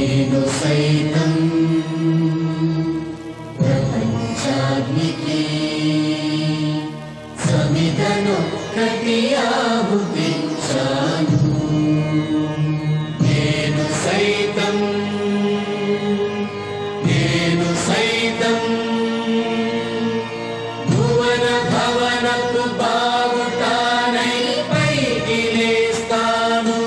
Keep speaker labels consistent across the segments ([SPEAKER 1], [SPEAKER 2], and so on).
[SPEAKER 1] నేను సైతం ప్రపంచానికి సమిధనొక్కటి ఆహుతించాను నేను సైతం నేను సైతం భువన భవనపు బావుటానై పైకి లేస్తాను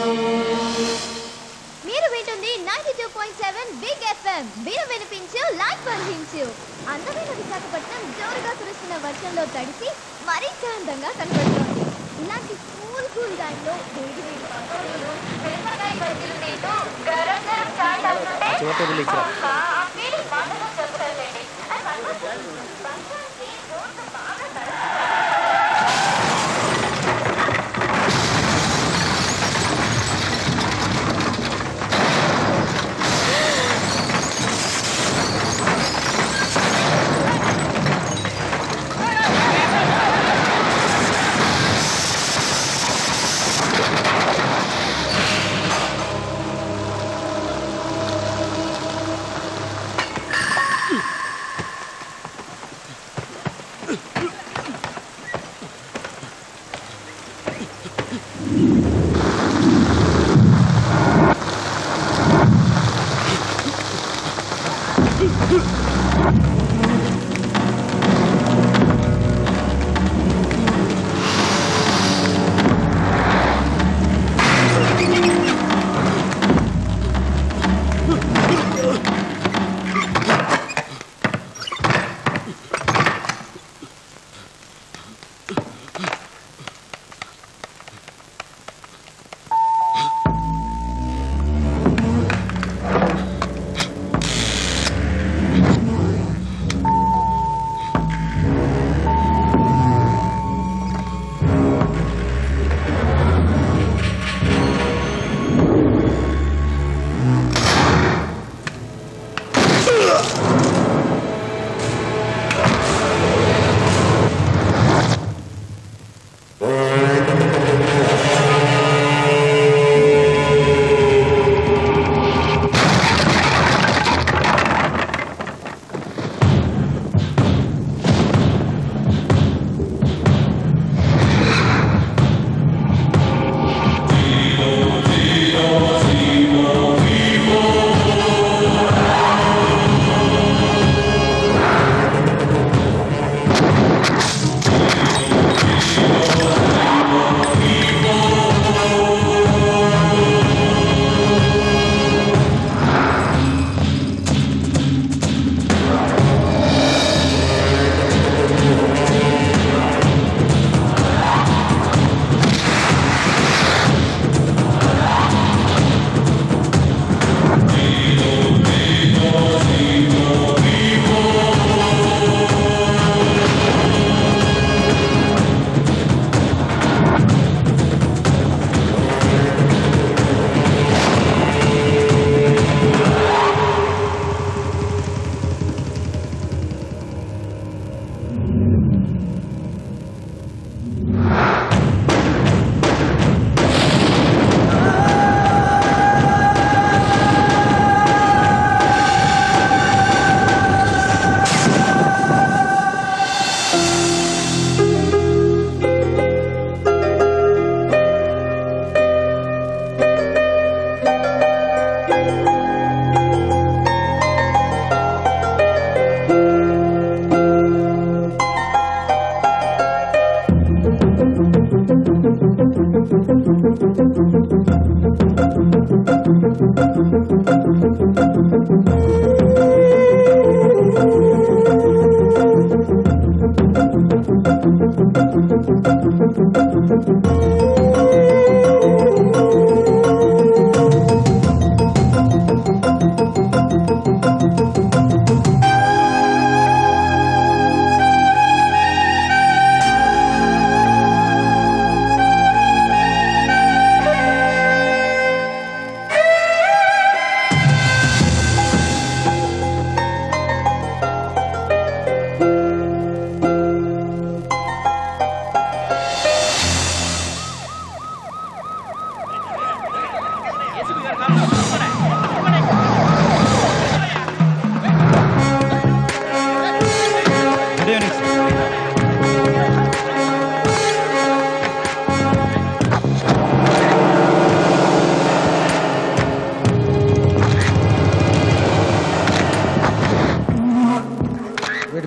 [SPEAKER 2] మీరు వింటుంది ninety two point seven big F M మీరు వినిపించు లైఫ్ అందించు అందమైన విశాఖపట్నం జోరుగా కురుస్తున్న వర్షంలో తడిసి మరింత అందంగా కనబడుతోంది ఇలాంటి కూల్ కూల్ టైంలో వేడి వేడి పకోడీలు, మిరపకాయ బజ్జీలు తింటూ గరం గరం చాయ్ తాగుతుంటే ఆహా, ఆ feeling మాటలో చెప్పలేదండి. And one more thing, వర్షానికి రోడ్డు బాగా తడిసి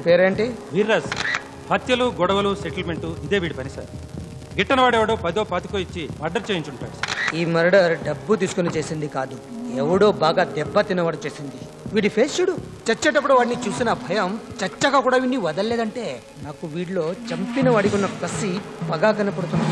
[SPEAKER 3] పేరేంటి
[SPEAKER 4] వీర్రాజ్ హత్యలు గొడవలు సెటిల్మెంట్ ఇదే వీడి పని సార్ గిట్టనవాడెవడో పదో పాతికో ఇచ్చి మర్డర్ చేయించుంటాడు సార్
[SPEAKER 3] ఈ మర్డర్ డబ్బు తీసుకుని చేసింది కాదు ఎవడో బాగా దెబ్బ తినవాడు చేసింది వీడి ఫేస్ చూడు చచ్చేటప్పుడు వాడిని చూసిన భయం చచ్చగా కూడా వీడిని వదలలేదంటే నాకు వీడిలో చంపిన వాడికి ఉన్న కసి పగా కనపడుతుంది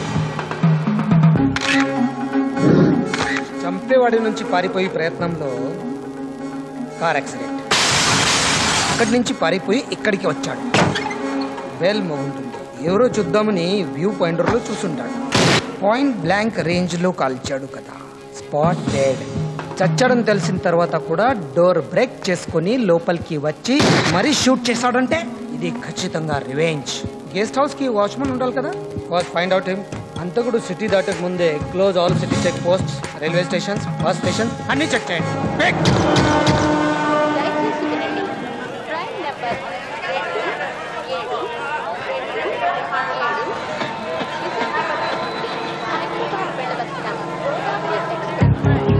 [SPEAKER 3] చంపేవాడి నుంచి పారిపోయి ప్రయత్నంలో కార్ యాక్సిడెంట్ అక్కడి నుంచి పారిపోయి ఇక్కడికి వచ్చాడు బెల్ మోగుంటుంది ఎవరో చూద్దామని వ్యూ పాయింటర్లో చూసుంటాడు పాయింట్ బ్లాంక్ రేంజ్ లో కాల్చాడు కదా స్పాట్ డెడ్ చచ్చడం తెలిసిన తర్వాత కూడా డోర్ బ్రేక్ చేసుకొని లోపలికి వచ్చి మరీ షూట్ చేశాడంటే ఇది ఖచ్చితంగా రివెంజ్ గెస్ట్ హౌస్ కి వాచ్మన్ ఉండాలి కదా వాచ్ ఫైండ్ అవుట్ హిమ్ అంతకుడు సిటీ దాటక ముందే close all city check post railway stations bus station అన్ని చెక్ చేయండి Quick!
[SPEAKER 2] దయచేసి వినండి ట్రైన్ నెంబర్ రెండు ఏడు రెండు ఏడు విశాఖపట్నం హైదరాబాద్ వెళ్ళవలసిన Godavari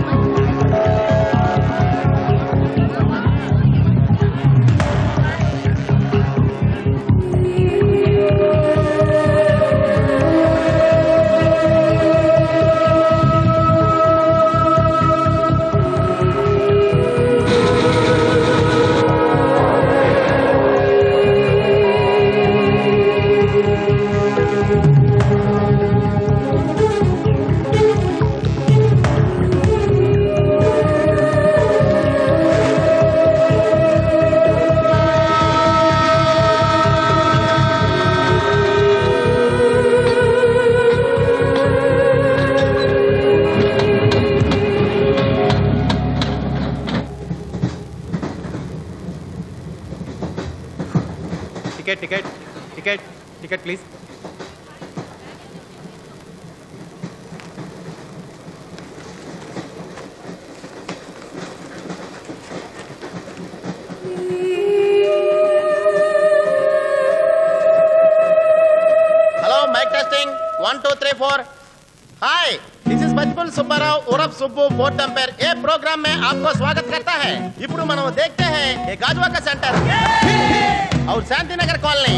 [SPEAKER 5] ticket ticket ticket ticket please
[SPEAKER 6] hello mike testing one two three four hi this is बचपन सुब्बाराव उर्फ सुब्बू बोर्ड टेम्पर ये प्रोग्राम में आपको स्वागत करता है ఇప్పుడు మనం देखते हैं ये गाजवा सेंटर और शांति नगर कॉलोनी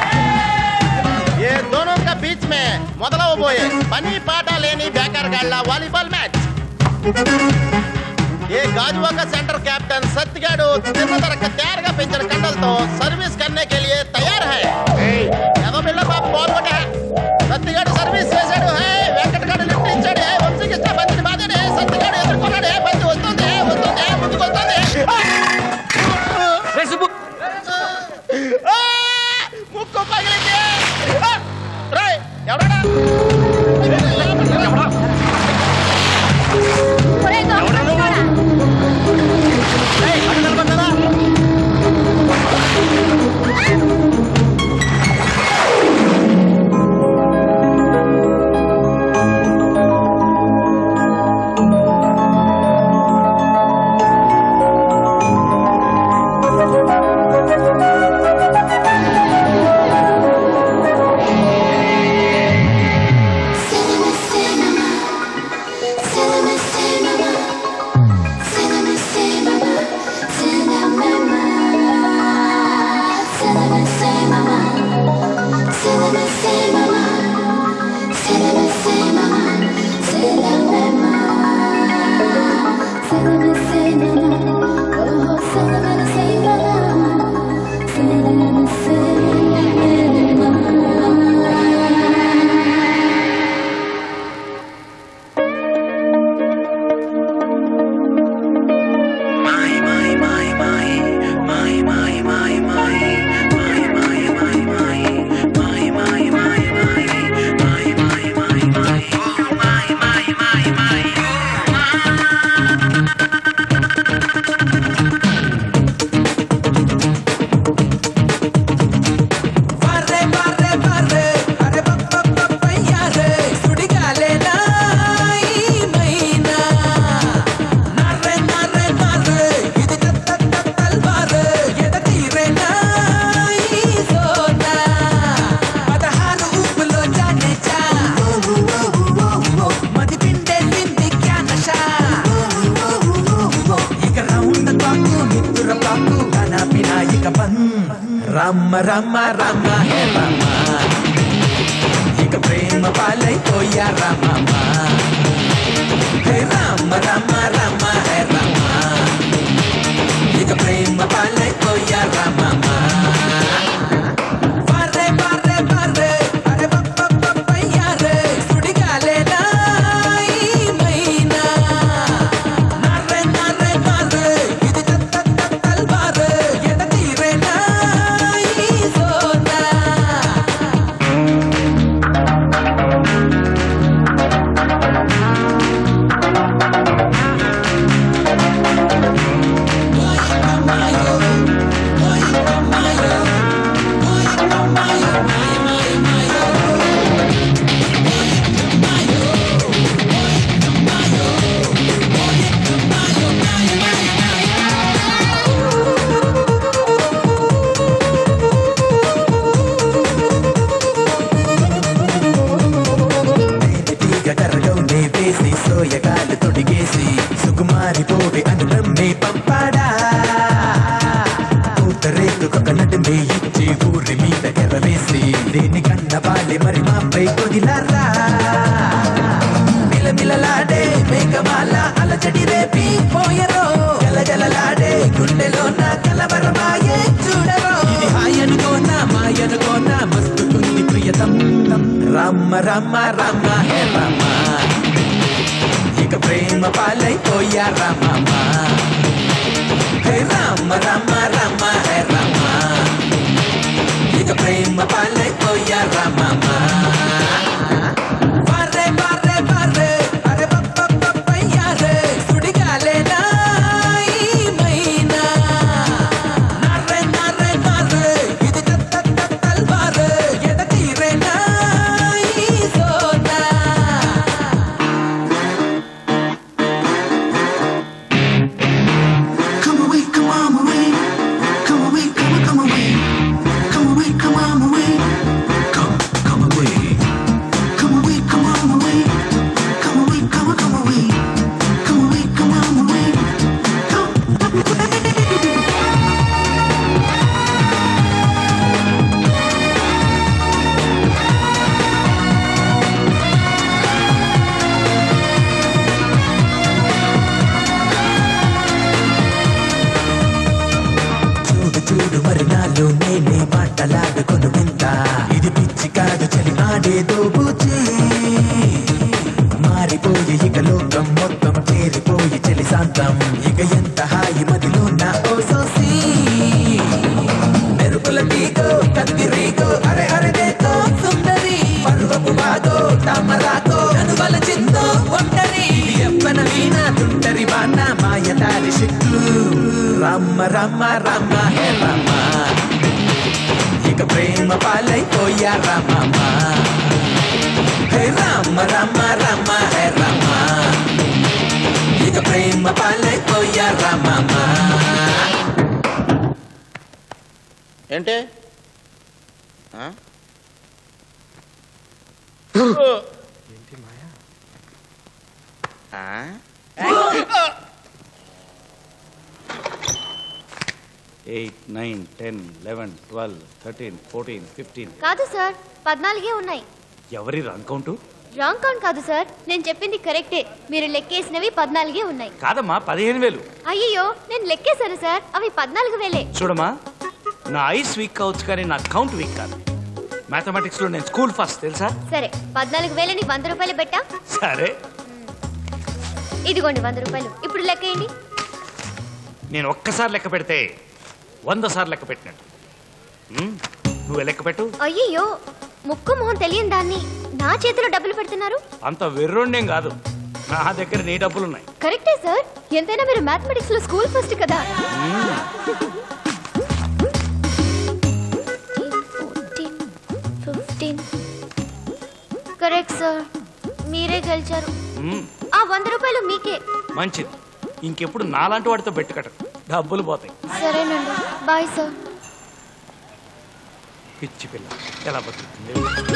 [SPEAKER 6] ये दोनों का बीच में మొదలవబోయే పని పాట లేని బేకార్ గాళ్ళ వాలీబాల్ మ్యాచ్ ये गाजुआ का सेंटर कैप्टन सत्यगाడు తిన్నదరక తయారుగా పెంచిన కండలతో సర్వీస్ करने के लिए तैयार है ఏదో బిళ్ళ బాబు బాల్ కొట్టే సత్తిగాడు సర్వీస్ చేశాడు హే వెంకటగాడు లిఫ్ట్ ఇచ్చాడు హే వంశీకృష్ణ బంతిని బాధాడు హే సత్తిగాడు ఎదుర్కొన్నాడు హే బంతి వస్తుంది హే వస్తుంది హే ముందుకు వస్తుంది ఆ! ముక్కు పగిలింది ఆ! రేయ్, ఎవడరా
[SPEAKER 2] ఒరేయ్ దొంగ
[SPEAKER 6] ఏయ్, అటు నిలబడ్డారా?
[SPEAKER 7] Cinema, cinema, cinema, cinema, cinema, cinema, cinema, cinema, cinema, cinema, cinema, cinema, cinema, cinema, cinema, cinema, oh, cinema, cinema, cinema, cinema.
[SPEAKER 8] రమ్మ రమ్మ రమ్మ హే రమ్మ ఇక ప్రేమ పాలైపోయా రమ్మ హే రమ్మ రమ్మ రమ్మ హే రమ్మ ఇక ప్రేమ పాలైపోయా రమ్మ పర్రే పర్రే పర్రే అరే పప్పయ్యారే సుడిగాలేనా ఈ మైనా నర్రే నర్రే నర్రే ఇది తత్త తల్వారే ఎడ తీరేనా ఈ సోనా తీగ కర్రలోనే వేసి సోయగాలు తొడిగేసి సుకుమారి పోవి అనులమ్మే పంపాడా పూతరేకుకొక నడుమే ఇచ్చి ఊరి మీద ఎర్రవేసి దేని కన్న బాలే మరి మాపై కొదిలారా మిలమిలలాడే మేఘమాల అలచడి రేపి పోయరో గలగలలాడే గుండెలో నా కలవరమాయే చూడరో ఇది హాయనుకోనా మాయనుకోనా మస్తుకుంది ప్రియతం రమ్మ రమ్మ రమ్మ హే రమ్మ ఇక ప్రేమ పాలైపోయా రమ్మ హే రమ్మ రమ్మ రమ్మ హే రమ్మ ఇక ప్రేమ పాలైపోయా రమ్మ పర్రే పర్రే పర్రే అరే పప్పయ్యారే సుడిగాలేనా ఈ మైనా నర్రే నర్రే నర్రే ఇది తత్త తల్వారే ఎడ తీరేనా ఈ Sona
[SPEAKER 9] Come away, come on away. Come away, come come away. Come away, come on away. Come, come away. Come away, come on away. Come away, come come away. Come away, come on away. Come.
[SPEAKER 8] చూడు చూడు మరి నాలో నేనే మాటలాడుకొను వింత ఇది పిచ్చి కాదు చలి ఆడేదో బూచి మారిపోయి ఇక లోకం మొత్తం చేరిపోయి చలి శాంతం ఇక ఎంత హాయి మదిలో నా ఓ సోసి మెరుపుల తీగో కత్తిరీగో అరే అరే దేతో సుందరి పర్వపు బాగో తామరాకో ననువల చిందో ఒంటరి ఎప్పన వీణ తుంటరి వాన మాయదారి సిక్కు రమ్మ రమ్మ రమ్మ హే రమ్మ ఇక ప్రేమ పాలైపోయా రమ్మ హే రమ్మ రమ్మ రమ్మ హే రమ్మ ఇక ప్రేమ పాలైపోయా రమ్మ
[SPEAKER 6] ఏంటి ఆ? ఆ?
[SPEAKER 10] Eight nine ten eleven twelve thirteen fourteen fifteen
[SPEAKER 2] కాదు సార్ పద్నాలుగే ఉన్నాయి
[SPEAKER 10] ఎవరి రన్ కౌంటు
[SPEAKER 2] రాంగ్ కౌంట్ కాదు సార్ నేను చెప్పింది కరెక్టే మీరు లెక్కేసినవి పద్నాలుగే ఉన్నాయి
[SPEAKER 10] కాదమ్మా పదిహేను వేలు
[SPEAKER 2] అయ్యో నేను లెక్కేశాను సార్ అవి పద్నాలుగు వేలే
[SPEAKER 10] చూడమ్మా నా ఐస్ వీక్ కావచ్చు కానీ నా కౌంట్ వీక్ కాదు మ్యాథమెటిక్స్లో నేను స్కూల్ ఫస్ట్ తెలుసా
[SPEAKER 2] సరే పద్నాలుగు వేలని వంద రూపాయలు పెట్టా
[SPEAKER 10] సరే
[SPEAKER 2] ఇదిగోండి వంద రూపాయలు ఇప్పుడు లెక్కేయండి
[SPEAKER 10] నేను ఒక్కసారి లెక్క పెడితే వంద సార్లు లెక్క పెట్టినట్టు ఉమ్, నువ్వే లెక్క పెట్టు
[SPEAKER 2] అయ్యయ్యో ముక్కు మొహం తెలియని దాన్ని నా చేతిలో డబ్బులు పెడుతున్నారు
[SPEAKER 10] అంత వెర్రోండేం కాదు నా దగ్గర నీ డబ్బులున్నాయి
[SPEAKER 2] కరెక్టే సార్ ఎంతైనా మీరు మ్యాథమెటిక్స్ లో స్కూల్ ఫస్ట్ కదా ఫిఫ్టీన్ కరెక్ట్ సార్ మీరే గెలిచారు
[SPEAKER 10] ఉమ్,
[SPEAKER 2] ఆ వంద రూపాయలు మీకే
[SPEAKER 10] మంచిది ఇంకెప్పుడు నాలాంటి వాడితో బెట్టు కట్టకు డబ్బులు పోతాయి
[SPEAKER 2] సరేనండి బాయ్ సార్
[SPEAKER 10] పిచ్చి పిల్ల ఎలా బతుకుతుంది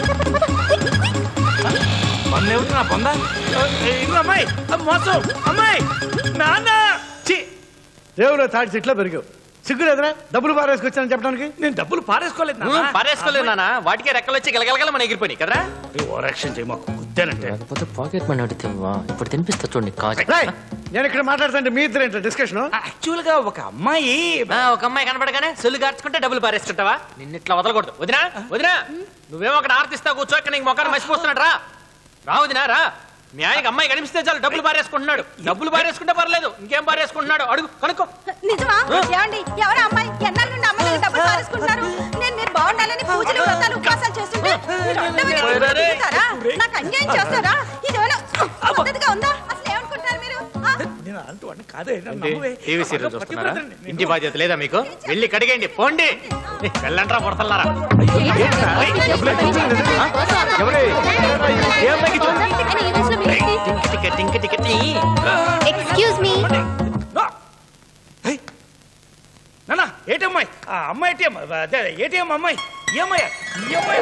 [SPEAKER 10] పన్ను ఏమిటి నా పొందా ఇదిగో అమ్మాయి ఆ, మోసం అమ్మాయి నాన్న ఛీ!
[SPEAKER 11] రేవులో తాడి చెట్లో పెరిగావు సిగ్గు లేదురా డబ్బులు పారేసుకొచ్చానని చెప్పడానికి
[SPEAKER 10] నేను డబ్బులు పారేసుకోలేదు
[SPEAKER 5] నువ్వు పారేసుకోలేదు నాన్న వాటికే రెక్కలు వచ్చి గలగలగల మన ఎగిరిపోయి కదరా
[SPEAKER 10] ఓవరాక్షన్ చేయమాకు గుద్దానంటే
[SPEAKER 12] లేకపోతే పాకెట్ మనీ అడిగితేవా ఇప్పుడు తినిపిస్తా చూడండి కాజు
[SPEAKER 11] రేయ్, నేను ఇక్కడ మాట్లాడుతుంటే మీ ఇద్దరు ఏంటో డిస్కషన్
[SPEAKER 10] యాక్చువల్ గా ఒక అమ్మాయి
[SPEAKER 5] ఆ, ఒక అమ్మాయి కనపడగానే సొల్లు కార్చుకుంటే డబ్బులు పారేస్తుంటావా నిన్ను ఇట్లా వదలకూడదు వదినా వదినా నువ్వేమో అక్కడ ఆర్తిస్తా కూర్చో ఇక్కడ నీకు మొక్కను మర్చిపోస్తున్నాడు రా రా వదినా రా మీ ఆయనకి అమ్మాయి కనిపిస్తే చాలు డబ్బులు పారేసుకుంటున్నాడు డబ్బులు పారేసుకుంటే పర్లేదు ఇంకేం పారేసుకుంటున్నాడు అడుగు కనుక్కో
[SPEAKER 13] నిజమా ఏమండి ఎవరు అమ్మాయి ఎన్నాళ్ళ నుండి అమ్మాయి దగ్గర డబ్బులు పారేసుకుంటున్నారు నేను మీరు బాగుండాలని పూజలు వ్రతాలు ఉపవాసాలు చేస్తుంటే మీరు అడ్డమైన ఊరు తిరుగుతారా నాకు అన్యాయం చేస్తారా ఇది ఏమైనా పద్ధతిగా ఉందా అసలు ఏమనుకుంటారు మీరు ఆ?
[SPEAKER 10] నేను అంటూ అన్న కాదే నన్ను
[SPEAKER 5] ఏంటి?
[SPEAKER 10] నమ్మువే.
[SPEAKER 5] టీవీ సీరియల్
[SPEAKER 10] పతి
[SPEAKER 5] చూస్తున్నారా
[SPEAKER 10] వ్రతండి. నేను-
[SPEAKER 5] ఇంటి బాధ్యత లేదా మీకు వెళ్ళి కడిగండి పోండి వెళ్ళంట్రా పుడతలారా ticket ticket ticket
[SPEAKER 2] excuse me
[SPEAKER 10] నాన్న ఏటమ్మాయి ఆ అమ్మాయి ఏటీఎం అదే ఏటీఎం అమ్మాయి ఈ అమ్మాయి ఈ అమ్మాయి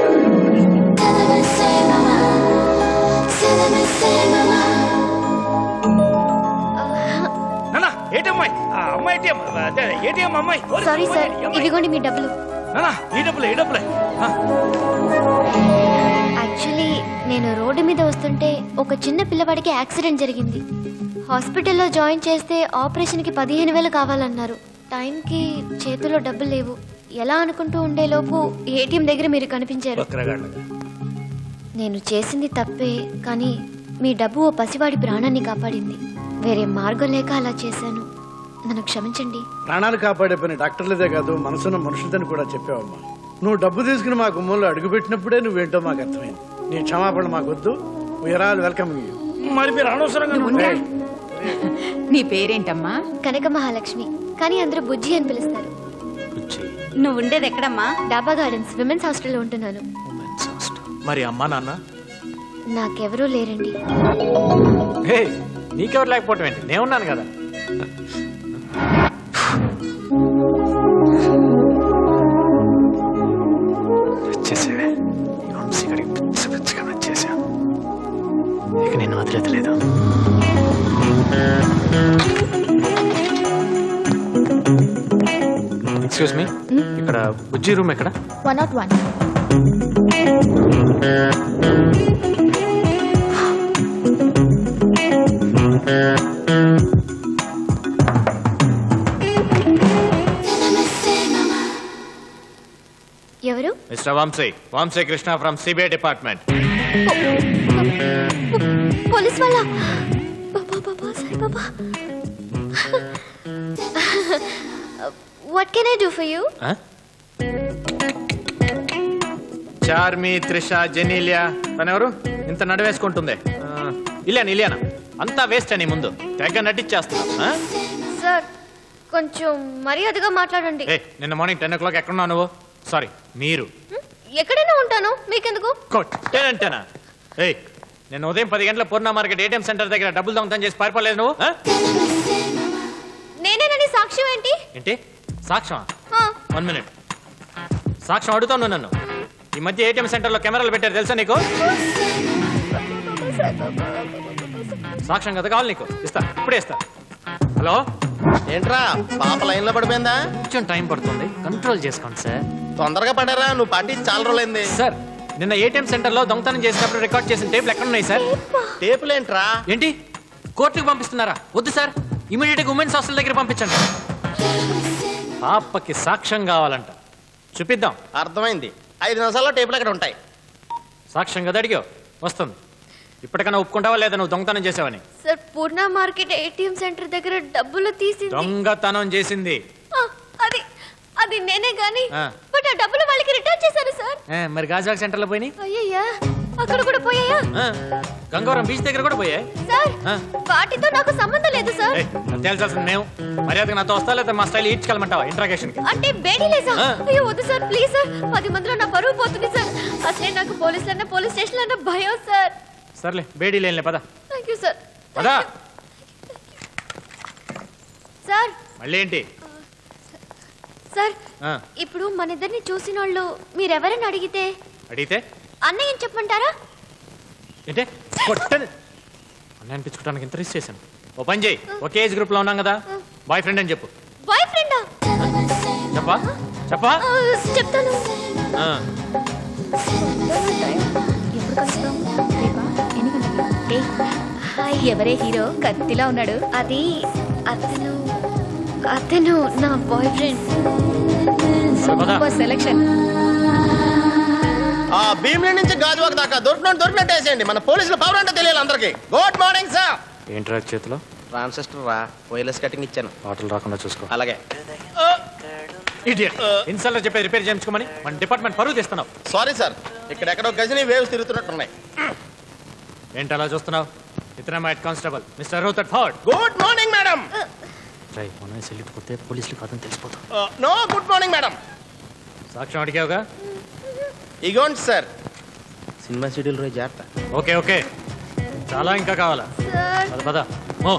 [SPEAKER 10] నాన్న ఏటమ్మాయి ఆ అమ్మాయి ఏటీఎం అదే ఏటీఎం అమ్మాయి
[SPEAKER 2] సారీ సార్ ఇదిగోండి మీ డబ్బులు
[SPEAKER 10] నాన్న ఈ డబ్బులే ఈ డబ్బులే ఆ,
[SPEAKER 2] యాక్చువల్లీ నేను రోడ్డు మీద వస్తుంటే ఒక చిన్న పిల్లవాడికి యాక్సిడెంట్ జరిగింది హాస్పిటల్లో జాయిన్ చేస్తే ఆపరేషన్కి పదిహేను వేలు కావాలన్నారు టైంకి చేతిలో డబ్బులు లేవు ఎలా అనుకుంటూ ఉండేలోపు ఏటీఎం దగ్గర మీరు కనిపించారు
[SPEAKER 10] బక్రగాళ్ళగా.
[SPEAKER 2] నేను చేసింది తప్పే కానీ మీ డబ్బు ఓ పసివాడి ప్రాణాన్ని కాపాడింది వేరే మార్గం లేక అలా చేశాను నన్ను క్షమించండి
[SPEAKER 11] ప్రాణాలు కాపాడే పని డాక్టర్లదే కాదు మనసున్న మనుషులదని కూడా చెప్పావమ్మా నువ్వు డబ్బు తీసుకుని మా గుమ్మంలో అడుగుపెట్టినప్పుడే నువ్వేంటో మాకు అర్థమైంది నీ క్షమాపణ మాకొద్దు వీఆర్ వెల్కమ్ యూ
[SPEAKER 10] మరి మీరు అనవసరంగా
[SPEAKER 13] ఉందా? నీ పేరేంటమ్మా
[SPEAKER 2] కనక మహాలక్ష్మి కానీ అందరూ బుజ్జి అని పిలుస్తారు
[SPEAKER 13] నువ్వు ఉండేది ఎక్కడమ్మా
[SPEAKER 2] డాబా గార్డెన్స్ విమెన్స్ హాస్టల్లో ఉంటున్నాను
[SPEAKER 5] మరి అమ్మా నాన్న
[SPEAKER 2] నాకెవరూ లేరండి
[SPEAKER 5] హే నీకెవరు లేకపోవటం ఏంటి నేనున్నాను కదా
[SPEAKER 14] వచ్చేసేవే ఈ వంశీగడికి పిచ్చ పిచ్చగా నచ్చేసా ఇక నేను వదిలేదు
[SPEAKER 5] ఎక్స్క్యూజ్ మీ ఇక్కడ బుజ్జి రూమ్ ఎక్కడ
[SPEAKER 2] వన్ నాట్ వన్ ఎవరు
[SPEAKER 5] mister Vamsi Vamsi Krishna from C B I department
[SPEAKER 2] police వాళ్ళ Baba Baba Sai Baba what can I do for you
[SPEAKER 5] Charmi Trisha Genelia తనెవరు ఇంత నడవేసుకుంటుంది ఆ, ఇలియానా ఇలియానా అంతా వేస్ట్ అని ముందు తెగ నటించేస్తున్నా
[SPEAKER 2] సార్ కొంచెం మర్యాదగా మాట్లాడండి
[SPEAKER 5] ఏ నిన్న మార్నింగ్ టెన్ ఓ క్లాక్ ఎక్కడున్నావు నువ్వు సారీ మీరు
[SPEAKER 2] ఎక్కడైనా ఉంటాను మీకెందుకు
[SPEAKER 5] కొట్టేనంటేనా ఏయ్ నేను ఉదయం పది గంటల పూర్ణ మార్కెట్ ఏటీఎం సెంటర్ దగ్గర డబ్బులు దొంగతనం చేసి పారిపోలేదు నువ్వు ఆ?
[SPEAKER 2] నేనేనని సాక్ష్యం ఏంటి
[SPEAKER 5] ఏంటి సాక్ష్యం
[SPEAKER 2] ఆ,
[SPEAKER 5] వన్ మినిట్ సాక్ష్యం అడుగుతాను నన్ను ఈ మధ్య ఏటీఎం సెంటర్లో కెమెరాలు పెట్టారు తెలుసా నీకు సాక్ష్యం కదా కావాలి నీకు ఇస్తా ఇప్పుడే ఇస్తా హలో
[SPEAKER 6] ఏంట్రా పాప లైన్ లో పడిపోయిందా
[SPEAKER 5] కొంచెం టైం పడుతుంది కంట్రోల్ చేసుకోండి సార్
[SPEAKER 6] తొందరగా పడారా నువ్వు పార్టీ చాలా రోజులైంది
[SPEAKER 5] సార్ నిన్న ఏటీఎం సెంటర్ లో దొంగతనం చేసినప్పుడు రికార్డ్ చేసిన టేపులు ఎక్కడ ఉన్నాయి సార్
[SPEAKER 6] టేపులేంట్రా
[SPEAKER 5] ఏంటి కోర్టుకు పంపిస్తున్నారా వద్దు సార్ ఇమీడియట్ గా ఉమెన్స్ హాస్టల్ దగ్గర పంపించండి పాపకి సాక్ష్యం కావాలంట చూపిద్దాం
[SPEAKER 6] అర్థమైంది ఐదు నిమిషాల్లో టేపులు అక్కడ ఉంటాయి
[SPEAKER 5] సాక్ష్యం కదా అడిగావు వస్తుంది ఇప్పటికైనా ఒప్పుకుంటావా లేదా నువ్వు దొంగతనం చేసావని
[SPEAKER 2] sir Purna market A T M centre దగ్గర డబ్బులు తీసింది
[SPEAKER 5] దొంగతనం చేసింది
[SPEAKER 2] ఆ, అది అది నేనే గాని
[SPEAKER 5] ఆ.
[SPEAKER 2] బట్ ఆ డబ్బులు వాళ్ళకి రిటర్న్ చేశారు సార్
[SPEAKER 5] ఏ, మరి గాజువాక్ సెంటర్ లో పోయినాయి
[SPEAKER 2] అయ్యయ్యా అక్కడ కూడా పోయాయా
[SPEAKER 5] ఆ, గంగవరం బీచ్ దగ్గర కూడా పోయాయి
[SPEAKER 2] సార్
[SPEAKER 5] ఆ.
[SPEAKER 2] వాటితో నాకు సంబంధం లేదు సార్
[SPEAKER 5] ఏయ్, నాకు తేల్చాల్సింది మేము మర్యాదగా నాతో వస్తా లేదా మా స్టైల్ ఈడ్చుకెళ్ళమంటావా ఇంట్రాగేషన్ కి
[SPEAKER 2] అంటే బేడీ లేదా
[SPEAKER 5] ఆ.
[SPEAKER 2] అయ్యో వద్దు సార్ ప్లీజ్ సార్ పది మందిలో నా పరువు పోతుంది సార్ అసలే నాకు పోలీసులన్నా పోలీస్ స్టేషన్ అన్న భయం సార్
[SPEAKER 5] సర్లే బేడీ లేనిలే పద
[SPEAKER 2] థ్యాంక్ యూ సార్
[SPEAKER 5] పదా
[SPEAKER 2] సార్
[SPEAKER 5] మళ్ళీ ఏంటి
[SPEAKER 2] సార్
[SPEAKER 5] ఆ,
[SPEAKER 2] ఇప్పుడు మన ఇద్దరిని చూసిన వాళ్ళు మీరెవరని అడిగితే
[SPEAKER 5] అడిగితే
[SPEAKER 2] అన్నయ్య అని చెప్పమంటారా
[SPEAKER 5] ఏంటే కొట్టని అన్నీ అనిపించుకోవడానికి ఇంత రిస్క్ చేశాను ఓ పని చేయి ఒకే ఏజ్ గ్రూప్ లో ఉన్నాం కదా బాయ్ ఫ్రెండ్ అని చెప్పు
[SPEAKER 2] బాయ్ ఫ్రెండా
[SPEAKER 5] చెప్పా చెప్పా
[SPEAKER 2] ఆ, చెప్తాను
[SPEAKER 5] ఆ,
[SPEAKER 2] ఎప్పుడు కలుస్తాం రేపా ఎన్ని గంటలకి ఏ హాయ్ ఎవరే హీరో కత్తిలా ఉన్నాడు అది అతను అతను నా బాయ్ ఫ్రెండ్ సూపర్ సెలక్షన్
[SPEAKER 6] ఆ భీమిలి నుంచి గాజువాక దాకా దొరికినట్టు దొరికినట్టు వేసేయండి మన పోలీసుల పవర్ అంటే తెలియాలి అందరికి గుడ్ మార్నింగ్ సార్
[SPEAKER 14] ఏంట్రా చేతిలో
[SPEAKER 6] ట్రాన్సిస్టర్ రా వైర్లెస్ కటింగ్ ఇచ్చాను
[SPEAKER 14] బాటిల్ రాకుండా చూసుకో
[SPEAKER 6] అలాగే
[SPEAKER 5] ఇడియట్ ఇన్సార్లో చెప్పేది రిపేర్ చేయించుకోమని మన డిపార్ట్మెంట్ పరువు తీస్తున్నావు
[SPEAKER 6] సారీ సార్ ఇక్కడ ఎక్కడో గజని వేవ్స్ తిరుగుతున్నట్టున్నాయి
[SPEAKER 5] ఏంటి అలా చూస్తున్నావు ఇతనే మా head constable mister Rutherford
[SPEAKER 6] good morning madam
[SPEAKER 14] రై మనమే వెళ్ళిపోతే పోలీసులు కాదని తెలిసిపోతాం
[SPEAKER 6] నో గుడ్ మార్నింగ్ మేడం
[SPEAKER 5] సాక్ష్యం అడిగావుగా
[SPEAKER 6] ఇగోండి సార్ సినిమా షెడ్యూల్ రోజు జాగ్రత్త
[SPEAKER 5] ఓకే ఓకే చాలా ఇంకా కావాలా పద పద ఓ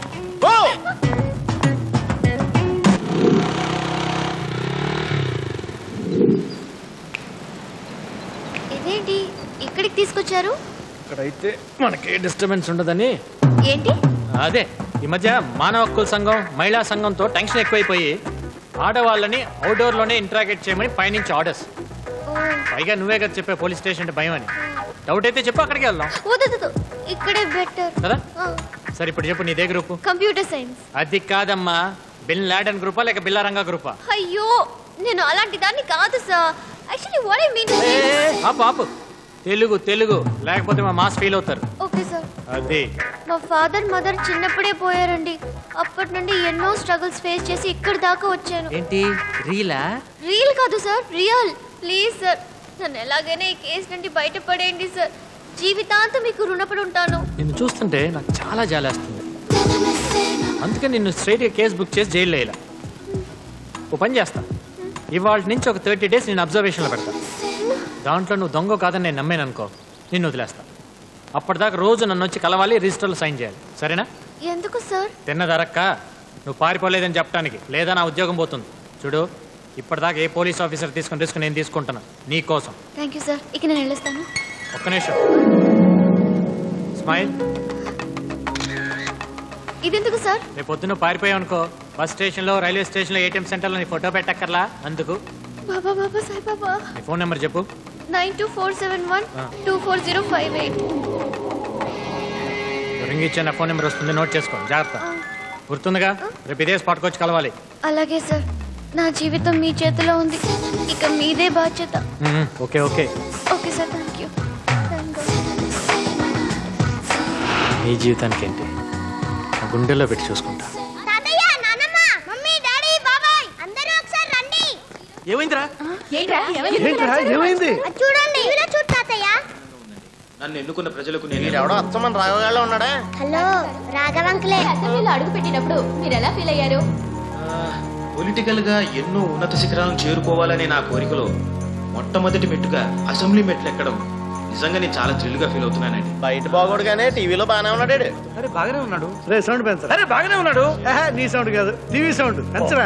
[SPEAKER 2] ఇదేంటి ఇక్కడికి తీసుకొచ్చారు
[SPEAKER 5] ఇక్కడైతే మనకి డిస్టర్బెన్స్ ఉండదని
[SPEAKER 2] ఏంటి
[SPEAKER 5] అదే ఈ మధ్య మానవ హక్కుల సంఘం మహిళా సంఘంతో టెన్షన్ ఎక్కువైపోయి ఆడవాళ్ళని అవుట్డోర్ లోనే ఇంటరాగేట్ చేయమని పైనుంచి ఆర్డర్స్ పైగా నువ్వే కదా చెప్పే పోలీస్ స్టేషన్ అంటే భయం అని డౌట్ అయితే చెప్పు అక్కడికి వెళ్దాం
[SPEAKER 2] వద్దు ఇక్కడే బెటర్
[SPEAKER 5] కదా సరే ఇప్పుడు చెప్పు నీదే గ్రూపు
[SPEAKER 2] కంప్యూటర్ సైన్స్
[SPEAKER 5] అది కాదమ్మా బిన్ లాడన్ గ్రూపా లేక బిల్లారంగా గ్రూపా
[SPEAKER 2] అయ్యో నేను అలాంటి దాన్ని కాదు sir actually what I mean
[SPEAKER 5] ఆపు ఆపు తెలుగు తెలుగు లేకపోతే మా మాస్ ఫీల్ అవుతారు
[SPEAKER 2] ఓకే సార్
[SPEAKER 5] అది
[SPEAKER 2] మా ఫాదర్ మదర్ చిన్నప్పుడే పోయారండి అప్పటి నుండి ఎన్నో స్ట్రగుల్స్ ఫేస్ చేసి ఇక్కడి దాకా వచ్చాను
[SPEAKER 5] ఏంటి రీలా
[SPEAKER 2] రియల్ కాదు సార్ రియల్ ప్లీజ్ సార్ నన్ను ఎలాగైనా ఈ కేసు నుండి బయటపడేయండి సార్ జీవితాంతం మీకు రుణపడి ఉంటాను
[SPEAKER 5] నిన్ను చూస్తుంటే నాకు చాలా జాలేస్తుంది అందుకే నిన్ను స్ట్రైట్గా కేసు బుక్ చేసి జైల్లో వేయాల ఓ పని చేస్తా ఇవాళ నుంచి ఒక థర్టీ డేస్ నేను అబ్జర్వేషన్లో పెడతా దాంట్లో నువ్వు దొంగ కాదని నేను నమ్మాను అనుకో నిన్ను వదిలేస్తా అప్పటిదాకా రోజు నన్ను వచ్చి కలవాలి రిజిస్టర్లో సైన్ చేయాలి సరేనా
[SPEAKER 2] ఎందుకు సార్
[SPEAKER 5] తిన్నదరక్క నువ్వు పారిపోలేదని చెప్పడానికి లేదా నా ఉద్యోగం పోతుంది చూడు ఇప్పటిదాకా ఏ పోలీస్ ఆఫీసర్ తీసుకుని రిస్క్ నేను తీసుకుంటున్నా నీ కోసం
[SPEAKER 2] థ్యాంక్ యూ సార్ ఇక నేను వెళ్ళొస్తాను
[SPEAKER 5] ఒక్క నిమిషం స్మైల్
[SPEAKER 2] ఇదెందుకు సార్
[SPEAKER 5] రేపు పొద్దున్న పారిపోయావు అనుకో బస్ స్టేషన్లో రైల్వే స్టేషన్లో ఏటీఎం సెంటర్లో నీ ఫోటో పెట్టక్కర్లా అందుకు
[SPEAKER 2] బాబా బాబా సాయి బాబా
[SPEAKER 5] నీ ఫోన్ నెంబర్ చెప్పు
[SPEAKER 2] nine two four seven one
[SPEAKER 5] ఆ.
[SPEAKER 2] Two four zero five eight
[SPEAKER 5] ring ఇచ్చే నా ఫోన్ నెంబర్ వస్తుంది నోట్ చేసుకో జాగ్రత్త గుర్తుందిగా రేపు ఇదే స్పాట్కి వచ్చి కలవాలి
[SPEAKER 2] అలాగే సార్ నా జీవితం మీ చేతిలో ఉంది ఇక మీదే బాధ్యత
[SPEAKER 5] hmm, okay okay
[SPEAKER 2] okay sir thank you
[SPEAKER 14] నీ జీవితానికి ఏంటి నా గుండెల్లో పెట్టి చూసుకుంటా
[SPEAKER 2] తాతయ్య నానమ్మ మమ్మీ డాడీ బాబాయ్ అందరూ ఒకసారి రండి
[SPEAKER 6] ఏమైందిరా
[SPEAKER 11] ఏంట్రా ఏమైంది
[SPEAKER 2] చూడండి మీరే చూడు తాతయ్య
[SPEAKER 6] నన్ను ఎన్నుకున్న ప్రజలకు నేను ఎవడో అచ్చమని రాఘవేళ ఉన్నాడా
[SPEAKER 2] హలో రాఘవంకులే అసెంబ్లీలో అడుగు పెట్టినప్పుడు మీరు ఎలా ఫీల్ అయ్యారు
[SPEAKER 15] పొలిటికల్ గా ఎన్నో ఉన్నత శిఖరాలను చేరుకోవాలనే నా కోరికలో మొట్టమొదటి మెట్టుగా అసెంబ్లీ మెట్లు ఎక్కడం నిజంగా నేను చాలా థ్రిల్ గా ఫీల్ అవుతున్నానండి
[SPEAKER 6] బయట బాగోడుగానే టీవీలో బాగానే ఉన్నాడు
[SPEAKER 11] అరే బాగానే ఉన్నాడు రే సౌండ్ పెంచరా అరే బాగానే ఉన్నాడు నీ సౌండ్ కాదు టీవీ సౌండ్ పెంచరా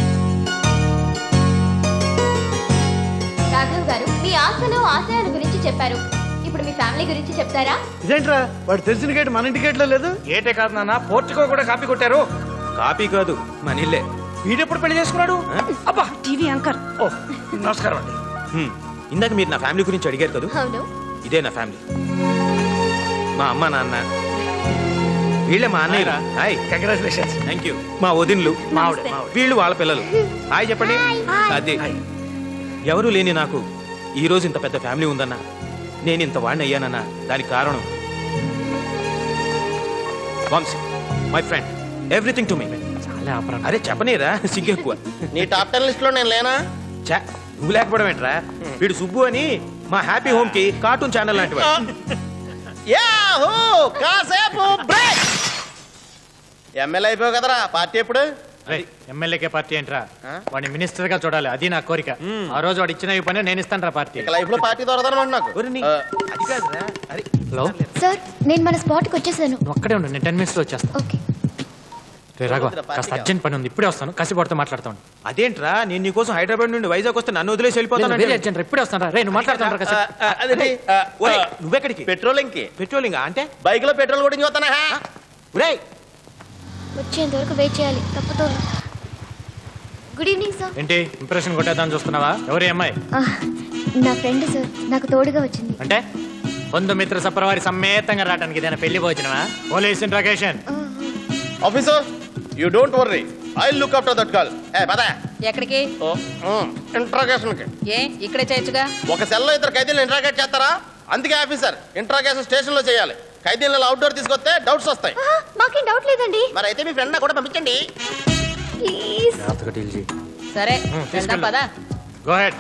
[SPEAKER 2] రాఘవ్ గారు మీ ఆశలు ఆశయాల గురించి చెప్పారు ఇప్పుడు మీ ఫ్యామిలీ గురించి చెప్తారా
[SPEAKER 11] ఇదేంట్రా వాడు తెలిసిన గేట్ మన ఇంటి గేట్లో లేదు
[SPEAKER 3] ఏటే కాదు నాన్న పోర్చుకో కూడా కాపీ కొట్టారు
[SPEAKER 15] కాపీ కాదు మన ఇల్లే
[SPEAKER 3] వీడెప్పుడు పెళ్లి చేసుకున్నాడు అబ్బా
[SPEAKER 13] టీవీ అంకర్
[SPEAKER 3] ఓ నమస్కారం అండి
[SPEAKER 15] హ్మ్. ఇందాక మీరు నా ఫ్యామిలీ గురించి అడిగారు కదా
[SPEAKER 2] అవును
[SPEAKER 15] ఇదే నా ఫ్యామిలీ మా అమ్మ నాన్న వీళ్ళే మా అన్నయ్య హాయ్
[SPEAKER 3] కంగ్రాచులేషన్స్
[SPEAKER 15] థ్యాంక్ యూ మా వదిన్లు
[SPEAKER 3] మా ఆవిడ, మా ఆవిడ.
[SPEAKER 15] వీళ్ళు వాళ్ళ పిల్లలు హాయ్ చెప్పండి అదే ఎవరు లేని నాకు ఈ రోజు ఇంత పెద్ద ఫ్యామిలీ ఉందన్నా నేను ఇంత వాడిని అయ్యానన్నా దానికి కారణం Vamsi my friend everything to me
[SPEAKER 14] చాలా అపరా
[SPEAKER 15] అరే చెప్పనేరా సిగ్గు ఎక్కువ
[SPEAKER 6] నీ టాప్ టెన్ లిస్ట్ లో నేను లేనా
[SPEAKER 15] ఛా, నువ్వు లేకపోవడం ఏంట్రా వీడు సుబ్బు అని మా హ్యాపీ హోమ్ కి కార్టూన్ ఛానల్ లాంటి
[SPEAKER 6] యాహూ కాసేపు బ్రేక్ ఎమ్మెల్యే అయిపోయావు కదరా పార్టీ ఎప్పుడు
[SPEAKER 5] ఎమ్మెల్యేకే పార్టీ ఏంట్రా వాడిని మినిస్టర్ గా చూడాలి అది నా కోరిక ఆ రోజు వాడు ఇచ్చిన ఈ పని నేను ఇస్తాను రా పార్టీ
[SPEAKER 6] ఇక లైఫ్ లో పార్టీ దొరదనమాట నాకు ఆ,
[SPEAKER 15] అది కాదురా అరే
[SPEAKER 5] హలో
[SPEAKER 2] సార్ నేను మన స్పాట్కి వచ్చేసాను
[SPEAKER 5] నువ్వు అక్కడే ఉండు నేను టెన్ మినిట్స్ లో వచ్చేస్తాను
[SPEAKER 2] ఓకే
[SPEAKER 5] రే రాఘవ కాస్త అర్జెంట్ పని ఉంది ఇప్పుడే వస్తాను కసిపడితో మాట్లాడతాను
[SPEAKER 15] అదేంట్రా నేను నీకోసం హైదరాబాద్ నుండి వైజాగ్ వస్తే నన్ను వదిలేసి వెళ్ళిపోతాను
[SPEAKER 5] వెరీ అర్జెంట్ ఇప్పుడే వస్తాను రా రే నువ్వు మాట్లాడతాను రా కాసేపు.
[SPEAKER 6] అదేంటి
[SPEAKER 15] నువ్వెక్కడికి
[SPEAKER 6] పెట్రోలింగ్ కి
[SPEAKER 15] పెట్రోలింగ్ అంటే
[SPEAKER 6] బైక్ లో పెట్రోల్ కూడా చూస్తానా
[SPEAKER 15] ఒరేయ్
[SPEAKER 2] వచ్చేంత వరకు వెయిట్ చేయాలి తప్పుతో గుడ్ ఈవినింగ్ సార్
[SPEAKER 5] ఏంటి ఇంప్రెషన్ కొట్టేద్దామని చూస్తున్నావా ఎవరి అమ్మాయి
[SPEAKER 2] నా ఫ్రెండ్ సార్ నాకు తోడుగా వచ్చింది
[SPEAKER 5] అంటే బంధుమిత్ర సప్రవారి సమేతంగా రావడానికి ఇదేనా పెళ్లి భోజనమా police interrogation
[SPEAKER 6] officer you don't worry I look after that girl ఏ పద
[SPEAKER 13] ఎక్కడికి
[SPEAKER 6] ఇంట్రాగేషన్ కి
[SPEAKER 13] ఏ ఇక్కడే చేయొచ్చుగా
[SPEAKER 6] ఒక సెల్లో ఇద్దరు ఖైదీలను ఇంట్రాగేట్ చేస్తారా అందుకే ఆఫీసర్ ఇంట్రాగేషన్ స్టేషన్ లో చేయాలి ఖైదీలను అవుట్డోర్ తీసుకొస్తే డౌట్స్ వస్తాయి
[SPEAKER 2] మాకేం డౌట్ లేదండి
[SPEAKER 6] మరి అయితే మీ ఫ్రెండ్ కూడా పంపించండి
[SPEAKER 2] ప్లీజ్
[SPEAKER 5] జాగ్రత్తగా డీల్ చేయి
[SPEAKER 13] సరే
[SPEAKER 5] ఉమ్,
[SPEAKER 13] వెళ్దాం
[SPEAKER 5] తీసుకెళ్ళు.
[SPEAKER 13] పదా
[SPEAKER 5] గో హెడ్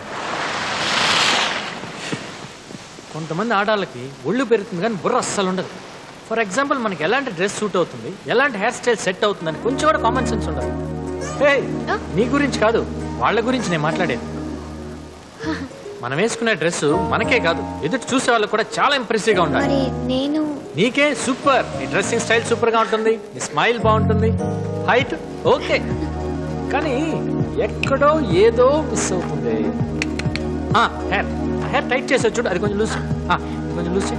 [SPEAKER 5] కొంతమంది ఆడాళ్ళకి ఒళ్ళు పెరుగుతుంది కానీ బుర్ర అస్సలు ఉండదు ఫర్ ఎగ్జాంపుల్ మనకి ఎలాంటి డ్రెస్ సూట్ అవుతుంది ఎలాంటి హెయిర్ స్టైల్ సెట్ అవుతుందని కొంచెం కూడా కామన్ సెన్స్ ఉండదు హే నీ గురించి కాదు వాళ్ళ గురించి నేను మాట్లాడేది మనం వేసుకునే డ్రెస్ మనకే కాదు ఎదుటి చూసే వాళ్ళకి కూడా చాలా ఇంప్రెసివ్ గా ఉండాలి
[SPEAKER 2] మరి నేను
[SPEAKER 5] నీకే సూపర్ నీ డ్రెస్సింగ్ స్టైల్ సూపర్ గా ఉంటుంది నీ స్మైల్ బాగుంటుంది హైట్ ఓకే కానీ ఎక్కడో ఏదో మిస్ అవుతుంది హెయిర్ హెయిర్ టైట్ చేసే చూడు అది కొంచెం లూజ్ కొంచెం లూజ్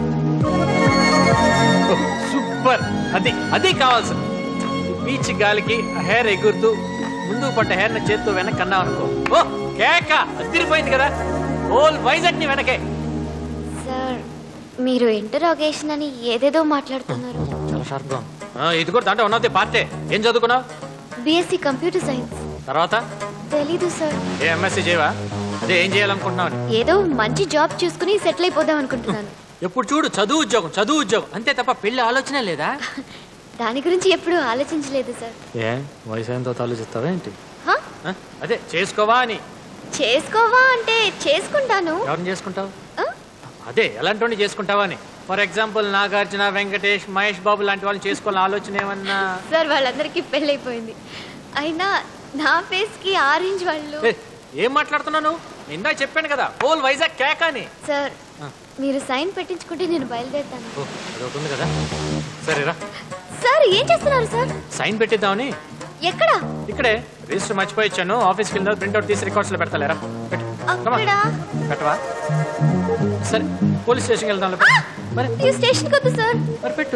[SPEAKER 5] సూపర్ అది అది కావాల్సింది బీచ్ గాలికి హెయిర్ ఎగురుతూ ముందు పడ్డ హెయిర్ చేత్తో వెనక్కి అన్నావు అనుకో ఓ కేక అదిరిపోయింది కదా హోల్ వైజాగ్ ని వెనకే
[SPEAKER 2] సార్ మీరు ఇంటరాగేషన్ అని ఏదేదో మాట్లాడుతున్నారు
[SPEAKER 5] చాలా షార్ప్ గా ఉంది. ఆ, ఇది కూడా దాంట్లో ఉన్నది పార్టే ఏం చదువుకున్నావు
[SPEAKER 2] బీఎస్సీ కంప్యూటర్ సైన్స్
[SPEAKER 5] తర్వాత
[SPEAKER 2] తెలీదు సార్
[SPEAKER 5] ఏ ఎంఎస్సీ చేయవా అదే ఏం చేయాలనుకుంటున్నావు అని.
[SPEAKER 2] ఏదో మంచి జాబ్ చూసుకుని సెటిల్ అయిపోదాం అనుకుంటున్నాను
[SPEAKER 5] ఎప్పుడు చూడు చదువు ఉద్యోగం చదువు ఉద్యోగం అంతే తప్ప పెళ్లి ఆలోచన లేదా
[SPEAKER 2] దాని గురించి ఎప్పుడూ ఆలోచించలేదు సార్
[SPEAKER 5] ఏ వయసు ఎంతో ఆలోచిస్తావా ఏంటి
[SPEAKER 2] హా?
[SPEAKER 5] ఆ, అదే చేసుకోవా అని
[SPEAKER 2] చేసుకోవా అంటే చేసుకుంటాను
[SPEAKER 5] ఎవరిని చేసుకుంటావు అదే ఎలాంటి చేసుకుంటావా అని ఫర్ ఎగ్జాంపుల్ నాగార్జున వెంకటేష్ మహేష్ బాబు లాంటి వాళ్ళని చేసుకోవాలని ఆలోచన ఏమన్నా
[SPEAKER 2] సార్ వాళ్ళందరికీ పెళ్ళైపోయింది అయినా నా ఫేస్ కి ఆరెంజ్ వాళ్ళు
[SPEAKER 5] ఏ, ఏం మాట్లాడుతున్నాను ఇందాక చెప్పాను కదా హోల్ వైజాగ్ కేక అని
[SPEAKER 2] సార్
[SPEAKER 5] ఆ.
[SPEAKER 2] మీరు సైన్ పెట్టించుకుంటే నేను బయలుదేరుతాను
[SPEAKER 5] ఓ, అదొకటి ఉంది కదా సరేరా
[SPEAKER 2] సార్ ఏం చేస్తున్నారు సార్
[SPEAKER 5] సైన్ పెట్టిద్దామని
[SPEAKER 2] ఎక్కడ
[SPEAKER 5] ఇక్కడే రిజిస్టర్ మర్చిపోయి ఇచ్చాను ఆఫీస్కి వెళ్ళిన ప్రింట్అవుట్ తీసి రికార్డ్స్ లో పెడతలేరా పెట్టు. Come on.
[SPEAKER 2] అక్కడ
[SPEAKER 5] పెట్టవా సరే పోలీస్ స్టేషన్కి వెళ్దాం మరి
[SPEAKER 2] ఈ స్టేషన్ వద్దు సార్
[SPEAKER 5] మరి పెట్టు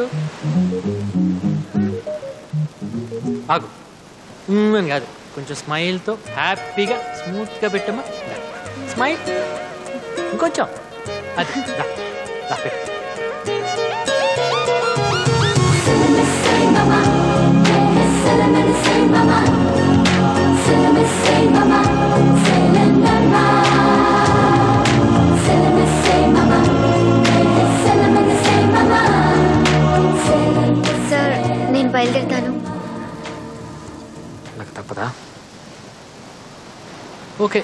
[SPEAKER 5] ఆగు మ్మ్ అని కాదు కొంచెం స్మైల్తో హ్యాపీగా స్మూత్గా పెట్టమ్మా స్మైల్ ఇంకొంచెం అది రా, రా, పెట్టు
[SPEAKER 2] సార్ నేను బయలుదేరుతాను
[SPEAKER 5] నాకు తప్పదా ఓకే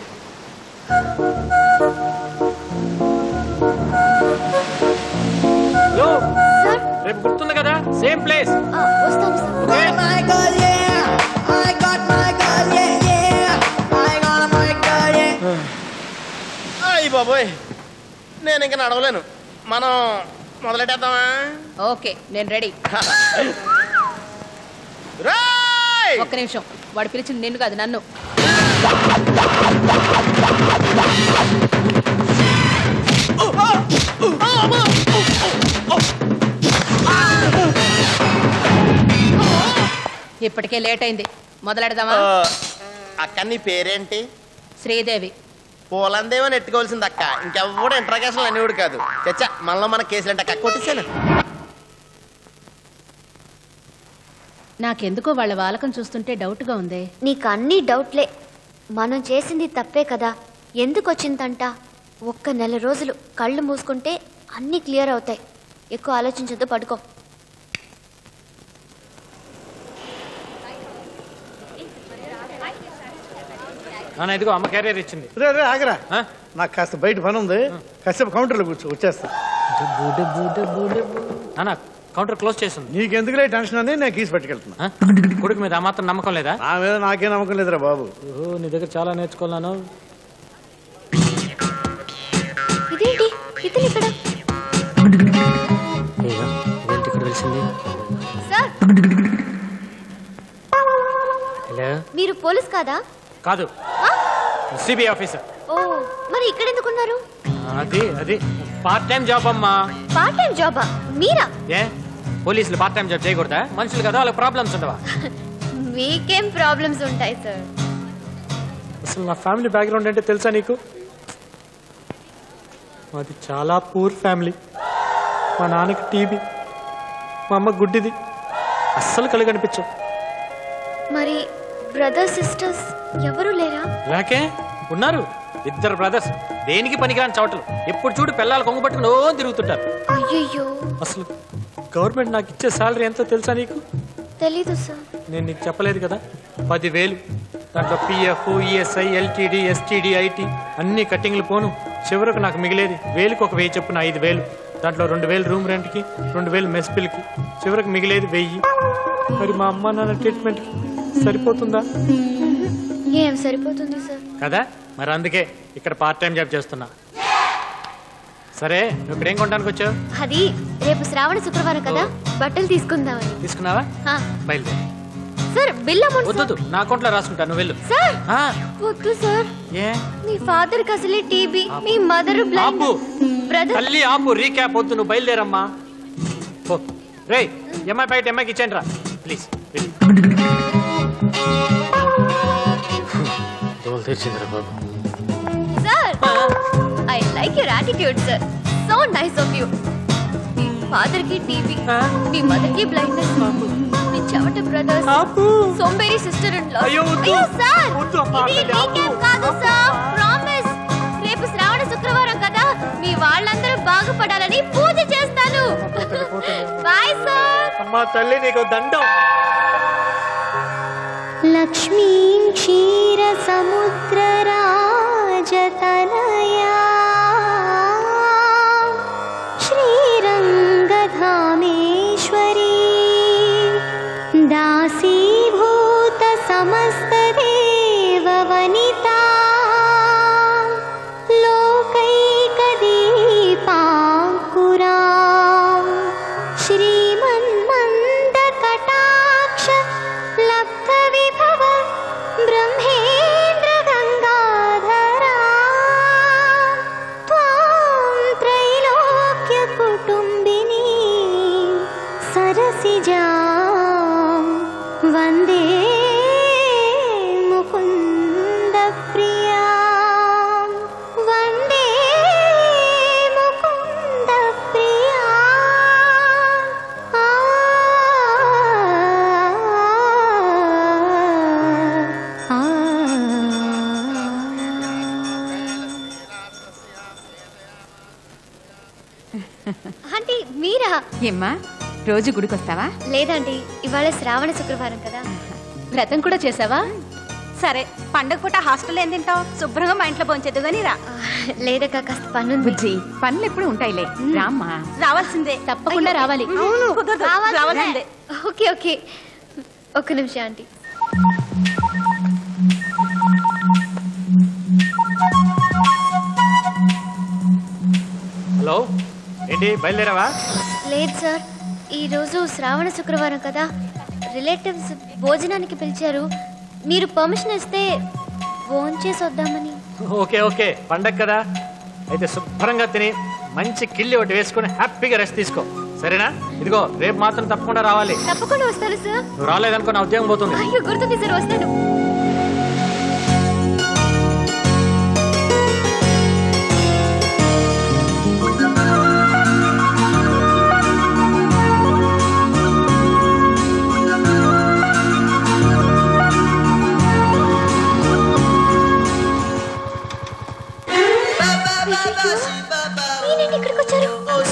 [SPEAKER 5] హలో రేపు గుర్తుంది కదా సేమ్ ప్లేస్
[SPEAKER 2] వస్తాను సార్
[SPEAKER 6] అయ్యి బాబోయ్ నేను ఇంకా నడవలేను మనం మొదలెట్టేద్దామా
[SPEAKER 13] ఓకే నేను రెడీ
[SPEAKER 6] రాయ్
[SPEAKER 13] ఒక్క నిమిషం వాడు పిలిచింది నిన్ను కాదు నన్ను ఇప్పటికే లేట్ అయింది మొదలెడదామా
[SPEAKER 6] అక్క నీ పేరేంటి
[SPEAKER 13] శ్రీదేవి
[SPEAKER 6] పూలందేమని ఎట్టుకోవాల్సింది అక్క ఇంకెవ్వడు ఇంట్రాగేషన్ అనేవాడు కాదు చచ్చా మనలో మన కేసులు అంటే అక్క కొట్టేసాను
[SPEAKER 13] నాకెందుకో వాళ్ళ వాలకం చూస్తుంటే డౌట్గా ఉందే
[SPEAKER 2] నీకు అన్ని డౌట్లే మనం చేసింది తప్పే కదా ఎందుకు వచ్చిందంట ఒక్క నెల రోజులు కళ్ళు మూసుకుంటే అన్నీ క్లియర్ అవుతాయి ఎక్కువ ఆలోచించొద్దు పడుకో
[SPEAKER 5] నాన్న ఇదిగో అమ్మ క్యారియర్ ఇచ్చింది
[SPEAKER 11] రే రే ఆగరా నాకు కాస్త బయట పని ఉంది కాసేపు కౌంటర్లో కూర్చో వచ్చేస్తా
[SPEAKER 5] నాన్న కౌంటర్ క్లోజ్ చేసింది
[SPEAKER 11] నీకెందుకులే టెన్షన్ అని నేను కీసి పట్టుకెళ్తున్నా
[SPEAKER 5] ఆ? కొడుకు మీద ఆ మాత్రం నమ్మకం లేదా
[SPEAKER 11] నా మీద నాకే నమ్మకం లేదురా బాబు
[SPEAKER 5] ఓహో నీ దగ్గర చాలా నేర్చుకున్నాను
[SPEAKER 2] ఇదేంటి ఇతను ఇక్కడ
[SPEAKER 5] అయ్యో, ఇదేంటి ఇక్కడ తెలిసింది
[SPEAKER 2] సార్
[SPEAKER 5] హలో
[SPEAKER 2] మీరు పోలీస్ కాదా
[SPEAKER 5] కాదు సిబిఐ ఆఫీసర్
[SPEAKER 2] ఓ మరి ఇక్కడ ఎందుకున్నారు
[SPEAKER 5] అది అది పార్ట్ టైం జాబ్ అమ్మా
[SPEAKER 2] పార్ట్ టైం జాబా మీరా
[SPEAKER 5] ఏ పోలీసులు పార్ట్ టైం జాబ్ చేయకూడదా మనుషులు కదా వాళ్ళకి ప్రాబ్లమ్స్ ఉండవా
[SPEAKER 2] మీకేం ప్రాబ్లమ్స్ ఉంటాయి సార్
[SPEAKER 14] అసలు నా ఫ్యామిలీ బ్యాక్గ్రౌండ్ అంటే తెలుసా నీకు మాది చాలా పూర్ ఫ్యామిలీ మా నాన్నకి టీబీ మా అమ్మ గుడ్డిది అస్సలు కళ్ళు కనిపించవు
[SPEAKER 2] మరి బ్రదర్స్ సిస్టర్స్ ఎవరు లేరా
[SPEAKER 14] లేకే
[SPEAKER 5] ఉన్నారు ఇద్దరు బ్రదర్స్ దేనికి పనికిరాని చవటలు ఎప్పుడు చూడు పిల్లలు కొంగు పట్టుకుని ఓ తిరుగుతుంటారు
[SPEAKER 2] అయ్యయ్యో
[SPEAKER 14] అసలు గవర్నమెంట్ నాకు ఇచ్చే శాలరీ ఎంతో తెలుసా నీకు
[SPEAKER 2] తెలీదు సార్
[SPEAKER 14] నేను నీకు చెప్పలేదు కదా పదివేలు దాంట్లో P F E S I L T D S T D I T అన్ని కట్టింగ్లు పోను చివరకు నాకు మిగిలేది వేలుకి ఒక వెయ్యి చెప్పున ఐదు వేలు దాంట్లో రెండు వేలు రూమ్ రెంట్కి రెండు వేలు మెస్ బిల్కి చివరికి మిగిలేది వెయ్యి మరి మా అమ్మ నాన్న ట్రీట్మెంట్కి సరిపోతుందా
[SPEAKER 2] ఏం సరిపోతుంది సార్
[SPEAKER 14] కదా మరి అందుకే ఇక్కడ పార్ట్ టైం జాబ్ చేస్తున్నా సరే నువ్వు ఇక్కడ ఏం కొనడానికి వచ్చావు
[SPEAKER 2] అది రేపు శ్రావణ శుక్రవారం కదా బట్టలు తీసుకుందామని
[SPEAKER 14] తీసుకున్నావా
[SPEAKER 2] ఆ,
[SPEAKER 14] బయలుదేరి
[SPEAKER 2] సార్ బిల్ అమౌంట్ సార్.
[SPEAKER 14] వద్దు నా అకౌంట్లో రాసుకుంటా నువ్వు వెళ్ళు
[SPEAKER 2] సార్
[SPEAKER 14] ఆ,
[SPEAKER 2] వద్దు సార్
[SPEAKER 14] ఏ
[SPEAKER 2] మీ ఫాదర్ కి అసలే టీబీ మీ మదర్ బ్లైండ్
[SPEAKER 14] ఆపు
[SPEAKER 2] బ్రదర్
[SPEAKER 14] తల్లి ఆపు రీక్యాప్ వద్దు నువ్వు బయలుదేరమ్మా ఓ రే ఎంఐ బయట ఎంఐకి ఇచ్చేయండి రా ప్లీజ్
[SPEAKER 12] తోలు తెచ్చిందిరా బాబు
[SPEAKER 2] sir I like your attitude sir so nice of you మీ ఫాదర్ కి టీబీ మీ మదర్ కి బ్లైండ్నెస్ మీ చెవట బ్రదర్స్ సోంబేరి సిస్టర్ ఇన్ లా
[SPEAKER 14] అయ్యో, వద్దు.
[SPEAKER 2] సార్
[SPEAKER 14] వద్దు అమ్మా,
[SPEAKER 2] ఇది
[SPEAKER 14] అక్కడికి ఆపు.
[SPEAKER 2] recap కాదు సార్ ప్రామిస్ రేపు శ్రావణ శుక్రవారం కదా మీ వాళ్ళందరూ బాగుపడాలని పూజ చేస్తాను బాయ్ సార్
[SPEAKER 14] అమ్మా తల్లి నీకు దండం
[SPEAKER 7] लक्ष्मीं क्षीरसमुद्रराजतनया श्रीरङ्गधामेश्वरी दासीभूतसमस्तदेववनिता लोकैकदीपाङ्कुरा श्रीमन्मन्दकटाक्ष लब्धविभव ब्रह्मेन्द्र गङ्गाधरा त्वां त्रैलोक्यकुटुम्बिनी सरसिजा वन्दे मुकुन्दप्रिया वन्दे मुकुन्दप्रिया
[SPEAKER 2] ఆంటీ మీరా
[SPEAKER 13] ఏమ్మా రోజు గుడికొస్తావా
[SPEAKER 2] లేదండి ఇవాళ శ్రావణ శుక్రవారం కదా వ్రతం కూడా చేసావా
[SPEAKER 13] సరే పండగ పూట హాస్టల్ ఏం తింటావు శుభ్రంగా మా ఇంట్లో పోంచేద్దు కానీ రా
[SPEAKER 2] లేదక్క కాస్త పన్ను
[SPEAKER 13] బుజ్జి పనులు ఎప్పుడు ఉంటాయిలే రామ్మా రావాల్సిందే
[SPEAKER 2] తప్పకుండా రావాలి
[SPEAKER 13] అవును
[SPEAKER 2] రావాల్సిందే.
[SPEAKER 13] రావాల్సిందే
[SPEAKER 2] ఓకే ఓకే ఒక్క నిమిషం ఆంటీ
[SPEAKER 14] హలో ఏంటి బయలుదేరావా
[SPEAKER 2] లేదు సార్ ఈరోజు శ్రావణ శుక్రవారం కదా రిలేటివ్స్ భోజనానికి పిలిచారు మీరు పర్మిషన్ ఇస్తే ఫోన్ చేసి వద్దామని
[SPEAKER 14] ఓకే ఓకే పండగ కదా అయితే శుభ్రంగా తిని మంచి కిల్లి ఒకటి వేసుకొని హ్యాపీగా రెస్ట్ తీసుకో సరేనా ఇదిగో రేపు మాత్రం తప్పకుండా రావాలి
[SPEAKER 2] తప్పకుండా వస్తాను సార్
[SPEAKER 14] నువ్వు రాలేదనుకో నా ఉద్యోగం పోతుంది
[SPEAKER 2] అయ్యో గుర్తుంది సార్ వస్తాను ఈయనేంటి ఇక్కడికి వచ్చారు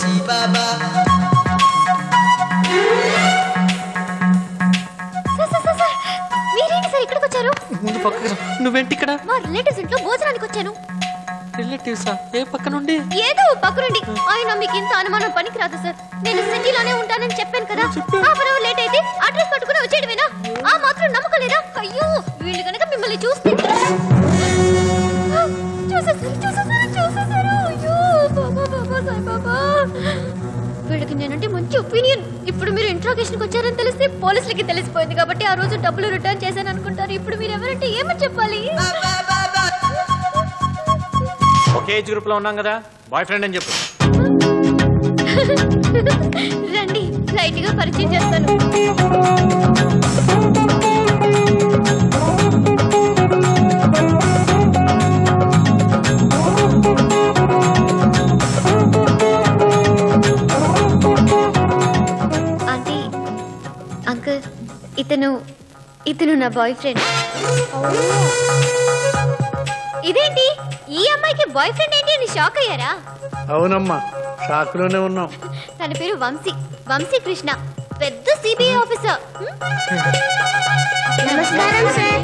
[SPEAKER 2] సార్, సార్, సార్, సార్, మీరేంటి సార్ ఇక్కడికి వచ్చారు
[SPEAKER 14] ముందు పక్కకు రా. నువ్వేంటి ఇక్కడ
[SPEAKER 2] మా రిలేటివ్స్ ఇంట్లో భోజనానికి వచ్చాను
[SPEAKER 14] రిలేటివ్సా ఏ పక్క నుండి
[SPEAKER 2] ఏదో పక్కనుండి ఆయన మీకు ఇంత అనుమానం పనికిరాదు సార్ నేను సిటీలోనే ఉంటానని చెప్పాను కదా హాఫ్ అవర్ లేట్ అయితే అడ్రస్ పట్టుకుని వచ్చేయడమేనా ఆ మాత్రం నమ్మకలేదా అయ్యో వీళ్ళు కనుక మిమ్మల్ని చూస్తే చూసేసారు చూసేసారు చూసేసారు అయ్యో బాబా బాబా సాయి బాబా వీళ్ళకి నేనంటే మంచి ఒపీనియన్ ఇప్పుడు మీరు ఇంట్రాగేషన్కి వచ్చారని తెలిస్తే పోలీసులకి తెలిసిపోయింది కాబట్టి ఆ రోజు డబ్బులు రిటర్న్ చేశాను అనుకుంటారు ఇప్పుడు మీరు ఎవరంటే ఏమని చెప్పాలి
[SPEAKER 14] ఒకే ఏజ్ గ్రూప్ లో ఉన్నాం కదా బాయ్ ఫ్రెండ్ అని చెప్పు
[SPEAKER 2] రండి లైట్ గా పరిచయం చేస్తాను ఇతను నా బాయ్ ఫ్రెండ్ ఇదేంటి ఈ అమ్మాయికి బాయ్ ఫ్రెండ్ ఏంటి అని షాక్ అయ్యారా
[SPEAKER 11] అవునమ్మా షాక్లోనే ఉన్నాం
[SPEAKER 2] తన పేరు వంశీ వంశీ కృష్ణ పెద్ద సిబిఐ ఆఫీసర్ నమస్కారం సార్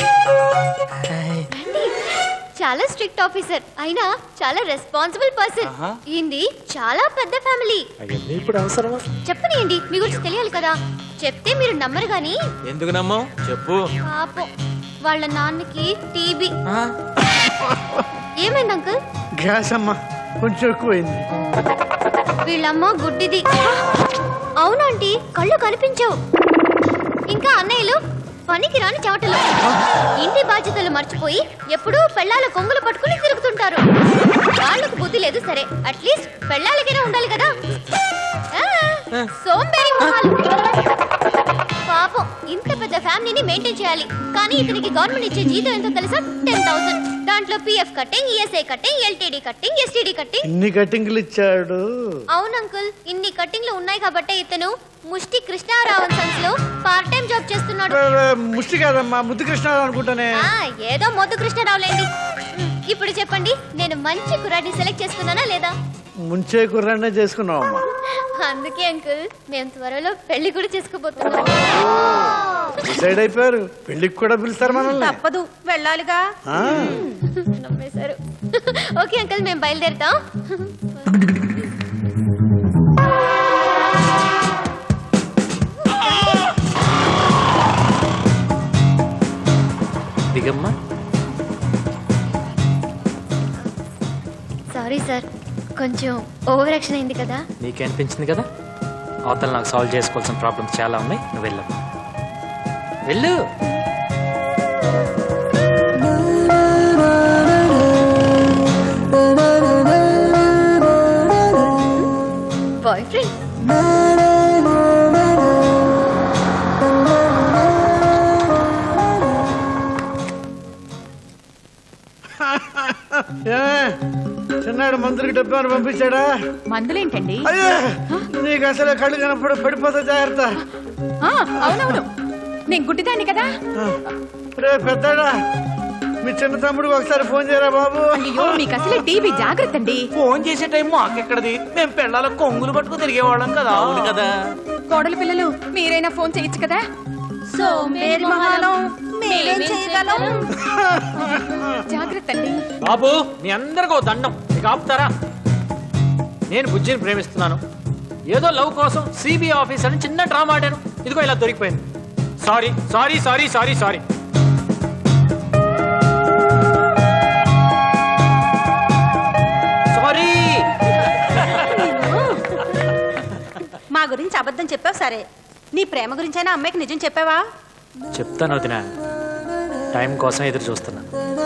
[SPEAKER 2] చాలా స్ట్రిక్ట్ ఆఫీసర్ అయినా చాలా రెస్పాన్సిబుల్ పర్సన్ ఈయనది చాలా పెద్ద ఫ్యామిలీ
[SPEAKER 14] అవన్నీ ఇప్పుడు అవసరమా
[SPEAKER 2] చెప్పనియండి మీ గురించి తెలియాలి కదా చెప్తే మీరు నమ్మరు గాని
[SPEAKER 5] ఎందుకు నమ్మవు చెప్పు
[SPEAKER 2] పాపం వాళ్ళ నాన్నకి టీబీ ఏమైంది అంకుల్
[SPEAKER 11] గ్యాస్ అమ్మా కొంచెం ఎక్కువైంది
[SPEAKER 2] వీళ్ళమ్మ గుడ్డిది అవునంటీ కళ్ళు కనిపించవు ఇంకా అన్నయ్యలు పనికి రాని చెమటలు ఇంటి బాధ్యతలు మర్చిపోయి ఎప్పుడూ పెళ్ళాల కొంగులు పట్టుకుని తిరుగుతుంటారు వాళ్ళకు బుద్ధి లేదు సరే అట్లీస్ట్ పెళ్ళాలకైనా ఉండాలి కదా ఆ, సోంబేరి మొహాలు పాపం ఇంత పెద్ద ఫ్యామిలీని మెయింటైన్ చేయాలి కానీ ఇతనికి గవర్నమెంట్ ఇచ్చే జీతం ఎంతో తెలుసా టెన్ థౌసండ్ దాంట్లో PF cutting ESI cutting LTD cutting STD cutting
[SPEAKER 11] ఇన్ని కటింగ్లు ఇచ్చాడు
[SPEAKER 2] అవును అంకుల్ ఇన్ని కట్టింగ్లు ఉన్నాయి కాబట్టే ఇతను ముష్టి కృష్ణారావన్ సన్స్ లో పార్ట్ టైం జాబ్ చేస్తున్నాడు
[SPEAKER 11] ముష్టి కాదమ్మా ముద్దు కృష్ణారావు అనుకుంటానే
[SPEAKER 2] ఆ, ఏదో మొద్దు కృష్ణారావులేండి ఉమ్, ఇప్పుడు చెప్పండి నేను మంచి కుర్రాడిని సెలెక్ట్ చేసుకున్నానా లేదా
[SPEAKER 11] ముంచే కుర్రాన్నే చేసుకున్నావమ్మా
[SPEAKER 2] అందుకే అంకుల్ మేము త్వరలో పెళ్లి కూడా చేసుకోబోతున్నాం
[SPEAKER 11] డిసైడ్ అయిపోయారు పెళ్ళికి కూడా పిలుస్తారు మనల్ని
[SPEAKER 13] తప్పదు వెళ్ళాలిగా
[SPEAKER 11] ఆ,
[SPEAKER 2] నమ్మేశారు ఓకే అంకుల్ మేము బయలుదేరుతాం
[SPEAKER 12] దిగమ్మా
[SPEAKER 2] సారీ సార్ కొంచెం ఓవర్ యాక్షన్ అయింది కదా
[SPEAKER 12] నీకే అనిపించింది కదా అవతల నాకు సాల్వ్ చేసుకోవాల్సిన ప్రాబ్లమ్స్ చాలా ఉన్నాయి నువ్వు వెళ్ళమ్మా వెళ్ళు
[SPEAKER 2] బాయ్ ఫ్రెండ్
[SPEAKER 11] ఏ, చిన్నాడు మందులకి డబ్బాను పంపించాడా
[SPEAKER 13] మందులేంటండి
[SPEAKER 11] అయ్యో నీకు అసలు కళ్ళు కనపడు పడిపోతా జాగ్రత్త
[SPEAKER 13] ఆ, అవునవును నేను గుడ్డిదాన్ని కదా
[SPEAKER 11] రే పెద్దాడా మీ చిన్న తమ్ముడికి ఒకసారి ఫోన్ చేయరా బాబు
[SPEAKER 13] అయ్యో మీకు అసలే టీవీ జాగ్రత్త అండి
[SPEAKER 5] ఫోన్ చేసే టైం మాకెక్కడది మేము పెళ్ళాల కొంగులు పట్టుకు తిరిగేవాళ్ళం కదా అవును కదా
[SPEAKER 13] కోడల పిల్లలు మీరైనా ఫోన్ చేయొచ్చు కదా సోమేరి మహాలం మేమేం చేయగలం జాగ్రత్త అండి
[SPEAKER 5] బాబు మీ అందరికీ ఓ దండం ఇక ఆపుతారా నేను బుజ్జిని ప్రేమిస్తున్నాను ఏదో లవ్ కోసం సిబిఐ ఆఫీస్ అని చిన్న డ్రామా ఆడాను ఇదిగో ఇలా దొరికిపోయింది sorry sorry sorry sorry sorry sorry
[SPEAKER 13] మా గురించి అబద్ధం చెప్పావు సరే నీ ప్రేమ గురించైనా అమ్మాయికి నిజం చెప్పావా
[SPEAKER 12] చెప్తాను వదిన టైం కోసం ఎదురు చూస్తున్నా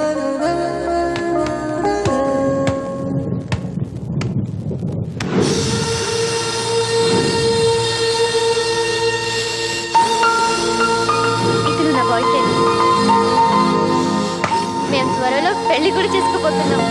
[SPEAKER 2] ఇతను నా బాయ్ ఫ్రెండ్ మేము త్వరలో పెళ్లి కూడా చేసుకోబోతున్నాం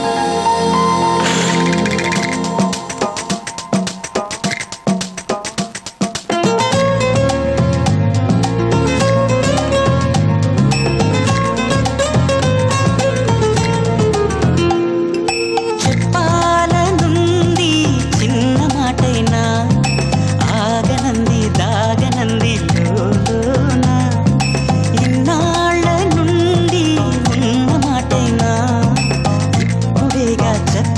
[SPEAKER 16] చెప్పాలనుంది చిన్న మాటైనా ఆగనంది దాగనంది లోలోన ఇన్నాళ్ళ నుండి ఉన్న మాటైనా ఇప్పుడేగా చెప్ప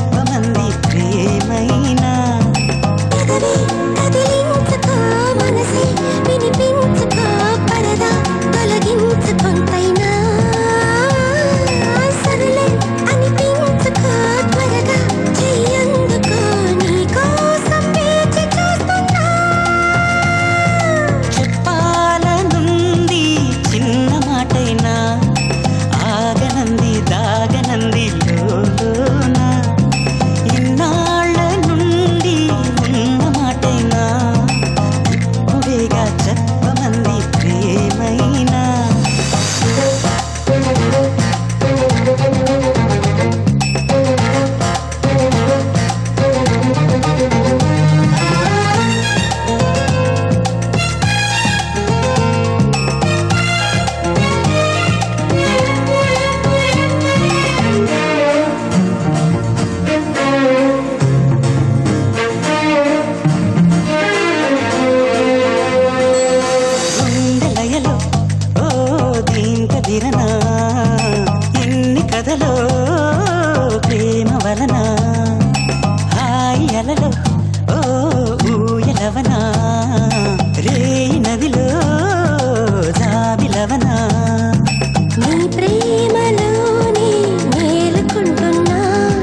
[SPEAKER 16] కథలో ప్రేమ వలన హాయి అలలో ఓ ఊయలవన రే నదిలో జాబిలవనా
[SPEAKER 7] నీ ప్రేమలోనే మేలుకుంటున్నా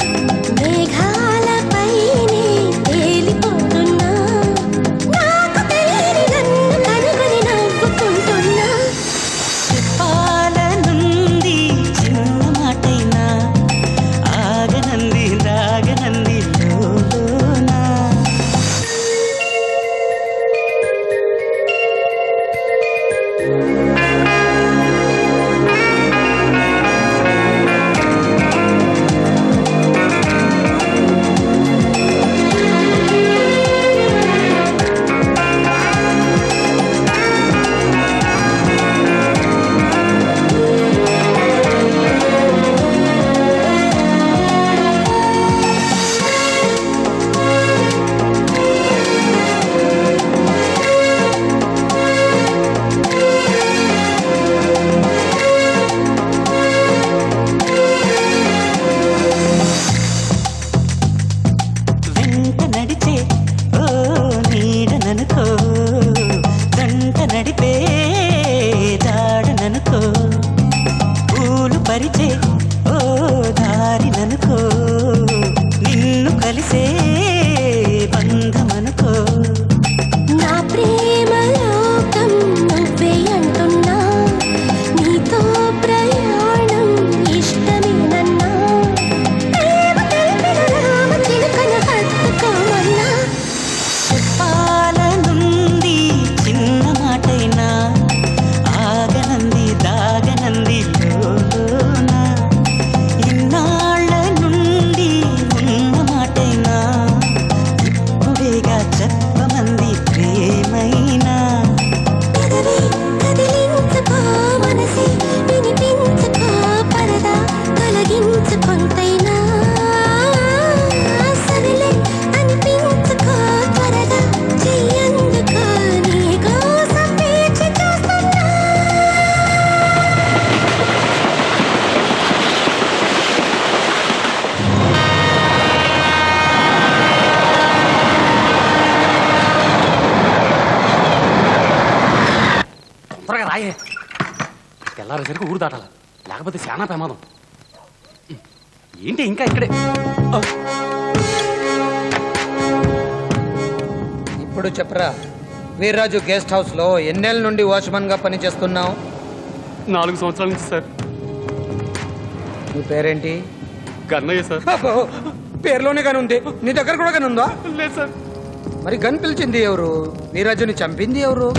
[SPEAKER 7] మేఘాలపైనే తేలిపోతున్నా నాకు తెలియని నన్ను కనుగొని నవ్వుకుంటున్నా
[SPEAKER 16] చెప్పాలనుంది చిన్న మాటైనా ఆగనంది దాగనంది లోలోనా వెంట నడిచే ఓ నీడననుకో గంట నడిపే దాడననుకో పూలు పరిచే ఓ దారిననుకో నిన్ను కలిసే బంధమనుకో
[SPEAKER 7] నా ప్రేమ లోకం నువ్వే అంటున్నా నీతో ప్రయాణం ఇష్టమేనన్నా ప్రేమ తెలిపిన రామ చిలుకను హత్తుకోమన్నా
[SPEAKER 16] చెప్పాలనుంది చిన్న మాటైనా ఆగనంది దాగనంది లోలోన ఇన్నాళ్ళ నుండి ఉన్న మాటైనా ఇప్పుడేగా చెప్పమంది ప్రేమైనా
[SPEAKER 7] పెదవి కదిలించుకో మనసి వినిపించుకో పరదా తొలగించు కొంతైనా సరిలే అనిపించుకో త్వరగా చెయ్యందుకో నీ కోసం వేచి చూస్తున్నా
[SPEAKER 17] త్వరగా రాయే తెల్లారేసరికి ఊరు దాటాల లేకపోతే చాలా ప్రమాదం ఏంటి ఇంకా ఇక్కడే ఆ,
[SPEAKER 3] ఇప్పుడు చెప్పరా వీర్రాజు గెస్ట్ హౌస్ లో ఎన్నేళ్ళ నుండి వాచ్మన్ గా పనిచేస్తున్నావు
[SPEAKER 17] నాలుగు సంవత్సరాల నుంచి సార్
[SPEAKER 3] నీ పేరేంటి
[SPEAKER 17] గన్నయ్య సార్
[SPEAKER 3] అబ్బో, పేరులోనే గన్ ఉంది నీ దగ్గర కూడా గన్ ఉందా
[SPEAKER 17] లేదు సార్
[SPEAKER 3] మరి గన్ పిలిచింది ఎవరు వీర్రాజుని చంపింది ఎవరు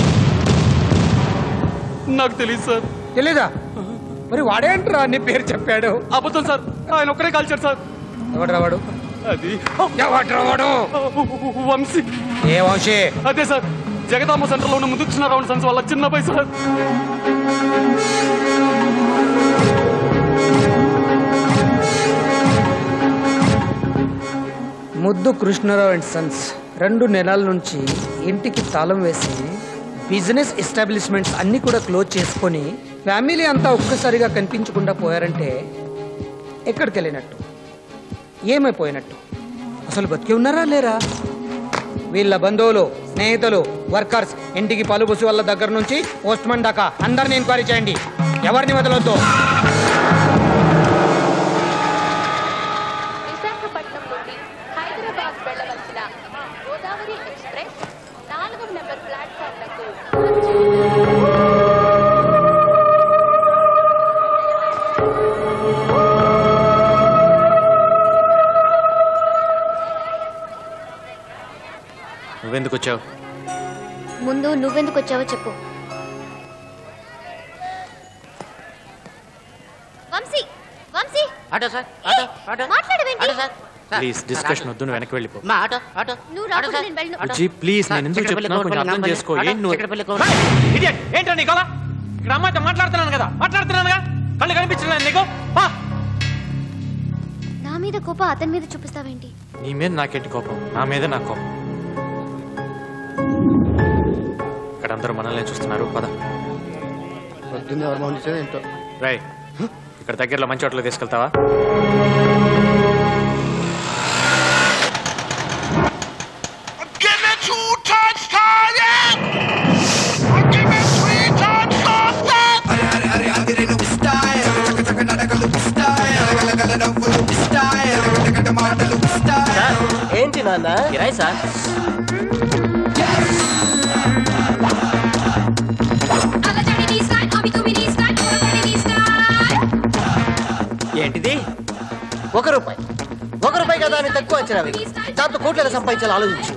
[SPEAKER 17] నాకు తెలియదు సార్
[SPEAKER 3] తెలీదా మరి వాడేంట్రా నీ పేరు చెప్పాడు
[SPEAKER 17] అబద్ధం సార్ ఆయన ఒక్కడే కాల్చాడు సార్
[SPEAKER 3] ఎవడ్రా వాడు
[SPEAKER 17] అది
[SPEAKER 3] ఎవడ్రా వాడు
[SPEAKER 17] వంశీ
[SPEAKER 3] ఏ వంశీ
[SPEAKER 17] అదే సార్ జగదాంబ సెంటర్ లో ఉన్న ముందు కృష్ణ రౌండ్ సన్స్ వాళ్ళ చిన్న పై సార్
[SPEAKER 3] ముద్దు కృష్ణరావు అండ్ సన్స్ రెండు నెలల నుంచి ఇంటికి తాళం వేసి బిజినెస్ ఎస్టాబ్లిష్మెంట్స్ అన్ని కూడా క్లోజ్ చేసుకొని ఫ్యామిలీ అంతా ఒక్కసారిగా కనిపించకుండా పోయారంటే ఎక్కడికి వెళ్ళినట్టు ఏమైపోయినట్టు అసలు బతికి ఉన్నారా లేరా వీళ్ళ బంధువులు స్నేహితులు వర్కర్స్ ఇంటికి పలుబుసు వాళ్ళ దగ్గర నుంచి పోస్ట్మన్ దాకా అందరిని ఎంక్వైరీ చేయండి ఎవరిని వదలొద్దు
[SPEAKER 18] విశాఖపట్నం నుండి హైదరాబాద్ వెళ్ళవలసిన గోదావరి ఎక్స్ప్రెస్ నాలుగవ నెంబర్ ప్లాట్ఫామ్లకు
[SPEAKER 14] నువ్వెందుకు వచ్చావు
[SPEAKER 2] ముందు నువ్వెందుకు వచ్చావో చెప్పు Vamsi Vamsi
[SPEAKER 19] auto sir auto auto
[SPEAKER 2] మాట్లాడవేంటి
[SPEAKER 19] ఆటో సార్
[SPEAKER 14] ప్లీజ్ డిస్కషన్ వద్దు నువ్వు వెనక్కి వెళ్ళిపో
[SPEAKER 19] మా ఆటో ఆటో
[SPEAKER 2] నువ్వు రాకుండా నేను వెళ్ళను
[SPEAKER 14] బుజ్జి ప్లీజ్ నేను ఎందుకు చెప్తున్నా కొంచెం అర్థం చేసుకో ఏం నువ్వు
[SPEAKER 5] ఇడియట్ ఏంటో నీ గోల ఇక్కడ అమ్మాయితో మాట్లాడుతున్నాను కదా మాట్లాడుతున్నానుగా కళ్ళు కనిపించలేదు నీకు పా
[SPEAKER 2] నా మీద కోప అతని మీద చూపిస్తావేంటి
[SPEAKER 14] నీ మీద నాకేంటి కోపం నా మీద నా కోపం ఇక్కడ అందరూ మనల్ని చూస్తున్నారు పద
[SPEAKER 6] పొద్దున్న ఎవరు మంది ఏంటో
[SPEAKER 14] రై
[SPEAKER 12] ఇక్కడ దగ్గరలో మంచి హోటల్ తీసుకెళ్తావా
[SPEAKER 9] Give me two touch target! Give me three touch target! Are are are are getting no style. Taka taka nada kalu style. Kala kala navulu style. Taka taka maatalu style.
[SPEAKER 6] ఏంటి నాన్న
[SPEAKER 5] కిరాయి sir
[SPEAKER 6] ఏంటిది ఒక రూపాయి ఒక రూపాయి కదా అని తక్కువ అంచనా వేయి. దాంతో కోట్ల ఎలా సంపాదించాలో ఆలోచించు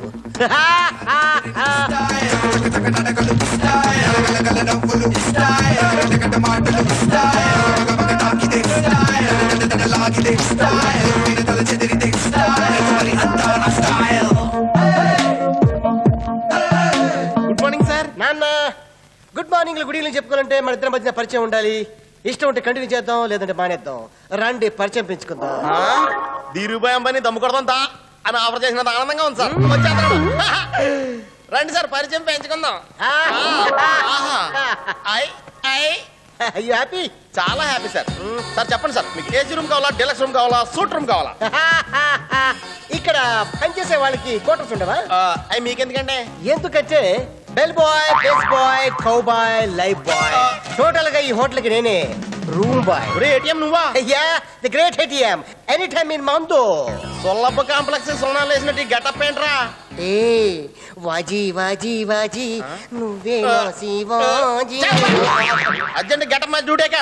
[SPEAKER 6] గుడ్ మార్నింగ్ సార్ నాన్న గుడ్ మార్నింగ్ గుడ్ ఈవినింగ్ చెప్పుకోవాలంటే మన ఇద్దరి మధ్య పరిచయం ఉండాలి ఇష్టం ఉంటే కంటిన్యూ చేద్దాం లేదంటే మానేద్దాం రండి పరిచయం పెంచుకుందాం
[SPEAKER 19] ధీరుభాయ్ అంబానీ దమ్ము కొడదాం తా అని ఆఫర్ చేసినంత ఆనందంగా ఉంది సార్ వచ్చేద్దాం. రండి సార్ పరిచయం పెంచుకుందాం ఆహా. ఐ ఐ
[SPEAKER 6] అయ్యో హ్యాపీ
[SPEAKER 19] చాలా హ్యాపీ సార్ సార్ చెప్పండి సార్ మీకు ఏసీ రూమ్ కావాలా డీలక్స్ రూమ్ కావాలా సూట్ రూమ్ కావాలా
[SPEAKER 6] ఇక్కడ పనిచేసే వాళ్ళకి క్వార్టర్స్ ఉండవా
[SPEAKER 19] అవి మీకెందుకంటే
[SPEAKER 6] ఎందుకంటే bell boy base boy cow boy life boy total గా ఈ హోటల్ కి నేనే రూమ్ బాయ్
[SPEAKER 19] ఏటీఎం నువ్వా
[SPEAKER 6] yeah the great ATM any time in మందు
[SPEAKER 19] సొల్లబ్బ కాంప్లెక్స్ సొన్నాలు వేసినట్టు ఈ గెటప్ ఏంట్రా
[SPEAKER 6] ఏ వాజీ వాజీ వాజీ నువ్వే నా శివాజీ
[SPEAKER 19] అర్జెంట్ గెటప్ మ్యాచ్ డ్యూటీకా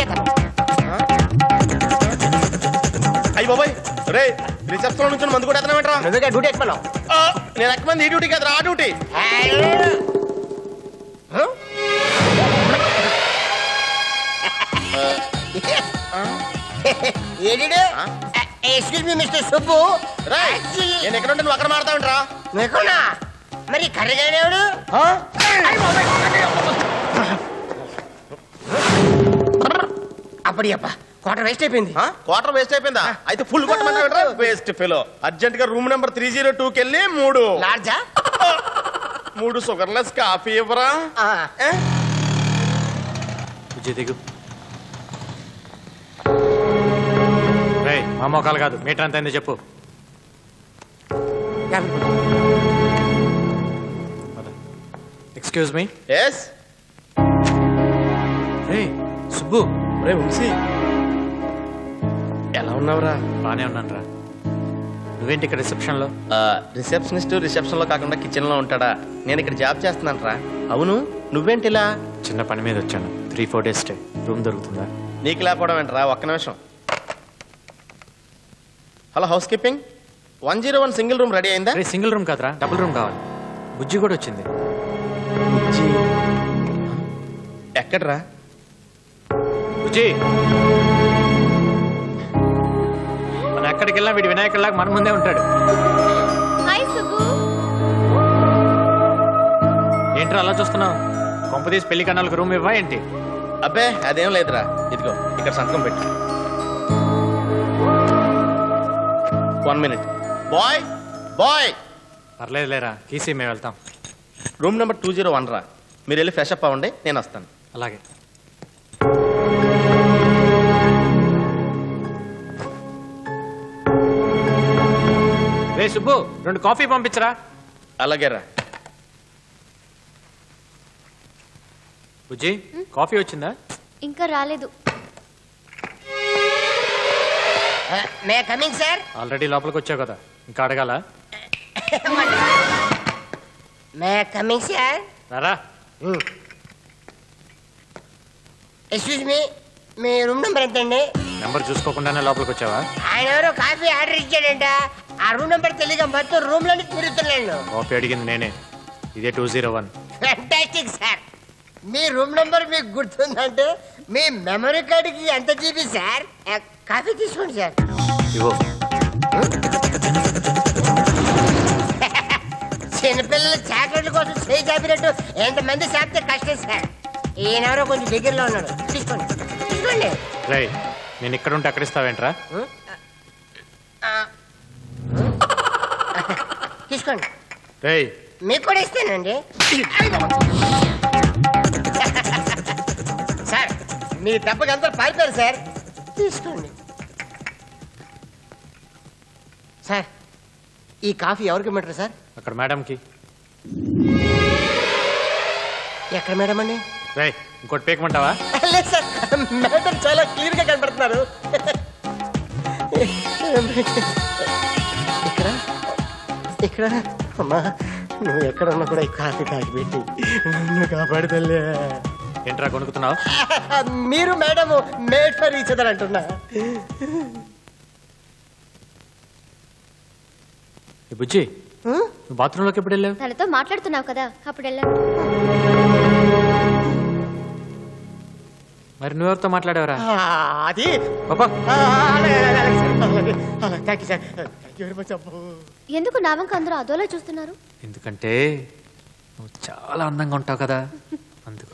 [SPEAKER 19] అయ్యి బాబాయ్ రే రిసెప్షన్ నుంచి మందు కూడా ఎత్తనమేంట్రా
[SPEAKER 6] నువ్వేగా డ్యూటీ ఎక్కమన్నావు
[SPEAKER 19] నేను ఎక్కమంది ఈ డ్యూటీ కదా ఆ డ్యూటీ
[SPEAKER 6] ఏడిడు ఎక్స్క్యూజ్ మీ మిస్టర్ సుబ్బు
[SPEAKER 19] నేను ఎక్కడ ఉంటే నువ్వు అక్కడ మాడతావుంట్రా
[SPEAKER 6] నీకున్నా మరి కర్రగానేవాడు అప్పటి అప్ప క్వార్టర్ వేస్ట్ అయిపోయింది
[SPEAKER 19] క్వార్టర్ వేస్ట్ అయిపోయిందా అయితే ఫుల్ కొట్టమంటారా వేస్ట్ ఫెలో అర్జెంట్ గా room number three zero two కి వెళ్ళి మూడు
[SPEAKER 6] లార్జా
[SPEAKER 19] మూడు షుగర్లెస్ కాఫీ ఇవ్వరా
[SPEAKER 12] విజయ్ దిగు రేయ్ మా మోకాలు కాదు మీటర్ అంత అయిందో చెప్పు ఎక్స్క్యూజ్ మీ
[SPEAKER 19] ఎస్
[SPEAKER 12] రే సుబ్బు
[SPEAKER 19] రే వంశీ ఎలా ఉన్నావురా
[SPEAKER 12] బానే ఉన్నాను రా నువ్వేంటి ఇక్కడ రిసెప్షన్లో
[SPEAKER 19] రిసెప్షనిస్ట్ రిసెప్షన్ లో కాకుండా కిచెన్ లో ఉంటాడా నేను ఇక్కడ జాబ్ చేస్తున్నాను రా అవును నువ్వేంటిలా
[SPEAKER 12] చిన్న పని మీద వచ్చాను three four days stay room దొరుకుతుందా
[SPEAKER 19] నీకు లేకపోవడం ఏంట్రా ఒక్క నిమిషం hello house keeping one zero one single room ready అయిందా
[SPEAKER 12] రే సింగిల్ రూమ్ కాదురా డబుల్ రూమ్ కావాలి బుజ్జి కూడా వచ్చింది
[SPEAKER 19] ఎక్కడ్రా
[SPEAKER 12] బుజ్జి మనం ఎక్కడికి వెళ్ళినా వీడి వినాయకుడిలాగా మన ముందే ఉంటాడు
[SPEAKER 2] హాయ్ సుబ్బు
[SPEAKER 12] ఏంట్రా అలా చూస్తున్నావు కొంపదీసి పెళ్లి కన్నాలకు రూమ్ ఇవ్వా ఏంటి
[SPEAKER 19] అబ్బే అదేం లేదురా ఇదిగో ఇక్కడ సంతకం పెట్టు వన్ మినిట్ బాయ్ బాయ్
[SPEAKER 12] పర్లేదు లేరా కీసీ మేము వెళ్తాం
[SPEAKER 19] room number two zero one రా మీరు వెళ్ళి ఫ్రెష్ అప్ అవ్వండి నేను వస్తాను
[SPEAKER 12] అలాగే రే సుబ్బు రెండు కాఫీ పంపించరా
[SPEAKER 19] అలాగేరా
[SPEAKER 12] బుజ్జి కాఫీ వచ్చిందా
[SPEAKER 2] ఇంకా రాలేదు
[SPEAKER 6] మే కమింగ్ సార్
[SPEAKER 12] ఆల్రెడీ లోపలికి వచ్చావు కదా ఇంకా అడగాల
[SPEAKER 6] మే కమింగ్ సార్
[SPEAKER 12] రారా
[SPEAKER 6] ఎక్స్క్యూజ్ మీ మీ రూమ్ నెంబర్ ఎంతండి
[SPEAKER 12] నెంబర్ చూసుకోకుండానే లోపలికి వచ్చావా
[SPEAKER 6] ఆయన ఎవరో కాఫీ ఆర్డర్ ఇచ్చాడంట ఆ రూమ్ నెంబర్ తెలియక మొత్తం రూమ్ లోని తిరుగుతున్నాను
[SPEAKER 12] కాఫీ అడిగింది నేనే ఇదే two zero one
[SPEAKER 6] fantastic sir మీ రూమ్ నెంబర్ మీకు గుర్తుందంటే మీ మెమరీ కార్డుకి ఎంత జీబీ సార్ ఆ, కాఫీ తీసుకోండి సార్
[SPEAKER 12] ఇవో
[SPEAKER 6] చిన్నపిల్లలు చాక్లెట్ల కోసం చేయి చాపినట్టు ఎంతమంది చాపితే కష్టం సార్ ఈయనెవరో కొంచెం దగ్గరలో ఉన్నాడు తీసుకోండి తీసుకోండి
[SPEAKER 12] రై నేను ఇక్కడ ఉంటే అక్కడ ఇస్తావేంట్రా
[SPEAKER 6] తీసుకోండి
[SPEAKER 12] రేయ్
[SPEAKER 6] మీకు కూడా ఇస్తానండి సార్ మీ దెబ్బకి అందరూ పారిపోయారు సార్
[SPEAKER 20] తీసుకోండి సార్ ఈ కాఫీ ఎవరికి ఇమ్మంటారు సార్
[SPEAKER 14] అక్కడ మేడంకి
[SPEAKER 20] ఎక్కడ మేడం అండి
[SPEAKER 14] రే ఇంకోటి పేకమంటావా
[SPEAKER 20] లేదు సార్ మేడం చాలా క్లియర్ గా కనపడుతున్నారు ఇక్కడ ఇక్కడ అమ్మా నువ్వు ఎక్కడ ఉన్నా కూడా ఈ కాఫీ తాగి పెట్టి నువ్వు కాపాడుతలే
[SPEAKER 14] ఏంట్రా కొనుక్కుతున్నావు
[SPEAKER 20] మీరు madam made for each other అంటున్నా
[SPEAKER 14] ఏ బుజ్జి నువ్వు బాత్రూంలోకి ఎప్పుడు వెళ్ళావు
[SPEAKER 2] తనతో మాట్లాడుతున్నావు కదా అప్పుడు వెళ్ళాను
[SPEAKER 14] మరి నువ్వెవరితో మాట్లాడావరా
[SPEAKER 20] ఆ, అది
[SPEAKER 14] పాపా
[SPEAKER 20] ఆ, అలాగే, అలాగే, అలాగే సార్. అలాగే. అలాగే. Thank you sir thank you very much అబ్బో
[SPEAKER 2] ఎందుకు నా వంక అందరూ అదోలా చూస్తున్నారు
[SPEAKER 14] ఎందుకంటే నువ్వు చాలా అందంగా ఉంటావు కదా అందుకు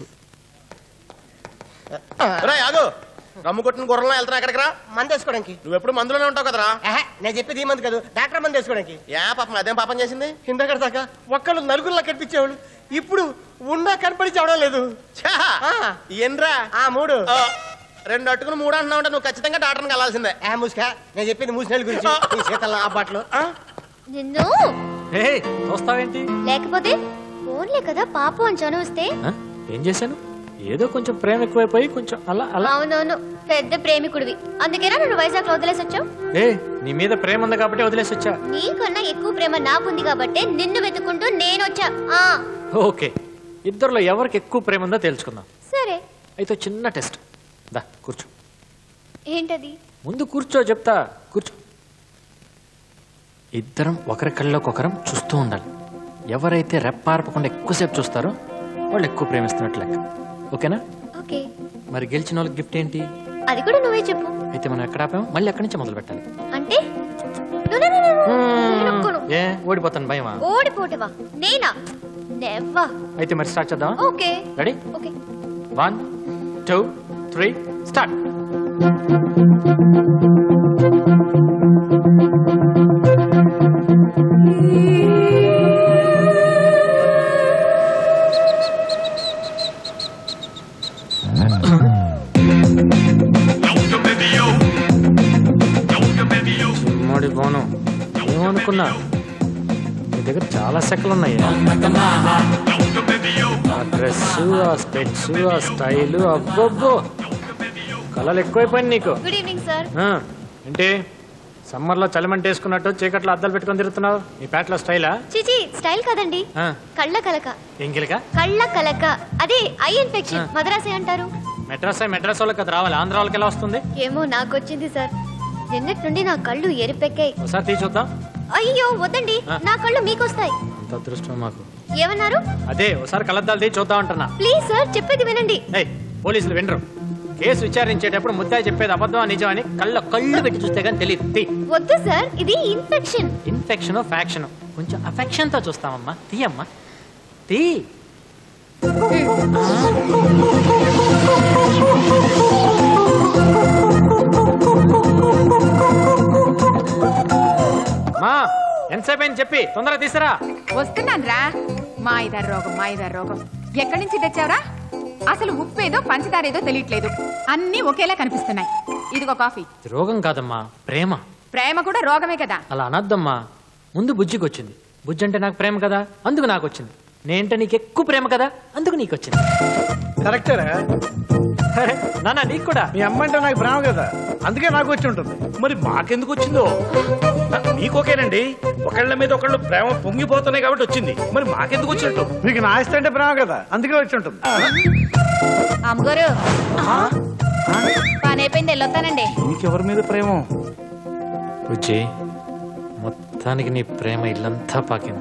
[SPEAKER 19] రా ఆగు రమ్ము కొట్టిన గుర్రంలో వెళ్తున్నా ఎక్కడికి రా
[SPEAKER 20] మందు వేసుకోవడానికి
[SPEAKER 19] నువ్వు ఎప్పుడు మందులోనే ఉంటావు కదరా
[SPEAKER 20] ఆహా, నేను చెప్పేది ఈ మందు కాదు డాక్టర్ మందు వేసుకోవడానికి
[SPEAKER 19] ఏ పాపం అదేం పాపం చేసింది
[SPEAKER 20] ఇందాక దాకా ఒక్కళ్ళు నలుగురులా కనిపించేవాళ్ళు ఇప్పుడు ఉన్నా కనపడి చావడం లేదు
[SPEAKER 19] ఎన్రా
[SPEAKER 20] ఆ మూడు
[SPEAKER 19] రెండు అట్టుకుని మూడు అంటున్నావు అంటే నువ్వు ఖచ్చితంగా డాక్టర్ని కలాల్సిందే
[SPEAKER 20] ఆ మూసుకా నేను చెప్పింది మూసినోళ్ళ గురించి ఈ శీతల ఆ బాటలు
[SPEAKER 2] నిన్ను
[SPEAKER 14] ఏ చూస్తావేంటి
[SPEAKER 2] లేకపోతే ఫోన్లే కదా పాపం అని చనువిస్తే
[SPEAKER 14] ఆ? ఏం చేశాను ఏదో కొంచెం ప్రేమ ఎక్కువైపోయి కొంచెం అలా అలా
[SPEAKER 2] అవునవును పెద్ద ప్రేమికుడివి అందుకేనా నన్ను వైజాగ్ లో వదిలేసి వచ్చావు
[SPEAKER 14] ఏ నీ మీద ప్రేమ ఉంది కాబట్టి వదిలేసి వచ్చా
[SPEAKER 2] నీకన్నా ఎక్కువ ప్రేమ నాకుంది కాబట్టి నిన్ను వెతుకుంటూ నేను వచ్చా ఆ
[SPEAKER 14] ఓకే ఇద్దరిలో ఎవరికి ఎక్కువ ప్రేమ ఉందో తెలుసుకుందాం
[SPEAKER 2] సరే
[SPEAKER 14] అయితే ఓ చిన్న టెస్ట్ దా కూర్చో
[SPEAKER 2] ఏంటది
[SPEAKER 14] ముందు కూర్చో చెప్తా కూర్చో ఇద్దరం ఒకరి కళ్ళలోకి ఒకరం చూస్తూ ఉండాలి ఎవరైతే రెప్పార్పకుండా ఎక్కువసేపు చూస్తారో వాళ్ళు ఎక్కువ ప్రేమిస్తున్నట్లు లెక్క ఓకేనా
[SPEAKER 2] ఓకే
[SPEAKER 14] మరి గెలిచిన వాళ్ళకి గిఫ్ట్ ఏంటి
[SPEAKER 2] అది కూడా నువ్వే చెప్పు
[SPEAKER 14] అయితే మనం ఎక్కడ ఆపాము మళ్ళీ అక్కడి నుంచి మొదలు పెట్టాలి
[SPEAKER 2] అంటే No, no, no, no, no. నేను ఒప్పుకోను.
[SPEAKER 14] ఏ ఓడిపోతాను భయమా
[SPEAKER 2] ఓడిపోటవా నేనా నెవ్వా
[SPEAKER 14] అయితే మరి స్టార్ట్ చేద్దామా
[SPEAKER 2] okay
[SPEAKER 14] ready
[SPEAKER 2] okay
[SPEAKER 14] one two three start చిమ్మడి పోను ఏమనుకున్నా నీ దగ్గర చాలా సెకలు ఉన్నాయి ఆ డ్రెస్ ఆ స్పెట్స్ ఆ స్టైల్ అబ్బబ్బో కళలు ఎక్కువైపోయింది నీకు
[SPEAKER 2] గుడ్ ఈవినింగ్ సార్
[SPEAKER 14] ఆ, ఏంటి సమ్మర్లో చలిమంట వేసుకున్నట్టు చీకట్లో అద్దాలు పెట్టుకొని తిరుగుతున్నావు నీ పేటలో స్టైలా
[SPEAKER 2] చిచి స్టైల్ కదండి
[SPEAKER 14] ఆ,
[SPEAKER 2] కళ్ళ కలక
[SPEAKER 14] ఇంగిలిగా
[SPEAKER 2] కళ్ళ కలక అదే ఐ ఇన్ఫెక్షన్ మద్రాసే అంటారు
[SPEAKER 14] మెడ్రాస్ మెడ్రాస్ వాళ్ళకి అది రావాలి ఆంధ్ర వాళ్ళకి ఎలా వస్తుంది
[SPEAKER 2] ఏమో నాకు వచ్చింది సార్ నిన్నటి నుండి నా కళ్ళు ఎరిపెక్కాయి
[SPEAKER 14] ఒకసారి తీసి చూద్దాం
[SPEAKER 2] అయ్యో వద్దండి
[SPEAKER 14] ఆ.
[SPEAKER 2] నా కళ్ళు మీకొస్తాయి
[SPEAKER 14] అంత అదృష్టం మాకు
[SPEAKER 2] ఏమన్నారు
[SPEAKER 14] అదే ఒకసారి కలద్దాలు తీసి చూద్దాం అంటున్నా
[SPEAKER 2] ప్లీజ్ సార్ చెప్పేది వినండి
[SPEAKER 14] ఏయ్ పోలీసులు వినరు కేసు విచారించేటప్పుడు ముద్దాయి చెప్పేది అబద్ధమా నిజమని కళ్ళ కళ్ళు పెట్టి చూస్తే కానీ తెలియదు తీ
[SPEAKER 2] వద్దు సార్ ఇది ఇన్ఫెక్షన్
[SPEAKER 14] ఇన్ఫెక్షన్ ఫ్యాక్షన్ కొంచెం అఫెక్షన్ తో చూస్తామమ్మా తీయమ్మా తీ మా ఎంతసేపు అయింది చెప్పి తొందరగా తీసరా
[SPEAKER 21] వస్తున్నాను రా మాయిదారు రోగం మాయిదారు రోగం ఎక్కడి నుంచి తెచ్చావురా అసలు ఉప్పు ఏదో పంచదార ఏదో తెలియట్లేదు అన్నీ ఒకేలా కనిపిస్తున్నాయి ఇదిగో కాఫీ
[SPEAKER 14] ఇది రోగం కాదమ్మా ప్రేమ
[SPEAKER 21] ప్రేమ కూడా రోగమే కదా
[SPEAKER 14] అలా అనొద్దమ్మా ముందు బుజ్జికి వచ్చింది బుజ్జి అంటే నాకు ప్రేమ కదా అందుకు నాకు వచ్చింది నేనంటే నీకు ఎక్కువ ప్రేమ కదా అందుకు నీకు వచ్చింది
[SPEAKER 11] కరెక్టరా
[SPEAKER 14] నాన్న నీకు కూడా
[SPEAKER 11] మీ అమ్మ అంటే నాకు ప్రేమ కదా అందుకే నాకు వచ్చి ఉంటుంది
[SPEAKER 10] మరి మాకెందుకు వచ్చిందో మీకు ఓకేనండి ఒకళ్ళ మీద ఒకళ్ళు ప్రేమ పొంగిపోతున్నాయి కాబట్టి వచ్చింది మరి మాకెందుకు వచ్చినట్టు
[SPEAKER 11] మీకు నా ఇష్టం అంటే ప్రేమ కదా అందుకే వచ్చి ఉంటుంది
[SPEAKER 21] అమ్మగారు పని అయిపోయింది వెళ్ళొస్తానండి
[SPEAKER 10] నీకెవరి మీద ప్రేమ
[SPEAKER 14] బుజ్జి మొత్తానికి నీ ప్రేమ ఇల్లంతా పాకింది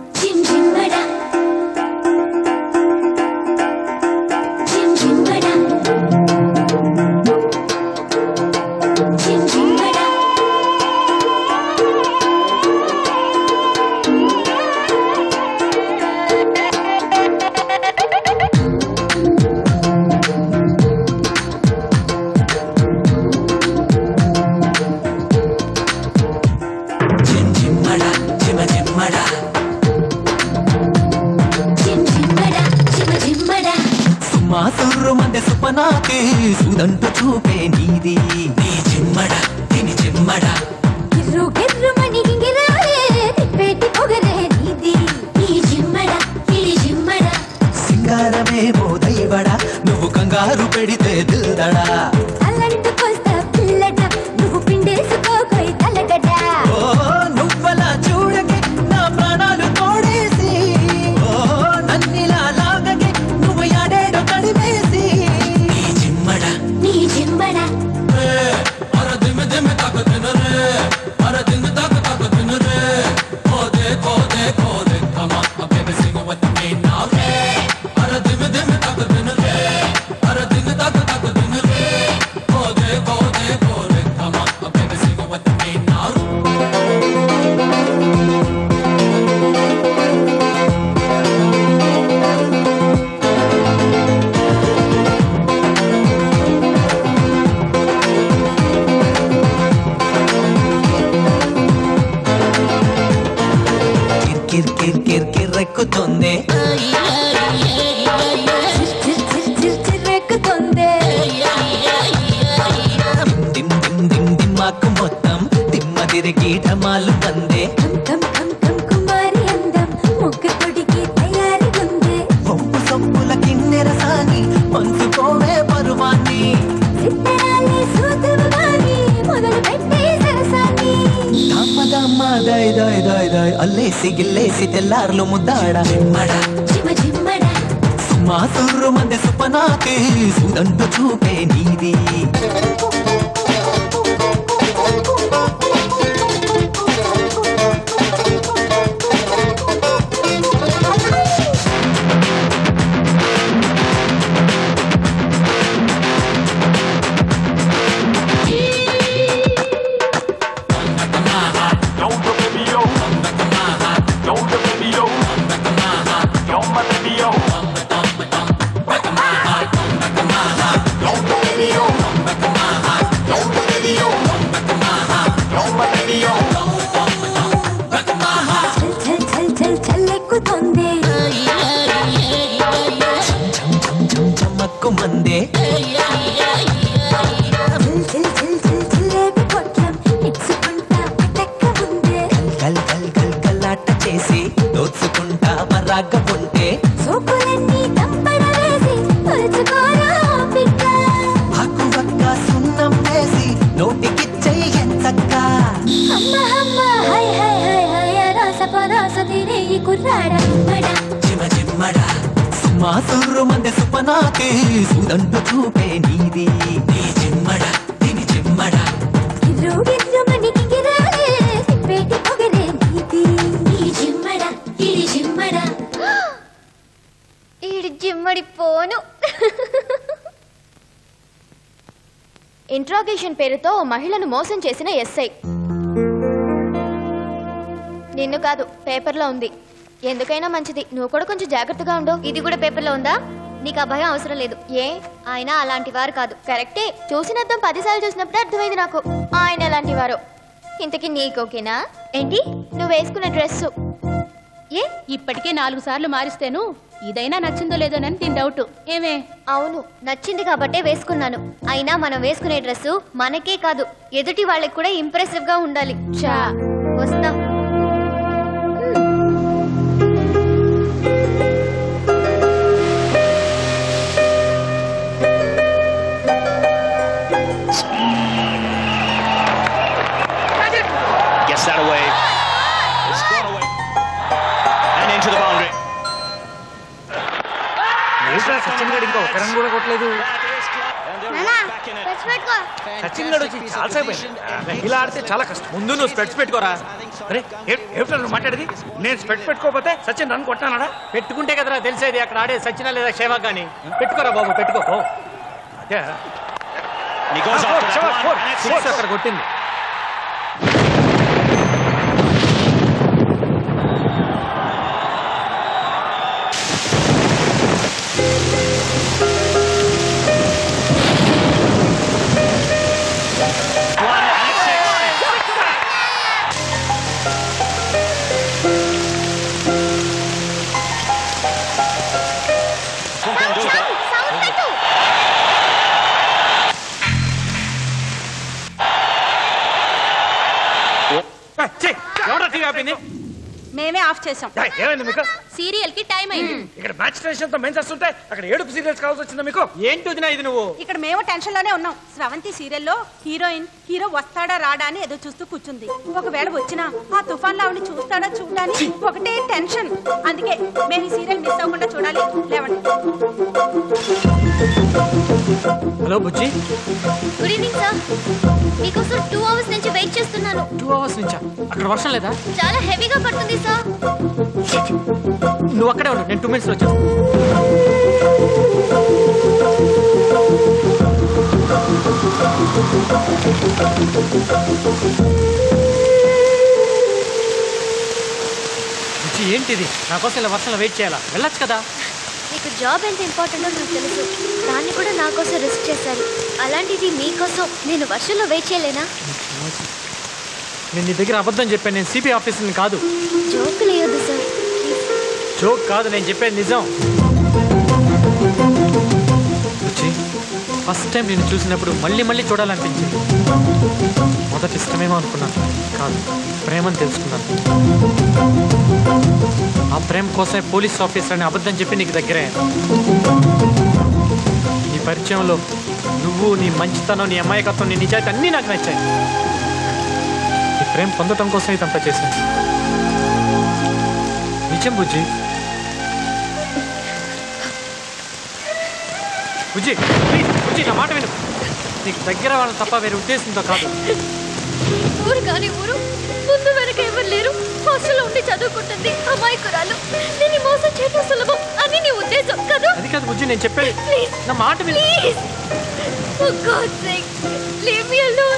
[SPEAKER 8] జిమ్మడ జిమ జిమ్మడ సుమా సుర్రు మందె సుపనాకే సుదంటు చూపే నీది నీ జిమ్మడ अरे दिन तक तक दिन रे ओ देखो देखो रे come on oh baby sing it with me now रे अरे दिन दिन तक दिन रे अरे दिन तक तक दिन रे ओ देखो देखो रे come on oh baby sing it with me now
[SPEAKER 16] కిర్ కిర్ కిర్ కిర్రెక్కుతుంది
[SPEAKER 7] చిర్రెక్కుతుంది
[SPEAKER 16] దిమ్ దిమ్ దిమ్ దిమ్మాకు మొత్తం దిమ్మ తిరిగి ఢమాలు పందే
[SPEAKER 7] కం కం కం కుమారి అందం ముగ్గు కొడికి తయారి ఉంది
[SPEAKER 16] ఒప్పు సొప్పుల కిన్నెర సాని పంచుకోవే పరువాన్ని
[SPEAKER 7] సిత్తరాలే సూతువు వాని మొదలు పెట్టే సరసాన్ని
[SPEAKER 16] దమ్మ దమ్మ దయ్ దయ్ దయ్ దయ్ అల్లేసి గిల్లేసి తెల్లార్లు ముద్దాడ జిమ్మడ
[SPEAKER 7] జిమ జిమ్మడ
[SPEAKER 16] సుమా సుర్రు మంది సుపనాకి సుదంటు చూపే నీది
[SPEAKER 7] చల్ చల్ చల్ చల్లెక్కుతుంది
[SPEAKER 16] చమ్మక్కు మందే
[SPEAKER 7] చిల్ చిల్ చిల్ చిల్ చిల్లేపి పొట్లం ఇచ్చుకుంటా పటక్క ఉంది
[SPEAKER 16] కల్ కల్ కల్ కల్లాట చేసి దోచుకుంటా మరాగ ఉంటే
[SPEAKER 7] సోకులన్నీ దంపడ వేసి తలుచుకోరా పిక్క
[SPEAKER 16] ఆకు వక్క సున్నం వేసి నోటికిచ్చయ్యి ఎంచక్క
[SPEAKER 7] అమ్మ అమ్మ హై హై హై హై రాస పరాస తినే ఈ కుర్రాడ మడ
[SPEAKER 16] జిమ జిమ్మడ సుమా సుర్రు మంది సుపనాకి సుదంటు చూపే నీది నీ జిమ్మడ దీని జిమ్మడ
[SPEAKER 7] గిర్రు గిర్రు మణికి గిరాలే తిప్పేటి పొగరే నీది ఈ జిమ్మడ ఇడి జిమ్మడ
[SPEAKER 2] ఈడి జిమ్మడి పోను ఇంట్రాగేషన్ పేరుతో ఓ మహిళను మోసం చేసిన ఎస్ఐ నిన్ను కాదు పేపర్లో ఉంది ఎందుకైనా మంచిది నువ్వు కూడా కొంచెం జాగ్రత్తగా ఉండు ఇది కూడా పేపర్లో ఉందా నీకు ఆ భయం అవసరం లేదు ఏ ఆయన అలాంటి వారు కాదు కరెక్టే చూసిన అర్థం పదిసార్లు చూసినప్పుడే అర్థమైంది నాకు ఆయన ఎలాంటి వారు ఇంతకీ నీకు ఓకేనా ఏంటి నువ్వు వేసుకున్న డ్రెస్సు
[SPEAKER 18] ఏ ఇప్పటికే నాలుగు సార్లు మారిస్తేను ఇదైనా నచ్చిందో లేదోనని దీని డౌట్ ఏమే
[SPEAKER 2] అవును నచ్చింది కాబట్టే వేసుకున్నాను అయినా మనం వేసుకునే డ్రెస్సు మనకే కాదు ఎదుటి వాళ్ళకి కూడా ఇంప్రెసివ్ గా ఉండాలి చా వస్తా
[SPEAKER 15] Gets that away. It's gone away. And into the boundary.
[SPEAKER 3] ఏంట్రా సచిన్ గడు ఇంకా ఒక రన్ కూడా కొట్టలేదు సచిన్ గడు వచ్చి చాలాసేపు అయింది. ఇలా ఆడితే చాలా కష్టం
[SPEAKER 14] ముందు నువ్వు స్పెట్స్ పెట్టుకోరా
[SPEAKER 3] అరే ఏ- ఏమిట్రా నువ్వు మాట్లాడేది నేను స్పెట్ పెట్టుకోకపోతే సచిన్ రన్ కొట్టానడా
[SPEAKER 14] పెట్టుకుంటే కదరా తెలిసేది అక్కడ ఆడే సచినా లేదా షేవా కానీ పెట్టుకోరా బాబు పెట్టుకో
[SPEAKER 3] అదే
[SPEAKER 15] And he goes
[SPEAKER 3] Ah,
[SPEAKER 15] after
[SPEAKER 3] four,
[SPEAKER 15] that
[SPEAKER 3] four,
[SPEAKER 15] one. And it's
[SPEAKER 3] four.
[SPEAKER 15] six.
[SPEAKER 14] అక్కడ కొట్టింది
[SPEAKER 3] ఎవరా టీవీ ఆపింది
[SPEAKER 13] మేమే ఆఫ్ చేసాం
[SPEAKER 3] ఏయ్, ఏమైంది మీకు
[SPEAKER 18] సీరియల్ కి టైం అయింది
[SPEAKER 3] ఇక్కడ మ్యాచ్ టెన్షన్ తో మెన్స్ వస్తుంటే అక్కడ ఏడుపు సీరియల్స్ కావాల్సి వచ్చిందా మీకు
[SPEAKER 14] ఏంటి వదినా ఇది నువ్వు
[SPEAKER 13] ఇక్కడ మేము టెన్షన్ లోనే ఉన్నాం స్రవంతి సీరియల్లో హీరోయిన్ హీరో వస్తాడా రాడా అని ఎదురు చూస్తూ కూర్చుంది ఒకవేళ వచ్చినా ఆ తుఫాన్ లావుని చూస్తాడా చూడాని ఒకటే టెన్షన్ అందుకే మేము ఈ సీరియల్ మిస్ అవ్వకుండా చూడాలి లేవండి
[SPEAKER 14] హలో బుజ్జి
[SPEAKER 2] గుడ్ ఈవినింగ్ సార్ మీకోసం టూ అవర్స్ నుంచి వెయిట్ చేస్తున్నాను
[SPEAKER 14] టూ అవర్స్ నుంచా అక్కడ వర్షం లేదా
[SPEAKER 2] చాలా హెవీగా పడుతుంది సార్
[SPEAKER 14] నువ్వు అక్కడే ఉండు నేను టూ మినిట్స్ వచ్చేస్తాను బుజ్జి ఏంటిది నా కోసం ఇలా వర్షంలో వెయిట్ చేయాలా వెళ్ళొచ్చు కదా
[SPEAKER 2] మీకు జాబ్ ఎంత ఇంపార్టెంటో నాకు తెలుసు దాన్ని కూడా నా కోసం రిస్క్ చేశారు అలాంటిది మీకోసం నేను వర్షంలో వెయిట్ చేయలేనా
[SPEAKER 14] నేను నీ దగ్గర అబద్ధం చెప్పాను నేను సిబిఐ ఆఫీసర్ని కాదు
[SPEAKER 2] జోకులు వేయొద్దు సార్
[SPEAKER 14] జోక్ కాదు నేను చెప్పేది నిజం రుచి ఫస్ట్ టైం నేను చూసినప్పుడు మళ్ళీ మళ్ళీ చూడాలనిపించింది మొదటి ఇష్టమేమో అనుకున్నాను కాదు ప్రేమని తెలుసుకున్నాను ఆ ప్రేమ కోసమే పోలీస్ ఆఫీసర్ అని అబద్ధం చెప్పి నీకు దగ్గరే నీ పరిచయంలో నువ్వు నీ మంచితనం నీ అమాయకత్వం నీ నిజాయితీ అన్నీ నాకు నచ్చాయి నీ ప్రేమ పొందటం కోసం ఇదంతా చేశాను నిజం బుజ్జి బుజ్జి ప్లీజ్ బుజ్జి నా మాట విను నీకు దగ్గర వాళ్ళని తప్ప వేరే ఉద్దేశంతో కాదు
[SPEAKER 2] ఊరు కాని ఊరు ముందు వెనక ఎవరు లేరు హాస్టల్లో ఉండి చదువుకుంటుంది అమాయకురాలు దీన్ని మోసం చేయడం సులభం అని నీ ఉద్దేశం కదా
[SPEAKER 14] అది కాదు బుజ్జి నేను చెప్పేది
[SPEAKER 2] ప్లీజ్
[SPEAKER 14] నా మాట విను
[SPEAKER 2] please For God's sake, leave me alone.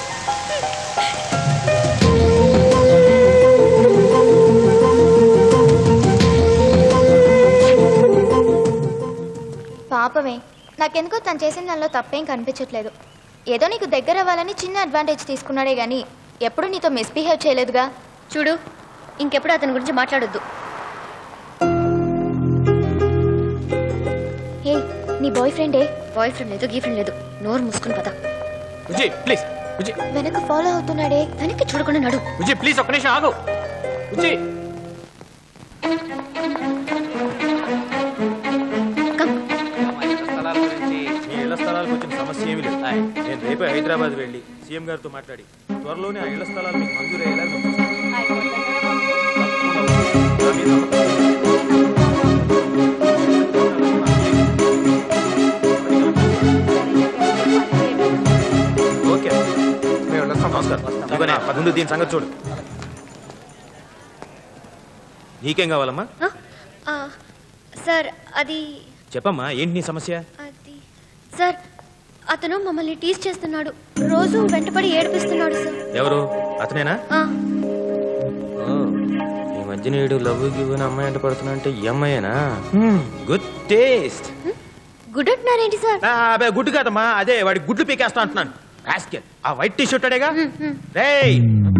[SPEAKER 2] పాపమే నాకెందుకో తను చేసిన దానిలో తప్పేం కనిపించట్లేదు ఏదో నీకు దగ్గర అవ్వాలని చిన్న అడ్వాంటేజ్ తీసుకున్నాడే గానీ ఎప్పుడు నీతో మిస్బిహేవ్ చేయలేదుగా చూడు ఇంకెప్పుడు అతని గురించి మాట్లాడొద్దు హే నీ బాయ్ ఫ్రెండే బాయ్ ఫ్రెండ్ లేదు గీ ఫ్రెండ్ లేదు నోరు మూసుకుని పద
[SPEAKER 14] బుజ్జి ప్లీజ్ బుజ్జి
[SPEAKER 2] వెనక ఫాలో అవుతున్నాడే వెనక్కి చూడకుండా నడు
[SPEAKER 14] బుజ్జి ప్లీజ్ ఒక్క నిమిషం ఆగు బుజ్జి
[SPEAKER 15] స్థలాల గురించి ఈ ఇళ్ల స్థలాలకు వచ్చిన సమస్య ఏమీ లేదు నేను రేపు హైదరాబాద్ వెళ్ళి సీఎం గారితో మాట్లాడి త్వరలోనే ఆ ఇళ్ల స్థలాలు మీకు మంజూరయ్యేలా చూపిస్తాను. ఓకే నమస్కారం ఇదిగోనే, పదుండు దీని సంగతి చూడు నీకేం కావాలమ్మా
[SPEAKER 2] సార్ అది
[SPEAKER 15] చెప్పమ్మా ఏంటి నీ సమస్య
[SPEAKER 2] అది సార్ అతను మమ్మల్ని టీస్ చేస్తున్నాడు రోజు వెంటపడి ఏడిపిస్తున్నాడు సార్
[SPEAKER 15] ఎవరు అతనేనా
[SPEAKER 2] ఆ,
[SPEAKER 15] ఓ, ఈ మధ్య నీడు లవ్ గివ్ అమ్మాయి అంటే పడుతున్నా అంటే ఈ అమ్మాయేనా గుడ్ టేస్ట్
[SPEAKER 2] గుడ్ అంటున్నారేంటి సార్
[SPEAKER 15] అదే గుడ్డు కాదమ్మా అదే వాడి గుడ్లు పీకేస్తా అంటున్నాను రాస్కెల్ ఆ వైట్ టీ షర్ట్ అడేగా రేయ్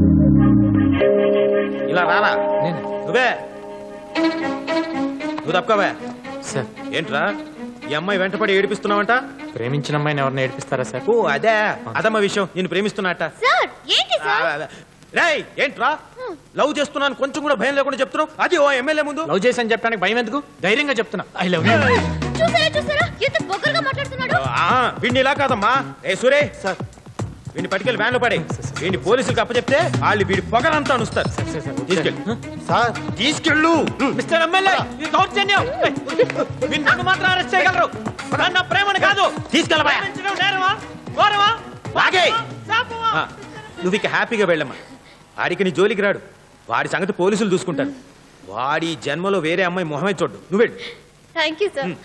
[SPEAKER 15] ఇలా రారా నువ్వే నువ్వు తప్పుకోవే
[SPEAKER 14] సార్
[SPEAKER 15] ఏంట్రా ఈ అమ్మాయి వెంటపడి ఏడిపిస్తున్నావంట
[SPEAKER 14] ప్రేమించిన అమ్మాయిని ఎవరిని ఏడిపిస్తారా సార్
[SPEAKER 15] ఓ అదే అదమ్మ విషయం నేను ప్రేమిస్తున్నట్ట
[SPEAKER 2] సార్ ఏంటి సార్
[SPEAKER 15] రేయ్ ఏంట్రా లవ్ చేస్తున్నాను కొంచెం కూడా భయం లేకుండా చెప్తున్నావు అది ఓ ఎమ్మెల్యే ముందు
[SPEAKER 14] లవ్ చేసి చెప్పడానికి భయం ఎందుకు ధైర్యంగా చెప్తున్నా ఐ లవ్ యూ
[SPEAKER 2] చూసారా చూసారా ఎంత బొగ్గరగా మాట్లాడుతున్నాడు
[SPEAKER 15] ఆ, వీడిని ఇలా కాదమ్మా ఏ సూరే సార్ వీడిని పట్టుకెళ్ళి వ్యాన్లో పడే వీడిని పోలీసులకు అప్పచెప్తే వాళ్ళు వీడి పొగరంతా అనుస్తారు తీసుకెళ్ళు సార్ తీసుకెళ్ళు
[SPEAKER 14] మిస్టర్ ఎమ్మెల్యే ఇది దౌర్జన్యం మీరు నన్ను మాత్రం అరెస్ట్ చేయగలరు కానీ నా ప్రేమను కాదు
[SPEAKER 15] తీసుకెళ్ళబా
[SPEAKER 14] ప్రేమించడం నేరమా ఘోరమా
[SPEAKER 15] బాగే
[SPEAKER 14] శాపమా?
[SPEAKER 15] ఆ, నువ్వు ఇక హ్యాపీగా వెళ్ళమ్మా వాడికి నీ జోలికి రాడు వాడి సంగతి పోలీసులు చూసుకుంటారు వాడి జన్మలో వేరే అమ్మాయి మొహమే చూడు నువ్వు వెళ్ళు
[SPEAKER 2] థ్యాంక్ యూ సార్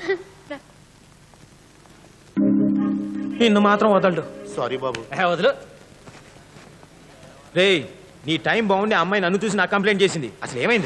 [SPEAKER 15] నిన్ను మాత్రం వదలడు
[SPEAKER 19] సారీ బాబు
[SPEAKER 14] వదలు
[SPEAKER 15] రేయ్ నీ టైం బాగుండి ఆ అమ్మాయి నన్ను చూసి నాకు కంప్లైంట్ చేసింది అసలు ఏమైంది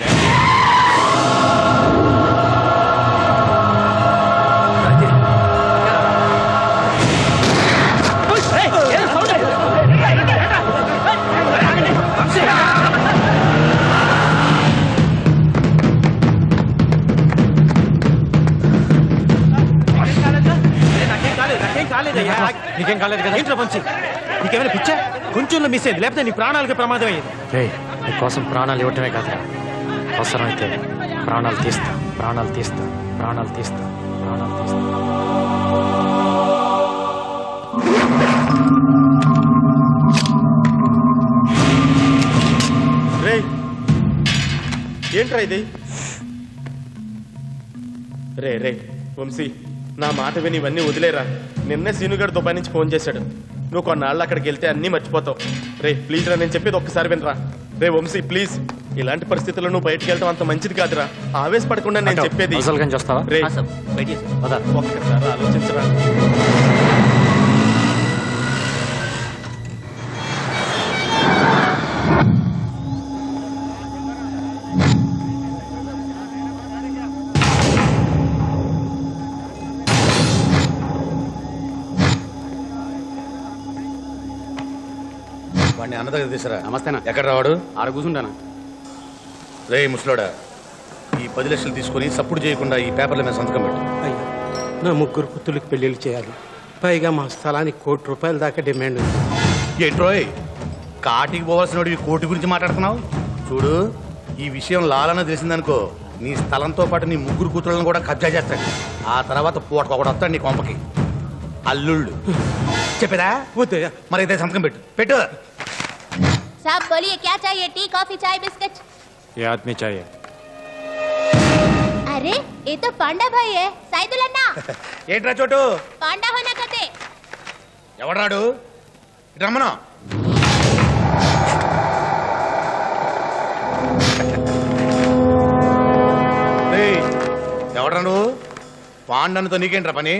[SPEAKER 14] నీకేం కాలేదు కదా
[SPEAKER 15] ఏంట్రా పంచి నీకేమైనా పిచ్చా కొంచెంలో మిస్ అయింది లేకపోతే నీ ప్రాణాలకి ప్రమాదం అయ్యింది
[SPEAKER 14] రేయ్ నీకోసం ప్రాణాలు ఇవ్వటమే కాదురా అవసరమైతే ప్రాణాలు తీస్తా ప్రాణాలు తీస్తా ప్రాణాలు తీస్తా ప్రాణాలు తీస్తా
[SPEAKER 15] రేయ్ ఏంట్రా ఇది రే రే వంశీ నా మాట విని ఇవన్నీ వదిలేరా
[SPEAKER 6] నిన్నే సీనుగాడు దుబాయ్ నుంచి ఫోన్ చేశాడు నువ్వు కొన్నాళ్ళు అక్కడికి వెళ్తే అన్నీ మర్చిపోతావు రే ప్లీజ్ రా నేను చెప్పేది ఒక్కసారి వినరా రే వంశీ ప్లీజ్ ఇలాంటి పరిస్థితుల్లో నువ్వు బయటికి వెళ్ళడం అంత మంచిది కాదురా ఆవేశపడకుండా నేను
[SPEAKER 12] అటో,
[SPEAKER 6] చెప్పేది
[SPEAKER 12] అవసరం కానీ చూస్తావా?
[SPEAKER 6] రే
[SPEAKER 12] ఆ, సార్, పద.
[SPEAKER 6] ఒక్కసారి ఆలోచించరా
[SPEAKER 1] వాడిని అన్న దగ్గర తీసురా నమస్తేనా ఎక్కడ రావాడు ఆడ కూర్చుంటానా రే ముసలోడా ఈ పది లక్షలు తీసుకొని సప్పుడు చేయకుండా ఈ పేపర్ల మీద సంతకం పెట్టు
[SPEAKER 11] అయ్యా నా ముగ్గురు పుత్తులకు పెళ్లిళ్ళు చేయాలి పైగా మా స్థలానికి కోటి రూపాయల దాకా డిమాండ్ ఉంది
[SPEAKER 1] ఏంట్రోయ్ కాటికి పోవాల్సిన వాడు ఈ కోటి గురించి మాట్లాడుతున్నావు చూడు ఈ విషయం లాలన తెలిసిందనుకో నీ స్థలంతో పాటు నీ ముగ్గురు కూతుళ్ళని కూడా కబ్జా చేస్తాడు ఆ తర్వాత పూటకొకడు వస్తాడు నీ కొంపకి అల్లుళ్ళు చెప్పేదా వద్దయ్యా మరి అయితే సంతకం పెట్టు పెట్టు
[SPEAKER 2] साहब बोलिए क्या चाहिए टी कॉफी चाय बिस्किट
[SPEAKER 12] ఏ ఆద్మీ చాయే
[SPEAKER 2] अरे ये तो पांडा भाई है साइदुल अन्ना
[SPEAKER 1] ఏంట్రా చోటు
[SPEAKER 2] पांडा होना कहते
[SPEAKER 1] ఎవడరాడు ఇటు రమ్మను ఏయ్, ఎవడ్రా నువ్వు పాండనుతో నీకేంట్రా పని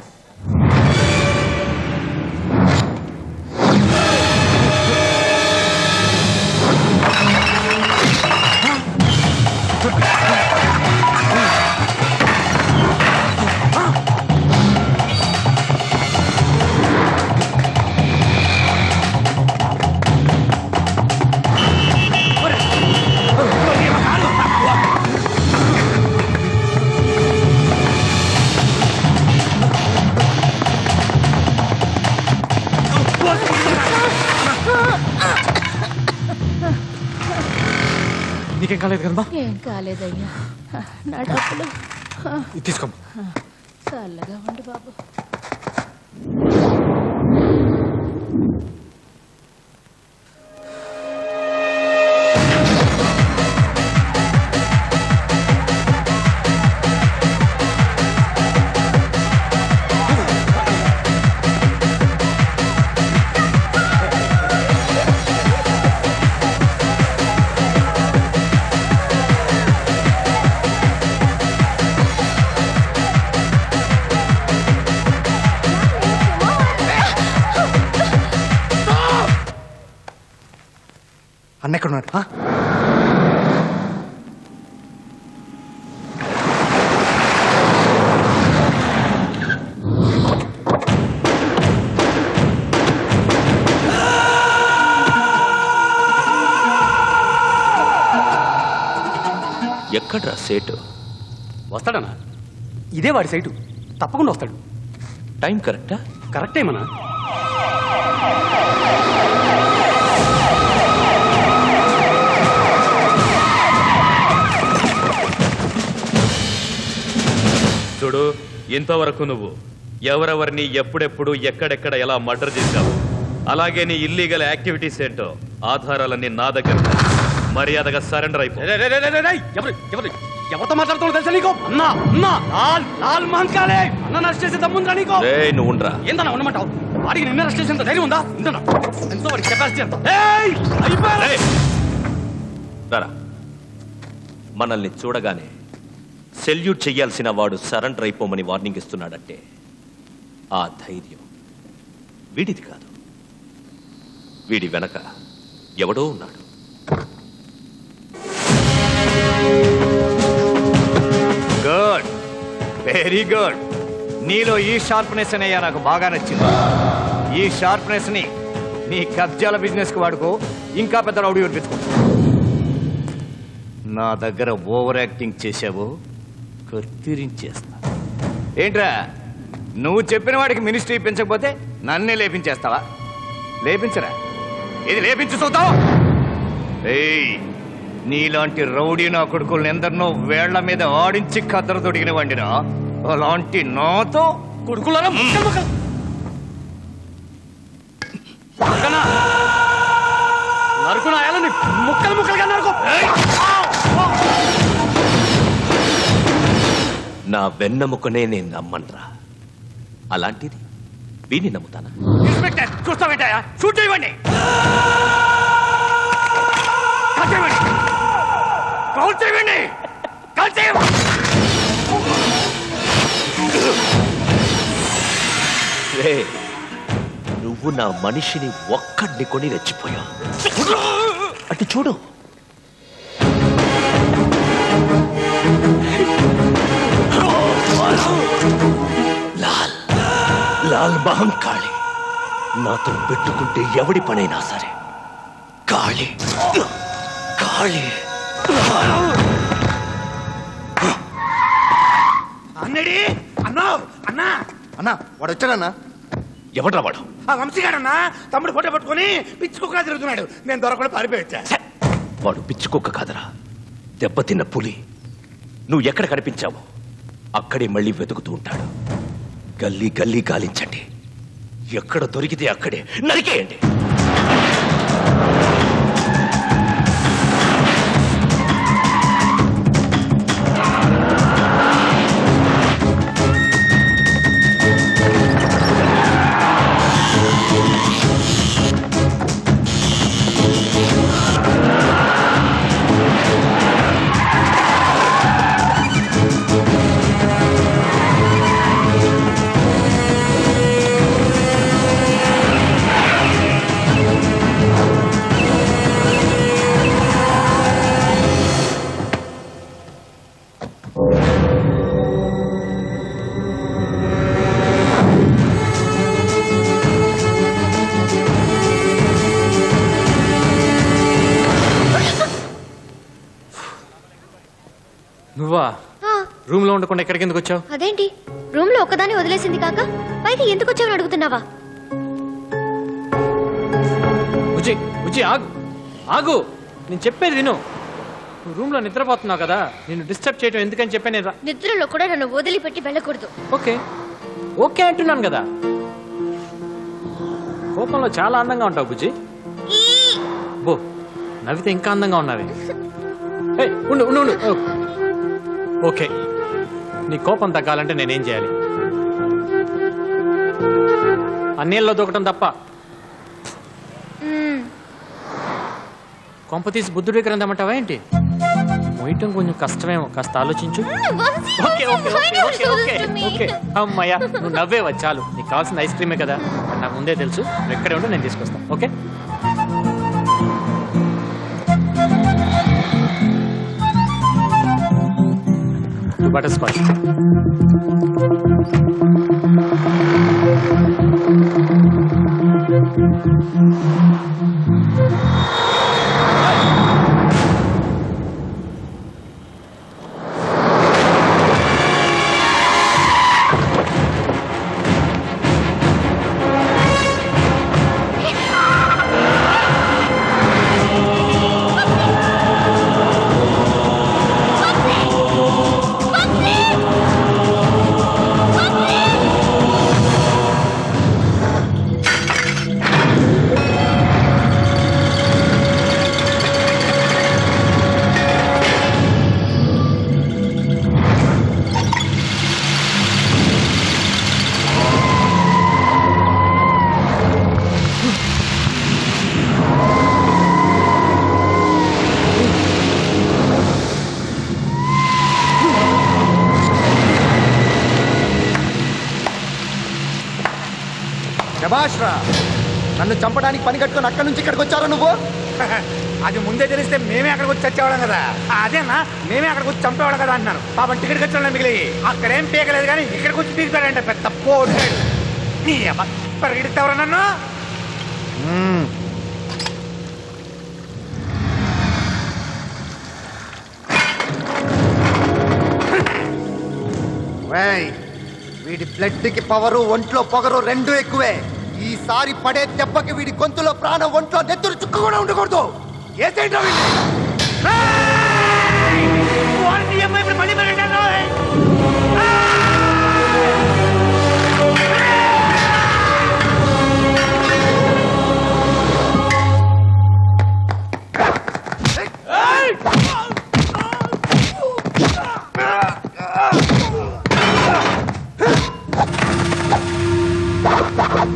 [SPEAKER 12] నీకేం కాలేదు కదమ్మా
[SPEAKER 18] ఏం కాలేదయ్యా నా డబ్బులు
[SPEAKER 12] ఇది తీసుకో
[SPEAKER 18] చల్లగా ఉండు బాబు
[SPEAKER 1] అన్న ఎక్కడ ఉన్నాడు ఆ?
[SPEAKER 22] ఎక్కడ్రా సేటు
[SPEAKER 17] వస్తాడనా ఇదే వాడి సైటు తప్పకుండా వస్తాడు
[SPEAKER 22] టైం కరెక్టా
[SPEAKER 17] కరెక్టేమన్నా
[SPEAKER 22] చూడు ఇంతవరకు నువ్వు ఎవరెవరిని ఎప్పుడెప్పుడు ఎక్కడెక్కడ ఎలా మర్డర్ చేశావు అలాగే నీ ఇల్లీగల్ యాక్టివిటీస్ ఏంటో ఆధారాలన్నీ నా దగ్గర ఉన్నాయి. మర్యాదగా సరెండర్ అయిపో
[SPEAKER 17] ఎవరు ఎవరు ఎవరితో మాట్లాడుతున్నావు తెలుసా నీకు అన్నా అన్నా లాల్ లాల్ మహంకాలే అన్న అరెస్ట్ చేసే దమ్ముందా నీకు
[SPEAKER 22] రేయ్, నువ్వు ఉండరా
[SPEAKER 17] ఏందన్నా ఉండమంటావు వాడికి నిన్న అరెస్ట్ చేసేంత ధైర్యం ఉందా ఉందన్నా ఎంతో వాడికి కెపాసిటీ ఎంత ఏయ్ అయిపోయారా
[SPEAKER 22] రారా మనల్ని చూడగానే సెల్యూట్ చెయ్యాల్సిన వాడు సరెండర్ అయిపోమని వార్నింగ్ ఇస్తున్నాడంటే ఆ ధైర్యం వీడిది కాదు వీడి వెనక ఎవడో ఉన్నాడు
[SPEAKER 23] గుడ్ వెరీ గుడ్ నీలో ఈ షార్ప్నెస్ అనేయా నాకు బాగా నచ్చింది ఈ షార్ప్నెస్ ని నీ కబ్జాల బిజినెస్ కు వాడుకో ఇంకా పెద్ద రౌడీ అనిపించుకో నా దగ్గర ఓవర్ యాక్టింగ్ చేసావు కత్తిరించేస్తా ఏంట్రా నువ్వు చెప్పిన వాడికి మినిస్ట్రీ ఇప్పించకపోతే నన్నే లేపించేస్తావా లేపించరా ఇది లేపించి చూద్దాం ఏయ్ నీలాంటి రౌడీ నా కొడుకుల్ని ఎందరినో వేళ్ల మీద ఆడించి కద్దరు తొడిగిన వండినా అలాంటి నాతో కొడుకులరా ముక్కలు ముక్కలు
[SPEAKER 17] పక్కనా నరుకు నాయాలని ముక్కలు ముక్కలుగా నరుకు
[SPEAKER 22] నా వెన్నెముకనే నేను నమ్మన్రా అలాంటిది
[SPEAKER 4] వీని నమ్ముతానా
[SPEAKER 10] ఇన్స్పెక్టర్ చూస్తావేంటయా షూట్ చేయండి కాల్ చేయండి కాల్ చేయండి కాల్ చేయండి
[SPEAKER 4] రే నువ్వు నా మనిషిని ఒక్కడిని కొని రెచ్చిపోయావు అటు చూడు లాల్ లాల్ మహంకాళి నాతో పెట్టుకుంటే ఎవడి పనైనా సరే కాళి కాళి
[SPEAKER 1] అన్నడి అన్నా అన్నా అన్నా వాడు వచ్చాడన్నా
[SPEAKER 4] ఎవడ్రా వాడు
[SPEAKER 1] ఆ వంశీగాడన్నా తమ్ముడు ఫోటో పట్టుకొని పిచ్చి కుక్కలా తిరుగుతున్నాడు నేను దొరకకుండా పారిపోయి వచ్చా
[SPEAKER 4] వాడు పిచ్చుకోక కాదరా దెబ్బతిన్న పులి నువ్వు ఎక్కడ కనిపించావో అక్కడే మళ్ళీ వెతుకుతూ ఉంటాడు గల్లీ గల్లీ గాలించండి ఎక్కడ దొరికితే అక్కడే నరికేయండి
[SPEAKER 14] నువ్వా రూమ్ లో ఉండకుండా ఎక్కడికి ఎందుకు వచ్చావు
[SPEAKER 2] అదేంటి రూమ్ లో ఒక్కదాన్ని వదిలేసింది కాక పైకి ఎందుకు వచ్చావని అడుగుతున్నావా
[SPEAKER 14] బుజ్జి బుజ్జి ఆగు ఆగు నేను చెప్పేది విను నువ్వు రూమ్ లో నిద్రపోతున్నావు కదా నేను డిస్టర్బ్ చేయడం ఎందుకని చెప్పా నేను రా-
[SPEAKER 2] నిద్రలో కూడా నన్ను వదిలిపెట్టి వెళ్ళకూడదు
[SPEAKER 14] ఓకే ఓకే అంటున్నాను కదా కోపంలో చాలా అందంగా ఉంటావు బుజ్జి బో నవ్వితే ఇంకా అందంగా ఉన్నావే ఏయ్, ఉండు ఉండు ఉండు ఓ. ఓకే నీ కోపం తగ్గాలంటే నేనేం చేయాలి అన్నేళ్ళలో దూకటం తప్ప
[SPEAKER 2] మ్మ్.
[SPEAKER 14] కొంప తీసి బుద్ధుడి దగ్గర అందామంటావా ఏంటి మొయ్యటం కొంచెం కష్టమేమో కాస్త ఆలోచించు
[SPEAKER 2] Vamsi,
[SPEAKER 14] okay okay
[SPEAKER 2] why
[SPEAKER 14] okay
[SPEAKER 2] do you
[SPEAKER 14] okay
[SPEAKER 2] do
[SPEAKER 14] okay
[SPEAKER 2] this to me?
[SPEAKER 14] Okay అమ్మయ్యా నువ్వు నవ్వేవా చాలు నీకు కావాల్సిన ఐస్ క్రీమే కదా మరి నాకు ముందే తెలుసు నువ్వు ఎక్కడే ఉంటే నేను తీసుకొస్తాను ఓకే బటర్ స్కాచ్
[SPEAKER 3] శభాష్ రా నన్ను చంపడానికి పని కట్టుకొని అక్కడి నుంచి ఇక్కడికి వచ్చారా నువ్వు
[SPEAKER 1] అది ముందే తెలిస్తే మేమే అక్కడికి వచ్చి చచ్చేవాళ్ళం కదా అదేనా మేమే అక్కడికి వచ్చి చంపేవాళ్ళం కదా అంటున్నాను పాపం టికెట్ ఖర్చులు మిగిలి అక్కడేం పీకలేదు కానీ ఇక్కడికి వచ్చి పీకుతాడంట పెద్ద పోటాడు నీ అమ్మ పరిగెడతావరా నన్ను
[SPEAKER 3] వేయ్, వీడి బ్లడ్ కి పవరు ఒంట్లో పొగరు రెండు ఎక్కువే ఈసారి పడే దెబ్బకి వీడి గొంతులో ప్రాణం ఒంట్లో నెత్తురు చుక్క కూడా ఉండకూడదు ఏసేంటో
[SPEAKER 1] వాడిని అమ్మాయి ఇప్పుడు మళ్ళీ పరిగెట్టాను
[SPEAKER 3] ఆ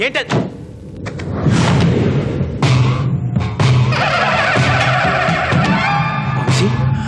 [SPEAKER 15] ఏంటది వంశీ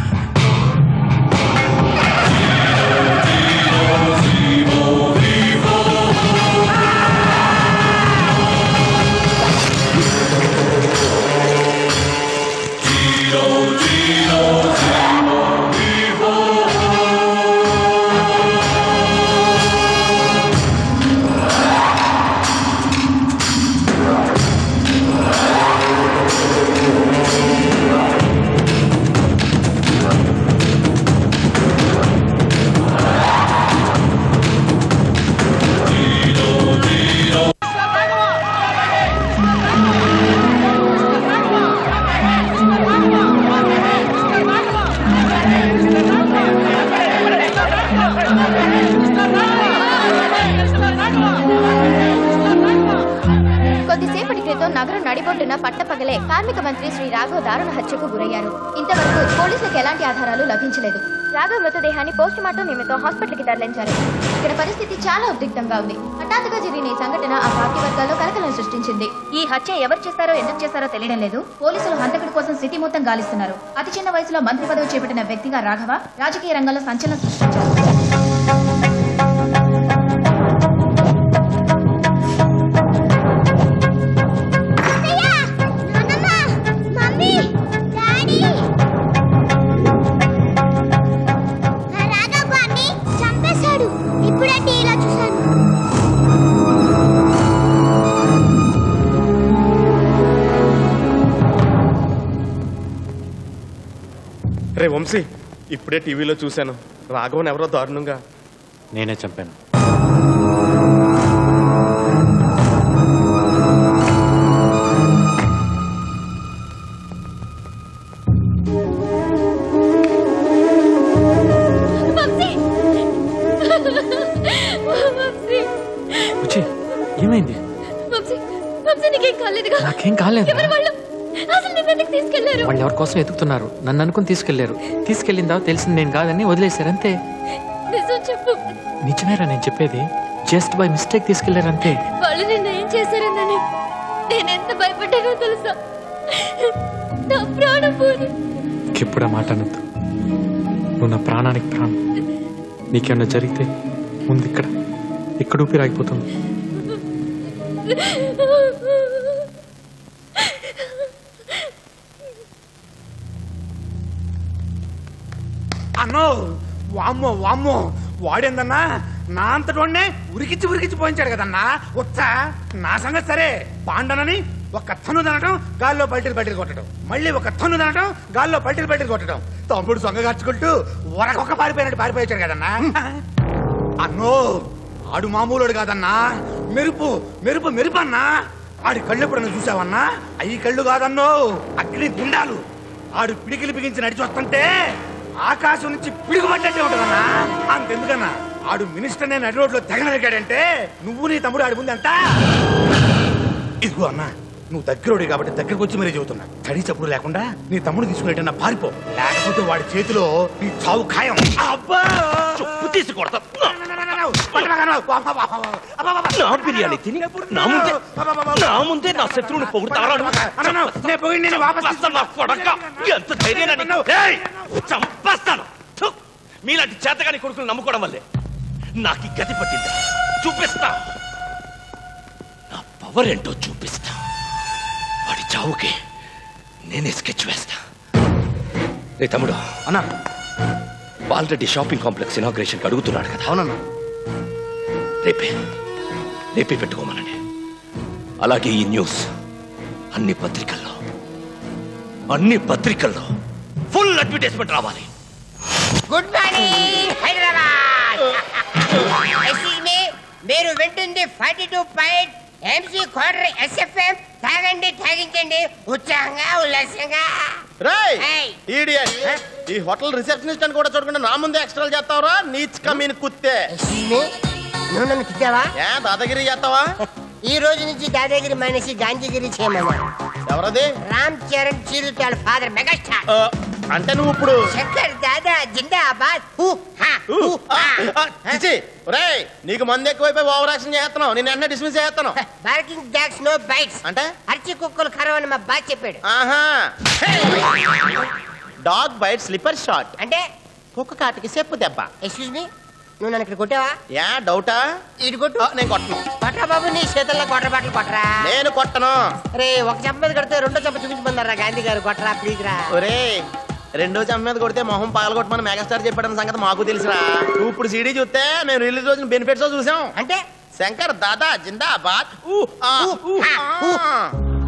[SPEAKER 2] కొద్దిసేపటి క్రితం నగరం నడిబొడ్డున పట్టపగలే కార్మిక మంత్రి శ్రీ రాఘవ్ దారుణ హత్యకు గురయ్యారు ఇంతవరకు పోలీసులకు ఎలాంటి ఆధారాలు లభించలేదు రాఘవ్ మృతదేహాన్ని పోస్ట్ మార్టం నిమిత్తం హాస్పిటల్ కి తరలించారు ఇక్కడ పరిస్థితి చాలా ఉద్రిక్తంగా ఉంది హఠాత్తుగా జరిగిన ఈ సంఘటన ఆ పార్టీ వర్గాల్లో కలకలం సృష్టించింది ఈ హత్య ఎవరు చేస్తారో ఎందుకు చేస్తారో తెలియడం లేదు పోలీసులు హంతకుడి కోసం సిటీ మొత్తం గాలిస్తున్నారు అతి చిన్న వయసులో మంత్రి పదవి చేపట్టిన వ్యక్తిగా రాఘవ రాజకీయ రంగంలో సంచలనం సృష్టించారు
[SPEAKER 7] మమ్మీ డాడీ రాఘవ్ గారిని చంపేశాడు ఇప్పుడే టీవీలో చూశాను
[SPEAKER 19] రే వంశీ ఇప్పుడే టీవీలో చూశాను రాఘవన్ ఎవరో దారుణంగా
[SPEAKER 12] నేనే చంపాను
[SPEAKER 7] వంశీ వంశీ
[SPEAKER 12] వచ్చి ఏమైంది
[SPEAKER 7] వంశీ వంశీ నీకేం కాలేదుగా
[SPEAKER 12] నాకేం కాలేదు.
[SPEAKER 7] ఎవరు వాళ్ళు అసలు నిన్ను ఎందుకు తీసుకెళ్లారు
[SPEAKER 12] వాళ్ళు ఎవరి కోసం ఎదుగుతున్నారు నన్ను అనుకుని తీసుకెళ్లారు తీసుకెళ్ళిందా తెలిసింది నేను కాదని వదిలేశారు అంతే
[SPEAKER 7] నిజం చెప్పు
[SPEAKER 12] నిజమేరా నేను చెప్పేది జస్ట్ బై మిస్టేక్ తీసుకెళ్లారు అంతే
[SPEAKER 7] వాళ్ళు నిన్ను ఏం చేశారనని నేను ఎంత భయపడ్డానో తెలుసా నా ప్రాణం పోని
[SPEAKER 12] ఎప్పుడు ఆ మాట అనొద్దు నువ్వు నా ప్రాణానికి ప్రాణం నీకేమన్నా జరిగితే ముందు ఇక్కడ ఇక్కడ ఊపిరి ఆగిపోతుంది
[SPEAKER 5] అన్నో వామ్మో వామ్మో వాడేందన్నా నా అంతటి వాడినే ఉరికిచ్చి ఉరికిచ్చి పోయించాడు కదన్నా వచ్చా నా సంగతి సరే పాండనని ఒక తన్ను తినటం గాల్లో పల్టీలు పల్టీలు కొట్టడం మళ్ళీ ఒక తన్ను తినటం గాల్లో పల్టీలు పల్టీలు కొట్టడం తమ్ముడు సొంగగార్చుకుంటూ ఒరకొక్క పారిపోయినట్టు పారిపోయాడు కదన్నా అన్నో ఆడు మామూలుడు కాదన్నా మెరుపు మెరుపు మెరుపు అన్నా ఆడి కళ్ళు ఎప్పుడన్నా చూసావన్నా అయ్యి కళ్ళు కాదన్నో అగ్ని గుండాలు ఆడు పిడికిలి బిగించి నడిచి వస్తుంటే ఆకాశం నుంచి పిడుగు పడ్డట్టే ఉంటుందన్నా అంతెందుకన్నా ఆడు మినిస్టర్ నేను నడి రోడ్లో తెగ నరికాడంటే నువ్వు నీ తమ్ముడు ఆడి ముందంతా ఇదిగో అన్నా నువ్వు దగ్గరోడి కాబట్టి దగ్గరకు వచ్చి మరీ చెబుతున్నా తడి చప్పుడు లేకుండా నీ తమ్ముడు తీసుకునేటన్నా పారిపో లేకపోతే వాడి చేతిలో నీ చావు ఖాయం అబ్బా చెప్పు తీసి కొడతా
[SPEAKER 4] నా బిర్యానీ తిని నా ముందే నా ముందే నా శత్రువుని పొగుడుతారా చంపేస్తాను నా కొడక. ఎంత ధైర్యం చంపేస్తాను థు. మీలాంటి చేతగాని కొడుకులు నమ్ముకోవడం వల్లే నాకు ఈ గతి పట్టిందా చూపిస్తా నా పవర్ ఏంటో చూపిస్తా వాడి చావుకి నేనే స్కెచ్ వేస్తా రే తమ్ముడు
[SPEAKER 1] అన్నా
[SPEAKER 4] ఆల్రెడీ షాపింగ్ కాంప్లెక్స్ ఇనాగ్రేషన్ అడుగుతున్నాడు కదా
[SPEAKER 1] అవునన్నా
[SPEAKER 4] రేపే రేపే పెట్టుకోమనండి అలాగే ఈ న్యూస్ అన్ని పత్రికల్లో అన్ని పత్రికల్లో ఫుల్ అడ్వర్టైజ్మెంట్ రావాలి
[SPEAKER 9] good morning Hyderabad excuse me మీరు వింటుంది forty two point MC quarter SFM తాగండి తాగించండి ఉత్సాహంగా ఉల్లాసంగా
[SPEAKER 6] రేయ్
[SPEAKER 9] ఏయ్.
[SPEAKER 6] ఈడియట్ ఈ హోటల్ రిసెప్షనిస్ట్ అని కూడా చూడకుండా నా ముందే ఎక్స్ట్రా చేస్తావరా నీచ్ కమీన్ కుత్తే
[SPEAKER 9] నువ్వు నన్ను తిట్టావా
[SPEAKER 6] ఏ దాదాగిరి చేస్తావా
[SPEAKER 9] ఈ రోజు నుంచి దాదాగిరి మానేసి గాంధీగిరి చేయమన్నా
[SPEAKER 6] ఎవరది
[SPEAKER 9] రామ్ చరణ్ చీరుతాడు ఫాదర్ మెగాస్టార్
[SPEAKER 6] ఆ, అంటే నువ్వు ఇప్పుడు
[SPEAKER 9] శంకర్ దాదా జిందాబాద్ హూ, హా, హూ, హా.
[SPEAKER 6] చిచి రేయ్ నీకు మంది ఎక్కువైపోయి ఓవర్ యాక్షన్ చేస్తున్నావు నేను వెంటనే డిస్మిస్ చేస్తాను
[SPEAKER 9] బార్కింగ్ డాగ్స్ నో బైట్స్
[SPEAKER 6] అంటే
[SPEAKER 9] అరిచి కుక్కలు కరవని మా బాగా చెప్పాడు
[SPEAKER 6] ఆహా డాగ్ బైట్ స్లిప్పర్ షాట్
[SPEAKER 9] అంటే
[SPEAKER 6] కుక్క కాటికి చెప్పు దెబ్బ
[SPEAKER 9] ఎక్స్క్యూజ్ మీ నువ్వు నన్ను ఇక్కడ కొట్టావా
[SPEAKER 6] యా డౌటా
[SPEAKER 9] ఇటు కొట్టు
[SPEAKER 6] నేను కొట్టను
[SPEAKER 9] కొట్టరా బాబు నీ చేతుల్లో కొట్ర బట్టలు కొట్టరా
[SPEAKER 6] నేను కొట్టను
[SPEAKER 9] రే ఒక చెంప మీద కొడితే రెండో చెంప చూపించమన్నారా గాంధీ గారు కొట్టరా ప్లీజ్ రా
[SPEAKER 6] ఒరే రెండో చెంప మీద కొడితే మొహం పగలగొట్టమని మెగాస్టార్ చెప్పాడన్న సంగతి మాకు తెలుసురా నువ్వు ఇప్పుడు సీడీ చూస్తే మేము రిలీజ్ రోజున బెనిఫిట్స్ చూసాం
[SPEAKER 9] అంటే
[SPEAKER 6] శంకర్ దాదా జిందాబాద్ ఊ, ఆ, ఊ, ఆ.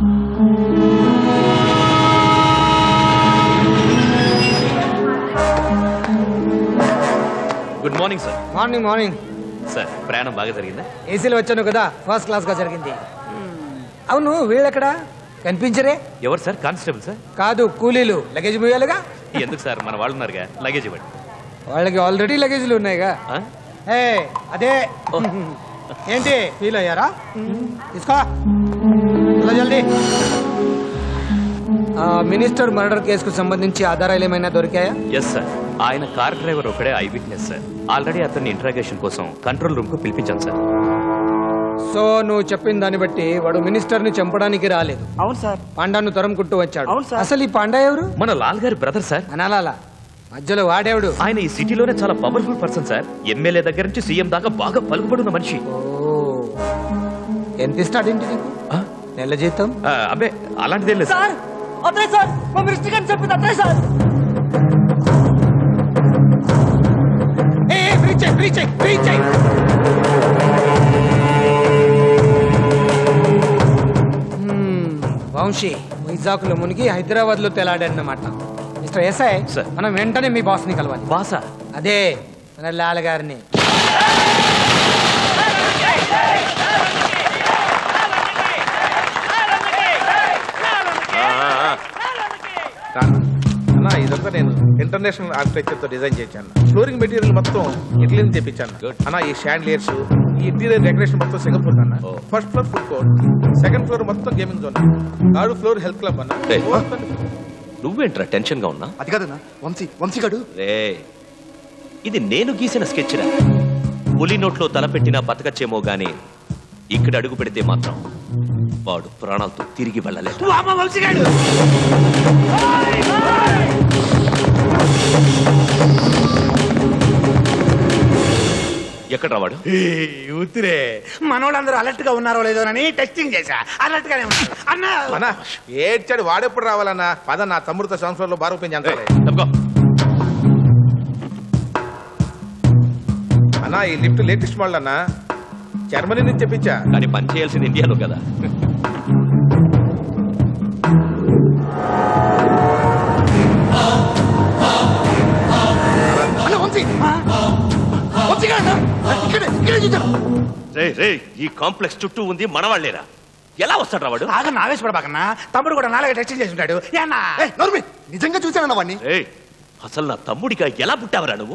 [SPEAKER 4] Good morning sir
[SPEAKER 3] morning morning
[SPEAKER 4] sir ప్రయాణం బాగా జరిగిందా
[SPEAKER 3] ఏసీలో వచ్చాను కదా ఫస్ట్ క్లాస్ గా జరిగింది అవును వీళ్ళెక్కడా కనిపించరే
[SPEAKER 4] ఎవరు సార్ కానిస్టేబుల్ సార్
[SPEAKER 3] కాదు కూలీలు లగేజ్ పోయాలిగా
[SPEAKER 4] ఎందుకు సార్ మన వాళ్ళు ఉన్నారుగా లగేజ్ ఇవ్వండి
[SPEAKER 3] వాళ్ళకి ఆల్రెడీ లగేజ్లు ఉన్నాయిగా
[SPEAKER 4] ఆ?
[SPEAKER 3] ఏ అదే ఏంటి ఫీల్ అయ్యారా తీసుకో ఇలా జల్దీ ఆ, మినిస్టర్ మర్డర్ కేసుకు సంబంధించి ఆధారాలు ఏమైనా దొరికాయా
[SPEAKER 4] ఎస్ సార్ ఆయన కార్ డ్రైవర్ ఒకడే ఐ విట్నెస్ సార్ ఆల్రెడీ అతన్ని ఇంట్రాగేషన్ కోసం కంట్రోల్ రూమ్ కు పిలిపించాను సార్
[SPEAKER 3] సో నువ్వు చెప్పిన దాన్ని బట్టి వాడు మినిస్టర్ ని చంపడానికి రాలేదు
[SPEAKER 17] అవును సార్
[SPEAKER 3] పాండాను తరుముకుంటూ వచ్చాడు
[SPEAKER 17] అవును సార్.
[SPEAKER 3] అసలు ఈ పాండా ఎవరు
[SPEAKER 4] మన లాల్ గారి బ్రదర్ సార్
[SPEAKER 3] అనాలాలా మధ్యలో వాడేవుడు
[SPEAKER 4] ఆయన ఈ సిటీలోనే చాలా పవర్ఫుల్ పర్సన్ సార్ ఎమ్మెల్యే దగ్గర నుంచి సీఎం దాకా బాగా పలుకుబడున్న మనిషి
[SPEAKER 3] ఎంత ఇస్తాడు ఇంటి నీకు నెల జీతం
[SPEAKER 4] ఆ, అబ్బే అలాంటిదేం లేదు సార్
[SPEAKER 17] సార్ అదే సార్ మా మినిస్టర్ గారిని చెప్పింది అదే సార్
[SPEAKER 3] హ్మ్, వంశీ వైజాగ్ లో మునిగి హైదరాబాద్ లో తెలాడన్నమాట మిస్టర్ ఎస్ఐ
[SPEAKER 4] సార్.
[SPEAKER 3] మనం వెంటనే మీ బాస్ ని కలవాలి
[SPEAKER 4] బాసా
[SPEAKER 3] అదే మన లాల్ గారిని
[SPEAKER 8] అన్న ఇదంతా నేను ఇంటర్నేషనల్ ఆర్కిటెక్చర్ తో డిజైన్ చేశాను ఫ్లోరింగ్ మెటీరియల్ మొత్తం ఇటలీ నుంచి తెప్పించాను అన్న ఈ షాండ్లియర్స్ ఈ ఇంటీరియర్ డెకరేషన్ మొత్తం సింగపూర్ అన్న first floor food court second floor మొత్తం gaming zone third floor health club అన్న
[SPEAKER 4] ఏయ్, నువ్వేంట్రా టెన్షన్ గా ఉన్నా
[SPEAKER 20] అది కాదన్నా వంశీ వంశీ గడు
[SPEAKER 4] రే ఇది నేను గీసిన స్కెచ్ రా పులి నోట్లో తలపెట్టినా బతకచ్చేమో గాని ఇక్కడ అడుగు పెడితే మాత్రం వాడు ప్రాణాలతో తిరిగి వెళ్ళలేదు
[SPEAKER 5] వామ వంశీగాడు
[SPEAKER 4] ఎక్కడ రావాడు
[SPEAKER 5] ఊతిరే మనోళ్ళందరూ అలర్ట్ గా ఉన్నారో లేదోనని టెస్టింగ్ చేశా అలర్ట్ గానే ఉన్నారు అన్న
[SPEAKER 8] అన్న ఏడ్చాడు వాడెప్పుడు రావాలన్నా పద నా తమ్ముడితో సెవెన్ ఫ్లోర్ లో బార్ ఓపెన్ చేయాలి అన్నా ఈ లిఫ్ట్ లేటెస్ట్ మోడల్ అన్నా జర్మనీ నుంచి తెప్పించా
[SPEAKER 4] కానీ పని చేయాల్సింది ఇండియాలో కదా
[SPEAKER 20] అన్న వంశీ వంశీ గారు ఇక్కడే ఇక్కడే చూద్దాం
[SPEAKER 4] రే రే ఈ కాంప్లెక్స్ చుట్టూ ఉంది మనవాళ్లేరా ఎలా వస్తాడు రావాడు
[SPEAKER 5] ఆగ ఆవేశపడబాకన్నా తమ్ముడు కూడా నాలుగే టెస్టింగ్ చేసి ఉంటాడు ఏన్నా
[SPEAKER 20] నోర్మి నిజంగా చూశానన్న వాడిని
[SPEAKER 4] రేయ్ అసలు నా తమ్ముడిగా ఎలా పుట్టావరా నువ్వు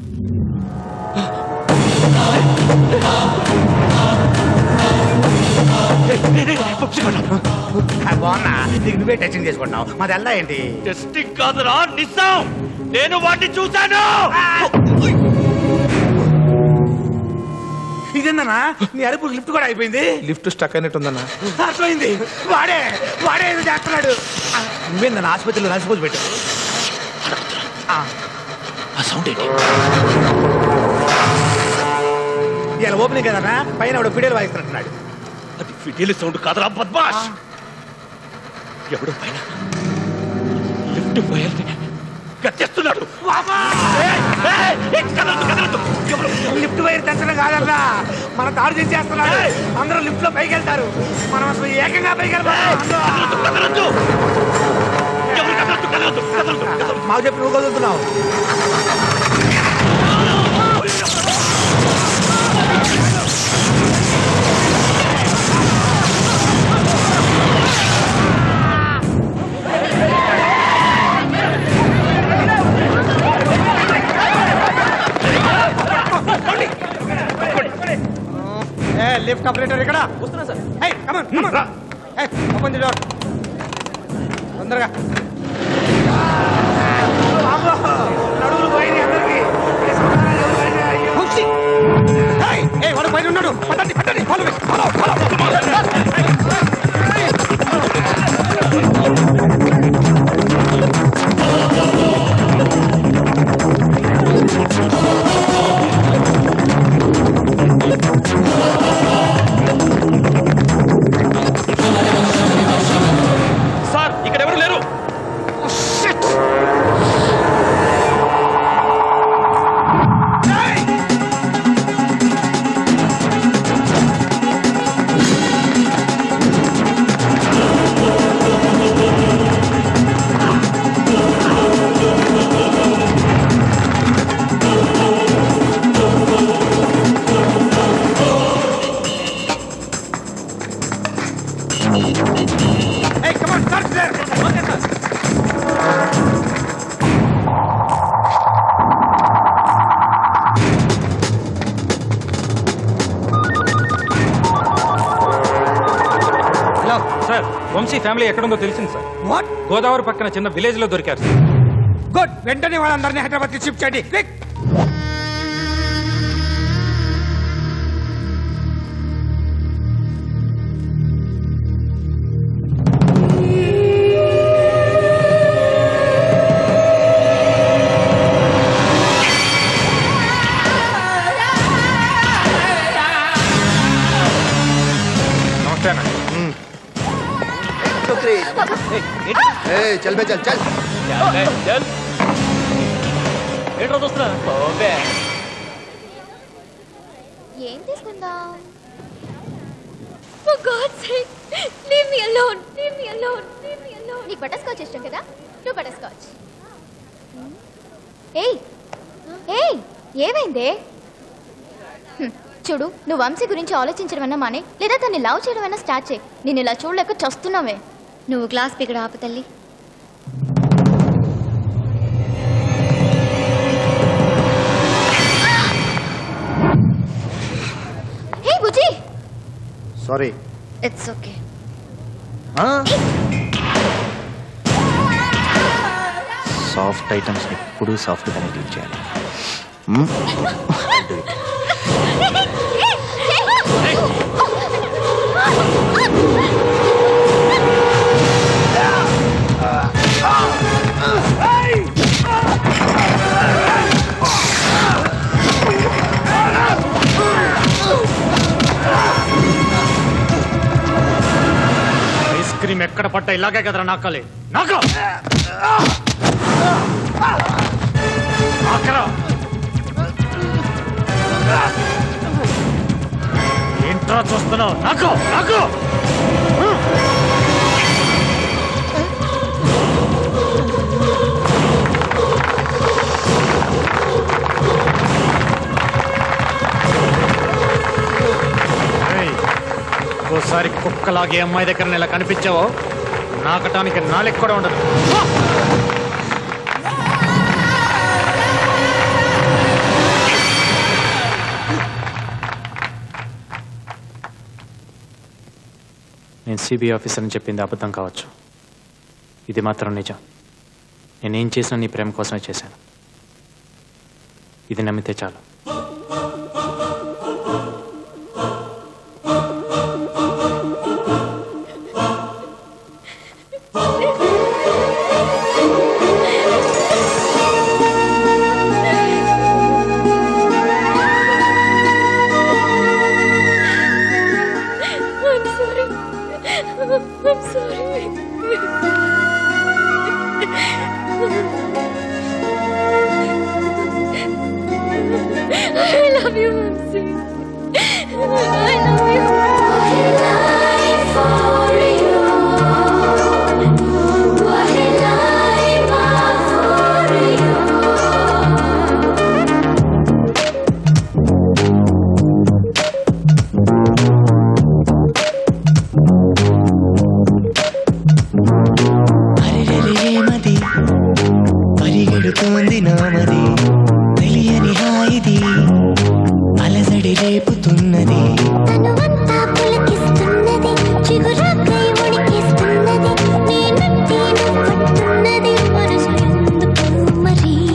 [SPEAKER 5] బాగున్నా నీకు నువ్వే టెస్టింగ్ చేసుకుంటున్నావు మాది ఎలా ఏంటి
[SPEAKER 4] టెస్టింగ్ కాదురా నిజం నేను వాటిని చూశాను
[SPEAKER 5] ఇదేందన్నా నీ అరుపు లిఫ్ట్ కూడా అయిపోయింది
[SPEAKER 8] లిఫ్ట్ స్టక్ అయినట్టుందన్నా
[SPEAKER 5] అర్థమైంది వాడే వాడే ఏదో చేస్తున్నాడు నువ్వేందన్న ఆసుపత్రిలో నలిసిపోసి పెట్టు ఆ,
[SPEAKER 4] ఆ సౌండ్ ఏంటి
[SPEAKER 5] ఇలా ఓపెనింగ్ కదన్నా పైన వాడు ఫిడేలు వాయిస్తున్నట్టున్నాడు
[SPEAKER 4] అది ఫిటిల్ సౌండ్ కాదురా బద్మాష్ ఎవడో పైన లిఫ్ట్ పోయాలి కట్టేస్తున్నాడు
[SPEAKER 5] లిఫ్ట్ వైర్ తెచ్చడం కాదన్నా మన తాడు చేసేస్తున్నాడు అందరూ లిఫ్ట్ లో పైకి వెళ్తారు మనం అసలు ఏకంగా పైకి వెళ్ళిపోతాం మాకు చెప్పి నువ్వు కదులుతున్నావు
[SPEAKER 3] ఏ లిఫ్ట్ ఆపరేటర్ ఇక్కడ వస్తున్నా sir hey come on come on hey open the door తొందరగా
[SPEAKER 5] నడువులు పోయినాయి అందరికి వాడు పైన ఉన్నాడు పదండి పదండి follow me, follow, follow.
[SPEAKER 22] Sir ఇక్కడ ఎవరు లేరు
[SPEAKER 5] Hey, come on, start there.
[SPEAKER 12] Hello sir Vamsi family ఎక్కడుందో తెలిసింది సార్
[SPEAKER 5] వాట్
[SPEAKER 12] గోదావరి పక్కన చిన్న విలేజ్ లో దొరికారు సార్
[SPEAKER 5] గుడ్ వెంటనే వాళ్ళందరినీ హైదరాబాద్ షిఫ్ట్ చేయండి క్విక్
[SPEAKER 12] నమస్తే అన్న
[SPEAKER 1] చల్ బే చల్ చల్
[SPEAKER 22] ఏంట్రా చూస్తున్నా
[SPEAKER 2] ఏం తీసుకుందాం For God's sake, leave me alone. Leave me alone. Leave me alone. నీకు బటర్ స్కాచ్ ఇష్టం కదా టూ బటర్ స్కాచ్ ఏయ్ ఏయ్ ఏమైందే హ్మ్, చూడు నువ్వు వంశీ గురించి ఆలోచించడం అన్నా మానే లేదా తన్ని లవ్ చేయడం అన్నా స్టార్ట్ చేయి నేను ఇలా చూడలేక చస్తున్నావే నువ్వు క్లాస్ పిక్కడ ఆపు తల్లి హే బుజ్జి
[SPEAKER 1] sorry
[SPEAKER 2] it's okay
[SPEAKER 15] soft items ఎప్పుడూ సాఫ్ట్గానే డీల్ చేయాలి
[SPEAKER 14] ఐస్ క్రీమ్ ఎక్కడ పట్ట ఇలాగే కదరా నాకాలి నాక నాకరా ఏంట్రా చూస్తున్నావు నాకు నాకు ఏయ్, ఇంకోసారి కుక్కలాగే అమ్మాయి దగ్గర ఇలా కనిపించావో నాకటానికి నాలెక్క కూడా ఉండదు నేను సిబిఐ ఆఫీసర్ని చెప్పింది అబద్ధం కావచ్చు ఇది మాత్రం నిజం నేనేం చేసినా నీ ప్రేమ కోసమే చేశాను ఇది నమ్మితే చాలు
[SPEAKER 7] I'm sorry. I'm sorry. I love you, Mamsi. I love you. for you. What a life for you.
[SPEAKER 13] అరెరెరేమది పరిగెడుతోంది నామది తెలియని హాయిది అలజడి రేపుతున్నది
[SPEAKER 7] తనువంతా పులకిస్తున్నది చిగురాకై ఉణికిస్తున్నది నేనంటే నువ్వట్టున్నది మనసు ఎందుకు మరి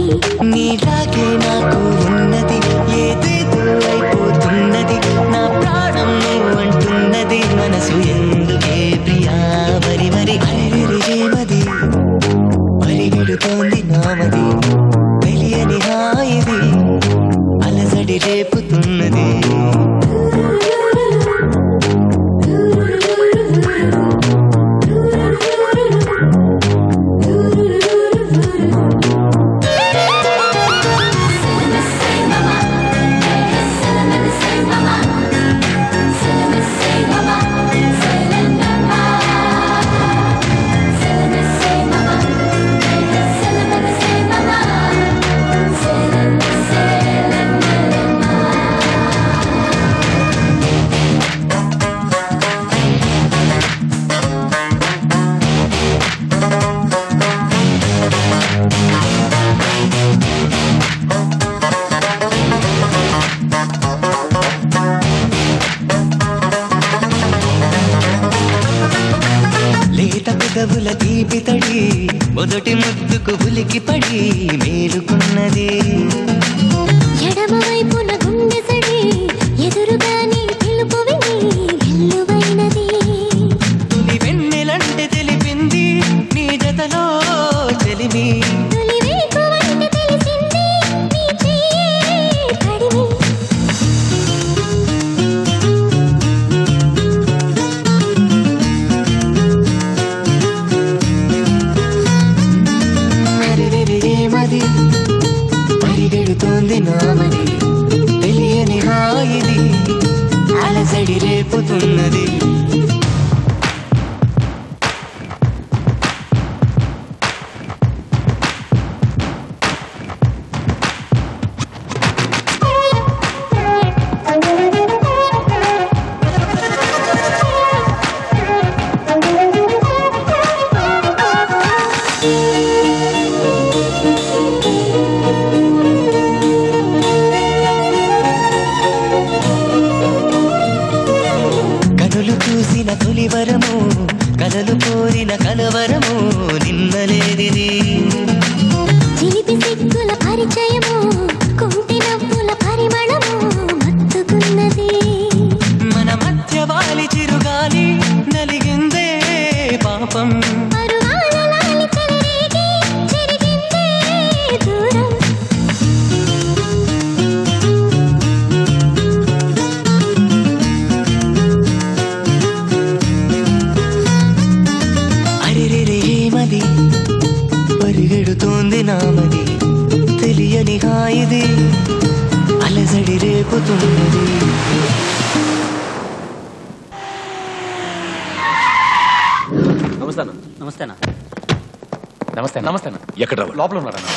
[SPEAKER 13] రేపుతున్నది లేత పెదవుల తీపి తడి మొదటి ముద్దుకు ఉలికి పడి మేలుకున్నది
[SPEAKER 7] ఎడమ వైపున గుండె సడి ఎదురుగా నీ పిలుపు విని గెల్లువైనది
[SPEAKER 13] తొలి వెన్నెలంటే తెలిపింది నీ జతలో చెలిమి
[SPEAKER 7] తొలి వేకువంటే తెలిసింది నీ చెయ్యే తడిమి
[SPEAKER 13] అరెరెరె ఏమది పరిగెడుతోంది నామది తెలియని హాయిది అలసడి రేపుతున్నది కనులు చూసిన తొలివరము కలలు కోరిన కలవరము నిన్నలేదిది
[SPEAKER 7] చిలిపి సిగ్గుల పరిచయము కుంటి నవ్వుల పరిమళము మత్తుకున్నది
[SPEAKER 13] మన మధ్య వాలి చిరుగాలి నలిగిందే పాపం
[SPEAKER 7] పరువాల లాలి చెలరేగి చెరిగిందే దూరం
[SPEAKER 13] అరెరెరె ఏమది పరిగెడుతోంది నామది తెలియని హాయిది అలజడి రేపుతున్నది
[SPEAKER 17] నమస్తే అన్న నమస్తేనా నమస్తే నమస్తే అన్న
[SPEAKER 4] ఎక్కడ
[SPEAKER 17] లోపల ఉన్నారన్న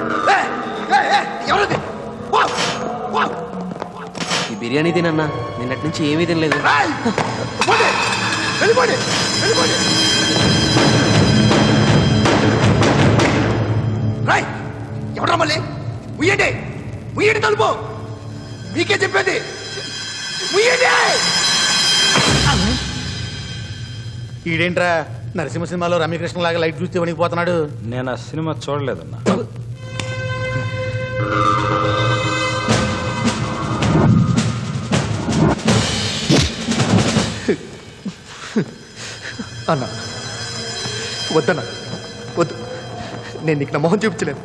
[SPEAKER 11] ఈ బిర్యానీ తినన్నా నిన్నటి నుంచి ఏమీ తినలేదు
[SPEAKER 5] వెళ్ళిపోండి వెళ్ళిపోండి రాయ్ ఎవరా మళ్ళీ ఉయ్యండి ఉయ్యండి తలుపు మీకే చెప్పేది ఉయ్యండి
[SPEAKER 1] ఈడేంట్రా నరసింహ సినిమాలో రమ్యకృష్ణ లాగా లైట్ చూస్తే వణికిపోతున్నాడు
[SPEAKER 10] నేను ఆ సినిమా చూడలేదన్నా
[SPEAKER 16] అన్న వద్దన్న వద్దు నేను నీకు నా మొహం చూపించలేను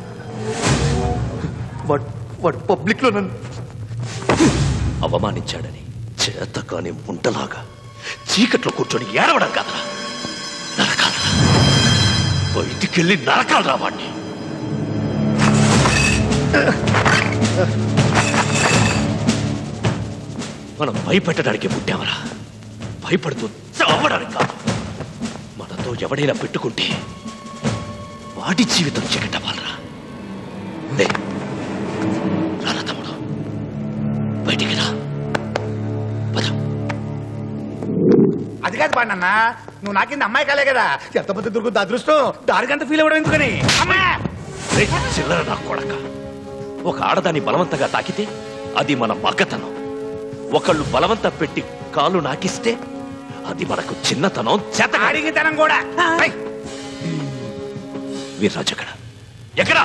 [SPEAKER 16] వాడు వాడు పబ్లిక్లో నన్ను
[SPEAKER 4] అవమానించాడని చేతకాని ముంటలాగా చీకట్లో కూర్చొని ఏడవడం కదరా నరకాలరా బయటికెళ్ళి నరకాలరా వాణ్ణి మనం భయపెట్టడానికి పుట్టామరా భయపడుతూ చావడానికి కాదు మనతో ఎవడైనా పెట్టుకుంటే వాడి జీవితం చికటవ్వాలరా లే, రారా తమ్ముడు బయటికి రా
[SPEAKER 5] అది కాదు పాడన్న నువ్వు నాకింది అమ్మాయి కాలే కదా ఎంతమంది దొరుకుతుంది అదృష్టం దానికంత ఫీల్ అవ్వడం ఎందుకని అమ్మా
[SPEAKER 4] రే, చిల్లర నా కొడక ఒక ఆడదాన్ని బలవంతంగా తాకితే అది మన మగతనం ఒకళ్ళు బలవంత పెట్టి కాలు నాకిస్తే అది మనకు చిన్నతనం చేత
[SPEAKER 5] అడిగితనం కూడా ఐ,
[SPEAKER 4] వీర్రాజు ఎక్కడ ఎక్కడ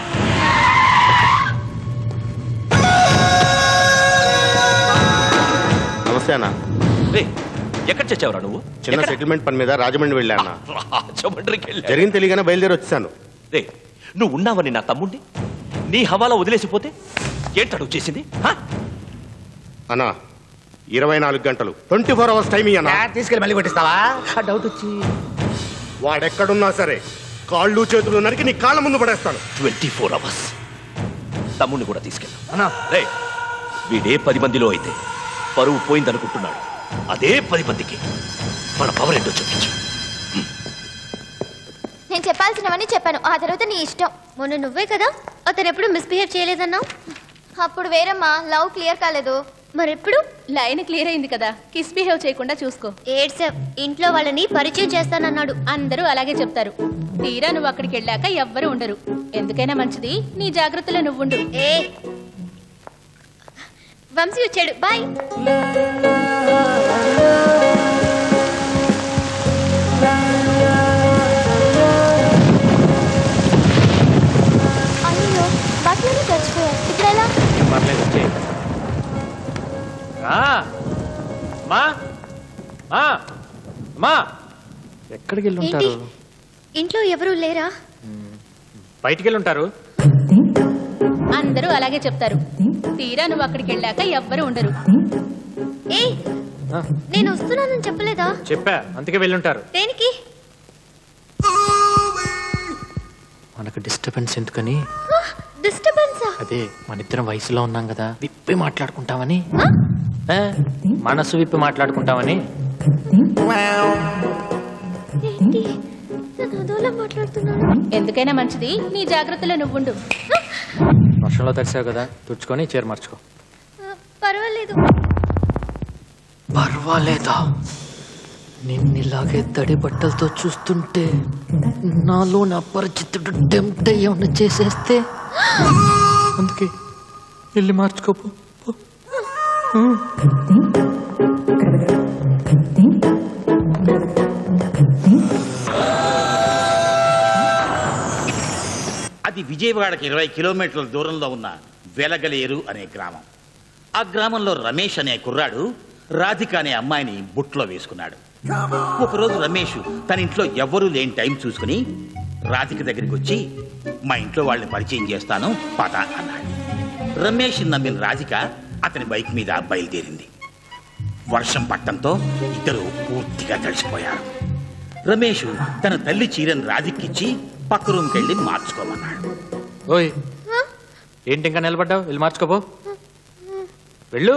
[SPEAKER 19] నమస్తే అన్న
[SPEAKER 4] రే ఎక్కడ చచ్చావురా నువ్వు
[SPEAKER 19] చిన్న సెటిల్మెంట్ పని మీద రాజమండ్రి వెళ్ళా అన్న
[SPEAKER 4] రాజమండ్రికి వెళ్ళా
[SPEAKER 19] జరిగింది తెలియగానే బయలుదేరి వచ్చాను
[SPEAKER 4] రే నువ్వు ఉన్నావని నా తమ్ముణ్ణి నీ హవాలా వదిలేసిపోతే ఏంటాడు చేసింది హా?
[SPEAKER 1] అన్నా ఇరవై నాలుగు గంటలు ట్వంటీ ఫోర్ అవర్స్ టైం అన్నా
[SPEAKER 5] తీసుకెళ్ళి మళ్ళీ కొట్టిస్తావా డౌట్ వచ్చి
[SPEAKER 1] వాడెక్కడున్నా సరే కాళ్ళు చేతులు నరికి నీ కాళ్ళ ముందు పడేస్తాను
[SPEAKER 4] ట్వంటీ ఫోర్ అవర్స్ తమ్ముడిని కూడా తీసుకెళ్ళు రే వీడే పది మందిలో అయితే పరువు పోయిందనుకుంటున్నాడు అదే పది మందికి మన పవర్ ఏంటో చూపించు
[SPEAKER 2] నేను చెప్పాల్సినవన్నీ చెప్పాను ఆ తర్వాత నీ ఇష్టం మొన్న నువ్వే కదా అతను ఎప్పుడు మిస్బిహేవ్ చేయలేదన్నావు అప్పుడు వేరమ్మా లవ్ క్లియర్ కాలేదు మరెప్పుడు
[SPEAKER 18] లైన్ క్లియర్ అయింది కదా కిస్ బిహేవ్ చేయకుండా చూసుకో
[SPEAKER 2] ఏడ్సెవ్ ఇంట్లో వాళ్ళని పరిచయం చేస్తానన్నాడు
[SPEAKER 18] అందరూ అలాగే చెప్తారు తీరా నువ్వు అక్కడికి వెళ్ళాక ఎవ్వరు ఉండరు ఎందుకైనా మంచిది నీ జాగ్రత్తలో నువ్వుండు
[SPEAKER 2] ఏ వంశీ వచ్చాడు బాయ్ అయ్యో బట్టలు చచ్చిపోయాయి ఇప్పుడు ఎలా
[SPEAKER 14] పర్లేదు వచ్చేయ్. రా. మా మా మా ఎక్కడికి వెళ్ళి ఉంటారు
[SPEAKER 2] ఏంటి? ఇంట్లో ఎవరూ లేరా
[SPEAKER 14] బయటికి వెళ్ళి ఉంటారు
[SPEAKER 18] అందరూ అలాగే చెప్తారు తీరా నువ్వు అక్కడికి వెళ్ళాక ఎవ్వరు ఉండరు
[SPEAKER 2] ఏ
[SPEAKER 14] ఆ,
[SPEAKER 2] నేను వస్తున్నానని చెప్పలేదా
[SPEAKER 14] చెప్పా అందుకే వెళ్ళి ఉంటారు
[SPEAKER 2] దేనికి
[SPEAKER 14] మనకు డిస్టర్బెన్స్ ఎందుకని
[SPEAKER 2] డిస్టర్బెన్సా
[SPEAKER 14] అదే మన ఇద్దరం వయసులో ఉన్నాం కదా విప్పి మాట్లాడుకుంటామని ఏ, మనసు విప్పి మాట్లాడుకుంటామని
[SPEAKER 2] ఏంటి నేను అదోలా మాట్లాడుతున్నాను
[SPEAKER 18] ఎందుకైనా మంచిది నీ జాగ్రత్తలో నువ్వుండు
[SPEAKER 14] వర్షంలో తడిసావు కదా తుడుచుకొని చీర మార్చుకో
[SPEAKER 2] పర్వాలేదు
[SPEAKER 14] పర్వాలేదా నిన్నిలాగే తడి బట్టలతో చూస్తుంటే నాలోని అపరిచితుడు టెంప్ట్ అయ్యి చేసేస్తే అందుకే వెళ్ళి మార్చుకోపో పో. ఉమ్.
[SPEAKER 21] అది విజయవాడకి ఇరవై కిలోమీటర్ల దూరంలో ఉన్న వెలగలేరు అనే గ్రామం ఆ గ్రామంలో రమేష్ అనే కుర్రాడు రాధిక అనే అమ్మాయిని బుట్లో వేసుకున్నాడు ఒకరోజు రమేష్ తన ఇంట్లో ఎవ్వరూ లేని టైం చూసుకుని రాధిక దగ్గరికి వచ్చి మా ఇంట్లో వాళ్ళని పరిచయం చేస్తాను పద అన్నాడు రమేష్ నమ్మిన రాధిక అతని బైక్ మీద బయలుదేరింది వర్షం పట్టంతో ఇద్దరు పూర్తిగా తడిసిపోయారు రమేష్ తన తల్లి చీరను రాధికిచ్చి పక్క రూమ్కి వెళ్ళి మార్చుకోమన్నాడు
[SPEAKER 14] ఓయ్ ఏంటి ఇంకా నిలబడ్డావు వెళ్ళి మార్చుకోపో వెళ్ళు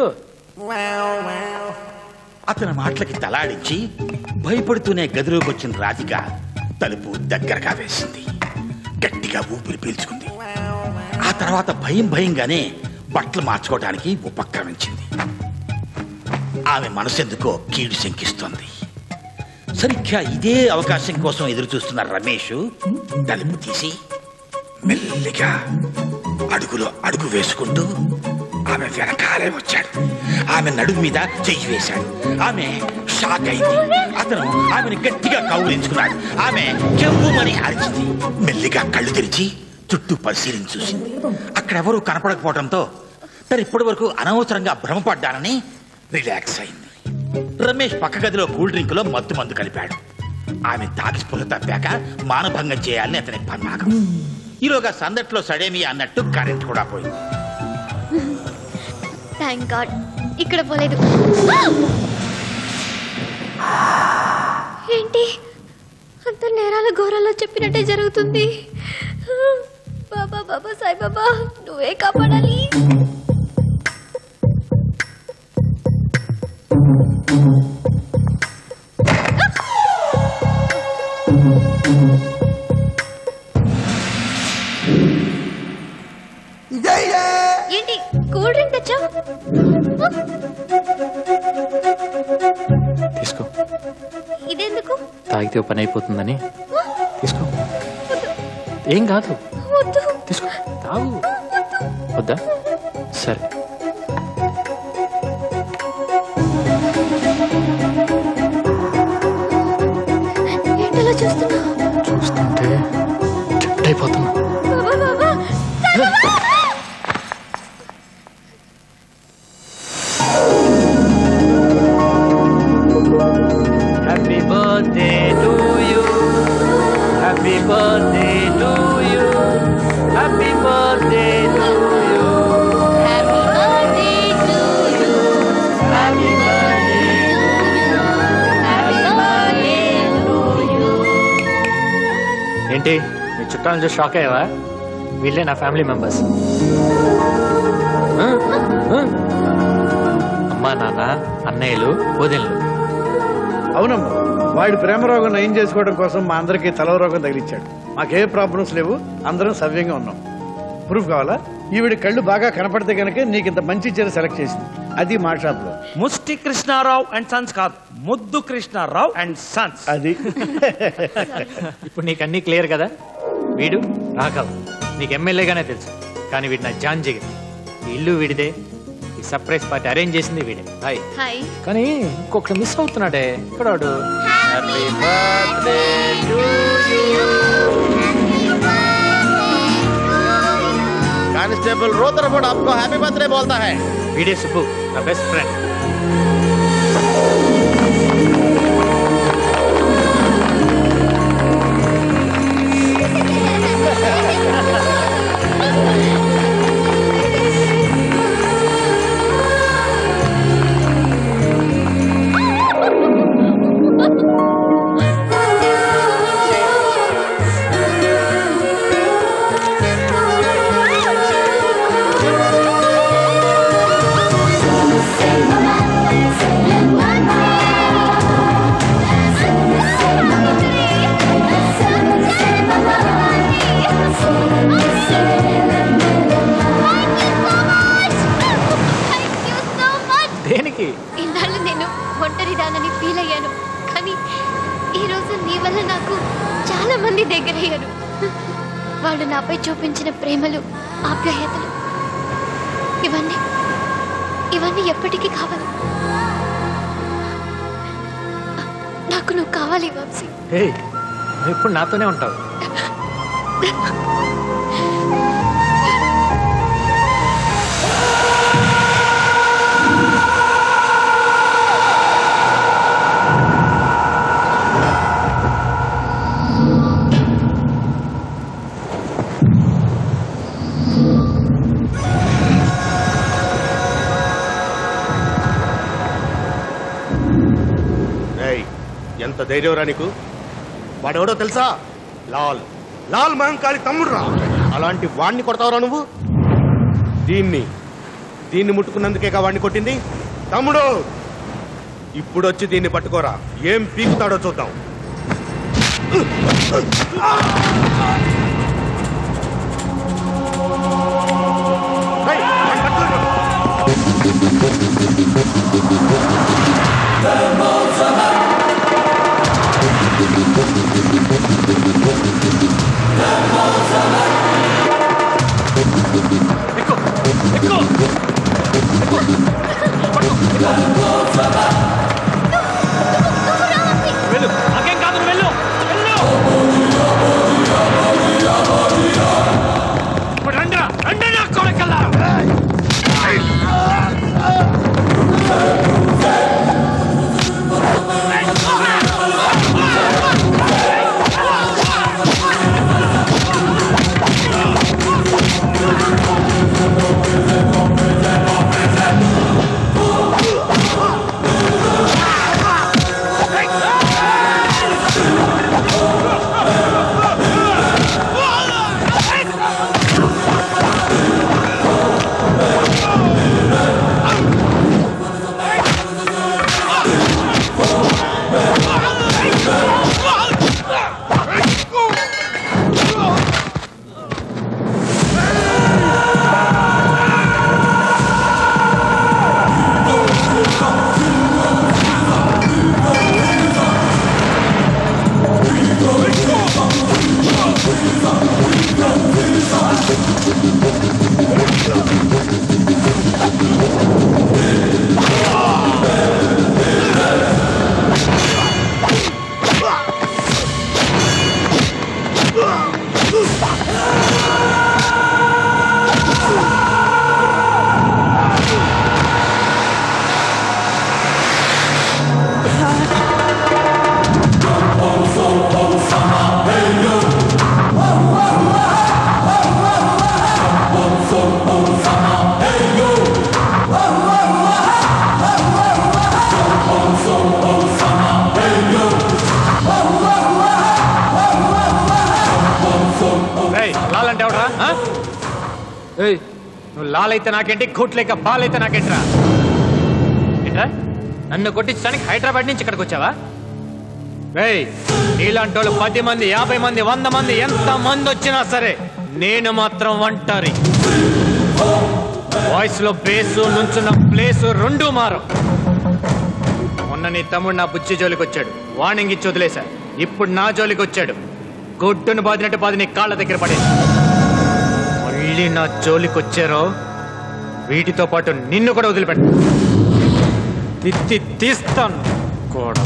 [SPEAKER 21] అతని మాటలకి తలాడించి భయపడుతూనే గదిలోకి వచ్చిన రాధిక తలుపు దగ్గరగా వేసింది గట్టిగా ఊపిరి పీల్చుకుంది ఆ తర్వాత భయం భయంగానే బట్టలు మార్చుకోవడానికి ఉపక్రమించింది ఆమె మనసెందుకో కీడు శంకిస్తోంది సరిగ్గా ఇదే అవకాశం కోసం ఎదురు చూస్తున్న రమేష్ తలుపు తీసి మెల్లిగా అడుగులో అడుగు వేసుకుంటూ ఆమె వెనకాలే వచ్చాడు ఆమె నడుము మీద చెయ్యి వేశాడు ఆమె షాక్ అయింది అతను ఆమెను గట్టిగా కౌలించుకున్నాడు ఆమె చెవుమని అరిచింది మెల్లిగా కళ్ళు తెరిచి చుట్టూ పరిశీలించి చూసింది అక్కడెవరూ కనపడకపోవడంతో తను ఇప్పటి వరకు అనవసరంగా భ్రమపడ్డానని రిలాక్స్ అయింది రమేష్ పక్క గదిలో కూల్ డ్రింక్ లో మత్తు మందు కలిపాడు ఆమె తాగి స్పృహ తప్పాక మానభంగం చేయాలని అతని పన్నాగం ఈలోగా సందట్లో సడేమి అన్నట్టు కరెంట్ కూడా పోయింది
[SPEAKER 2] థ్యాంక్ గాడ్ ఇక్కడ పోలేదు ఏంటి అంత నేరాల ఘోరాల్లో చెప్పినట్టే జరుగుతుంది బాబా బాబా సాయిబాబా నువ్వే కాపాడాలి ఏంటి కూల్ డ్రింక్ తెచ్చావు
[SPEAKER 14] తీసుకో
[SPEAKER 2] ఇదెందుకు
[SPEAKER 14] తాగితే ఓ పని అయిపోతుందని తీసుకో ఏం కాదు
[SPEAKER 2] వద్దు
[SPEAKER 14] తీసుకో తాగు వద్దా సరే
[SPEAKER 2] ఏంటలా చూస్తున్నావు
[SPEAKER 14] చూస్తుంటే చెట్టు అయిపోతున్నా
[SPEAKER 2] Baba Baba Saibaba
[SPEAKER 14] happy birthday to you happy birthday to you happy birthday to you
[SPEAKER 2] happy birthday to you
[SPEAKER 14] ఏంటి మీ చుట్టాలను చూసి షాక్ అయ్యావా వీళ్ళే నా ఫ్యామిలీ మెంబర్స్ అమ్మా నాన్న అన్నయ్యలు వదినలు
[SPEAKER 6] అవునమ్మా వాడి ప్రేమ రోగం నయం చేసుకోవడం కోసం మా అందరికీ తలవ రోగం తగిలిచ్చాడు మాకే ప్రాబ్లమ్స్ లేవు అందరం సవ్యంగా ఉన్నాం ప్రూఫ్ కావాలా ఈవిడ కళ్ళు బాగా కనపడితే కనుక నీకు ఇంత మంచి చీర సెలెక్ట్ చేసింది అది మా షాప్ లో
[SPEAKER 17] ముష్టి కృష్ణారావు అండ్ సన్స్ కాదు ముద్దు కృష్ణారావు అండ్ సన్స్
[SPEAKER 6] అది
[SPEAKER 14] ఇప్పుడు నీకు అన్నీ క్లియర్ కదా వీడు రాఘవ్ నీకు ఎమ్మెల్యేగానే తెలుసు కానీ వీడు నా జాన్ జిగర్ ఈ ఇల్లు వీడిదే ఈ సర్ప్రైజ్ పార్టీ అరేంజ్ చేసింది వీడే హాయ్
[SPEAKER 2] హాయ్
[SPEAKER 14] కానీ ఇంకొకటి మిస్ అవుతున్నాడే ఇక్కడ వాడు
[SPEAKER 19] happy birthday to constable Rutherford आपको हैप्पी बर्थडे बोलता है
[SPEAKER 14] వీడే సుబ్బు నా బెస్ట్ ఫ్రెండ్ దేనికి
[SPEAKER 2] ఇన్నాళ్ళు నేను ఒంటరిదానని ఫీల్ అయ్యాను కానీ ఈ రోజు నీ వల్ల నాకు చాలా మంది దగ్గరయ్యారు వాళ్ళు నాపై చూపించిన ప్రేమలు ఆప్యాయతలు ఇవన్నీ ఇవన్నీ ఎప్పటికీ కావాలి నాకు నువ్వు కావాలి వంశీ
[SPEAKER 14] హే నువ్వు ఇప్పుడు నాతోనే ఉంటావు
[SPEAKER 1] రేయ్, ఎంత ధైర్యం రా నీకు వాడెవడో తెలుసా లాల్ లాల్ మహంకాళి తమ్ముడు రా అలాంటి వాణ్ణి కొడతావురా నువ్వు దీన్ని దీన్ని ముట్టుకున్నందుకేగా వాణ్ణి కొట్టింది తమ్ముడు ఇప్పుడు వచ్చి దీన్ని పట్టుకోరా ఏం పీకుతాడో చూద్దాం రేయ్, వాణ్ణి పట్టుకోరా.
[SPEAKER 17] వెళ్ళు నాకేం కాదు నువ్వు వెళ్ళు
[SPEAKER 14] ఇప్పుడు రండి రండి నా కొడకల్లా
[SPEAKER 17] వెళ్ళు
[SPEAKER 14] ఏయ్, నువ్వు లాలైతే నాకేంటి కోట్లేక బాలైతే నాకేంట్రా ఏంట్రా నన్ను కొట్టించడానికి హైదరాబాద్ నుంచి ఇక్కడికి వచ్చావా రేయ్ నీలాంటి వాళ్ళు పది మంది యాభై మంది వంద మంది ఎంత మంది వచ్చినా సరే నేను మాత్రం ఒంటరి వాయిస్ లో బేసు నుంచున్న ప్లేసు రెండు మారం మొన్న నీ తమ్ముడు నా బుచ్చి జోలికి వచ్చాడు వార్నింగ్ ఇచ్చి వదిలేశా ఇప్పుడు నా జోలికి వచ్చాడు గుడ్డును బాదినట్టు బాది నీ కాళ్ళ దగ్గర పడేసి మళ్ళీ నా జోలికి వచ్చారో వీటితో పాటు నిన్ను కూడా వదిలిపెట్ట తిత్తి తీస్తాను కూడా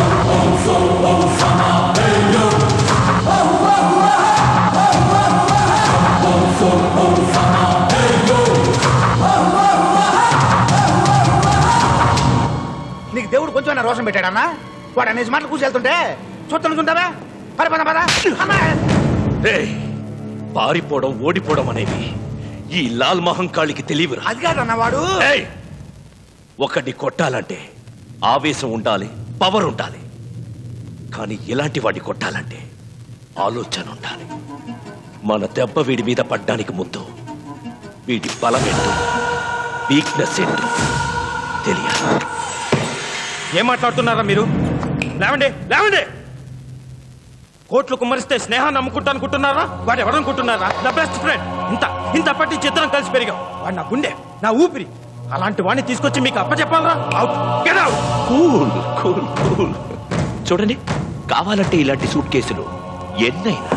[SPEAKER 5] నీకు దేవుడు కొంచెం రోషం పెట్టాడన్నా వాడు అనేసి మాటలు కూర్చెళ్తుంటే చూస్తాను చూంటావా పద పద పద అమ్మా
[SPEAKER 4] రేయ్, పారిపోవడం ఓడిపోవడం అనేవి ఈ లాల్ మహంకాళికి తెలియదురా
[SPEAKER 5] అది కాదన్న వాడు
[SPEAKER 4] ఏయ్! ఒకడిని కొట్టాలంటే ఆవేశం ఉండాలి పవర్ ఉండాలి కానీ ఇలాంటి వాడిని కొట్టాలంటే ఆలోచన ఉండాలి మన దెబ్బ వీడి మీద పడ్డానికి ముందు వీడి బలం ఏంటో వీక్నెస్ ఏంటో తెలియాలి
[SPEAKER 15] ఏం మాట్లాడుతున్నారా మీరు లేవండి లేవండి కోట్లు కుమ్మరిస్తే స్నేహాన్ని అమ్ముకుంటా అనుకుంటున్నారా వాడు ఎవరనుకుంటున్నారా నా బెస్ట్ ఫ్రెండ్ ఇంత ఇంత పట్టి చిత్రం కలిసి పెరిగాం వాడు నా గుండె నా ఊపిరి అలాంటి వాడిని తీసుకొచ్చి మీకు అప్పచెప్పాలరా out get out
[SPEAKER 4] cool cool cool చూడండి కావాలంటే ఇలాంటి సూట్ కేసులు ఎన్నైనా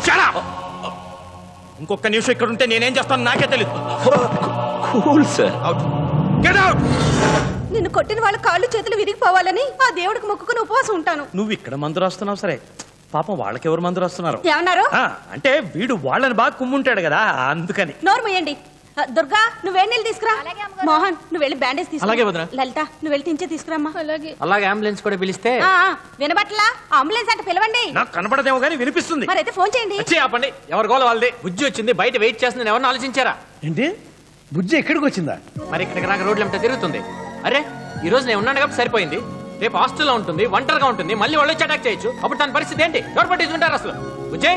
[SPEAKER 15] ఇంకొక నిమిషం ఇక్కడ ఉంటే నేనేం చేస్తాను నాకే తెలియదు
[SPEAKER 4] cool sir
[SPEAKER 15] out get out
[SPEAKER 9] నిన్ను కొట్టిన వాళ్ళ కాళ్ళు చేతులు విరిగిపోవాలని ఆ దేవుడికి మొక్కుకుని ఉపవాసం ఉంటాను
[SPEAKER 17] నువ్వు ఇక్కడ మందు రాస్తున్నావు సరే పాపం వాళ్ళకెవరు మందు రాస్తున్నారు
[SPEAKER 9] ఏమన్నారు
[SPEAKER 17] ఆ, అంటే వీడు వాళ్ళని బాగా కుమ్ముంటాడు కదా అందుకని
[SPEAKER 9] నోరు మూయండి ఆ, దుర్గా నువ్వు వేడి నీళ్ళు తీసుకురా మోహన్ నువ్వు వెళ్ళి బ్యాండేజ్ తీసుకురా
[SPEAKER 14] అలాగే వదినా.
[SPEAKER 9] లలిత నువ్వు వెళ్ళి తించే తీసుకురామ్మా అలాగే
[SPEAKER 14] అలాగే అంబులెన్స్ కూడా పిలిస్తే
[SPEAKER 9] వినబట్లా అంబులెన్స్ అంటే పిలవండి
[SPEAKER 14] నాకు కనపడదేమో కానీ వినిపిస్తుంది
[SPEAKER 9] మరైతే ఫోన్ చేయండి
[SPEAKER 14] వచ్చి ఆపండి ఎవరి గోల వాళ్ళది బుజ్జి వచ్చింది బయట వెయిట్ చేస్తుంది ఎవరిని ఆలోచించారా
[SPEAKER 6] ఏంటి బుజ్జి ఎక్కడికి వచ్చిందా
[SPEAKER 14] మరి ఇక్కడికి రాక రోడ్లు ఎంట తిరుగుతుంది అరే ఈ రోజు నేను ఉన్నాను కాబట్టి సరిపోయింది రేపు హాస్టల్లో ఉంటుంది ఒంటరిగా ఉంటుంది మళ్ళీ వాళ్ళు వచ్చి అటాక్ చేయొచ్చు అప్పుడు దాని పరిస్థితి ఏంటి ఎవరు పట్టించుకుంటారు అసలు బుజ్జే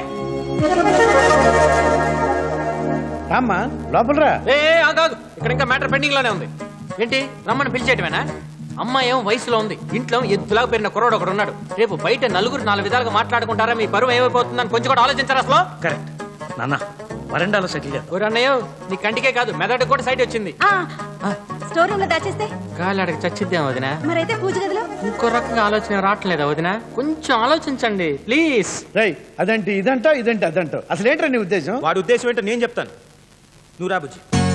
[SPEAKER 6] రామ్మా లోపల రా
[SPEAKER 14] ఏ ఏ, ఆగాగు ఇక్కడ ఇంకా మ్యాటర్ పెండింగ్ లోనే ఉంది ఏంటి రమ్మని పిలిచేయటమేనా అమ్మాయి ఏమో వయసులో ఉంది ఇంట్లో ఎద్దులాగా పెరిగిన కుర్రోడు ఒకడు ఉన్నాడు రేపు బయట నలుగురు నాలుగు విధాలుగా మాట్లాడుకుంటారా మీ పరువు ఏమైపోతుందని కొంచెం కూడా ఆలోచించారు అసలు
[SPEAKER 17] కరెక్ట్ నాన్న వరండాలో సెటిల్ చేద్దాం
[SPEAKER 14] ఓరి అన్నయ్య నీ కంటికే కాదు మెదడుకు కూడా సైట్ వచ్చింది
[SPEAKER 9] స్టోర్ రూమ్ లో దాచేస్తే
[SPEAKER 14] గాలి అడగ చచ్చిద్దాం వదిన
[SPEAKER 9] మరైతే పూజ గదిలో
[SPEAKER 14] ఇంకో రకంగా ఆలోచన రావట్లేదా వదిన కొంచెం ఆలోచించండి ప్లీజ్
[SPEAKER 6] రై అదంటే ఇదంటావు ఇదంటే అదంటావు అసలు ఏంట్రా నీ ఉద్దేశం
[SPEAKER 15] వాడి ఉద్దేశం ఏంటో నేను చెప్తాను నువ్వు రాబుజ్జి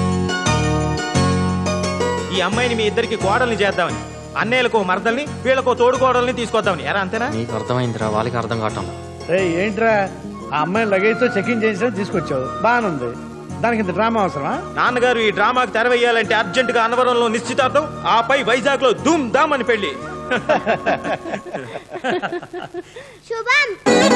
[SPEAKER 15] ఈ అమ్మాయిని మీ ఇద్దరికి కోడల్ని చేద్దామని అన్నయ్యలకు మరదల్ని వీళ్ళకో తోడు కోడల్ని తీసుకొద్దామని ఎరా అంతేనా
[SPEAKER 14] నీకు అర్థమైందిరా వాళ్ళకి అర్థం కావటం
[SPEAKER 6] రే ఏంట్రా ఆ అమ్మాయిని లగేజ్ తో చెకింగ్ చేసి తీసుకొచ్చావు బాగానుంది దానికి ఇంత డ్రామా అవసరమా
[SPEAKER 15] నాన్నగారు ఈ డ్రామాకి తెరవేయాలంటే అర్జెంట్ గా అన్నవరంలో నిశ్చితార్థం ఆపై వైజాగ్ లో ధూమ్ ధామ్ అని పెళ్లి
[SPEAKER 2] శుభం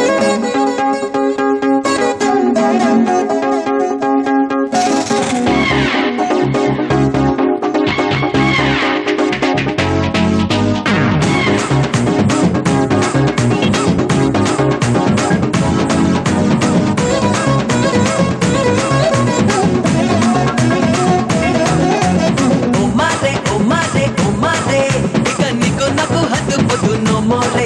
[SPEAKER 13] ఓ మారే ఓ మారే ఓ మారే ఇక నీకు నాకు హద్దు పొద్దు నో మోరే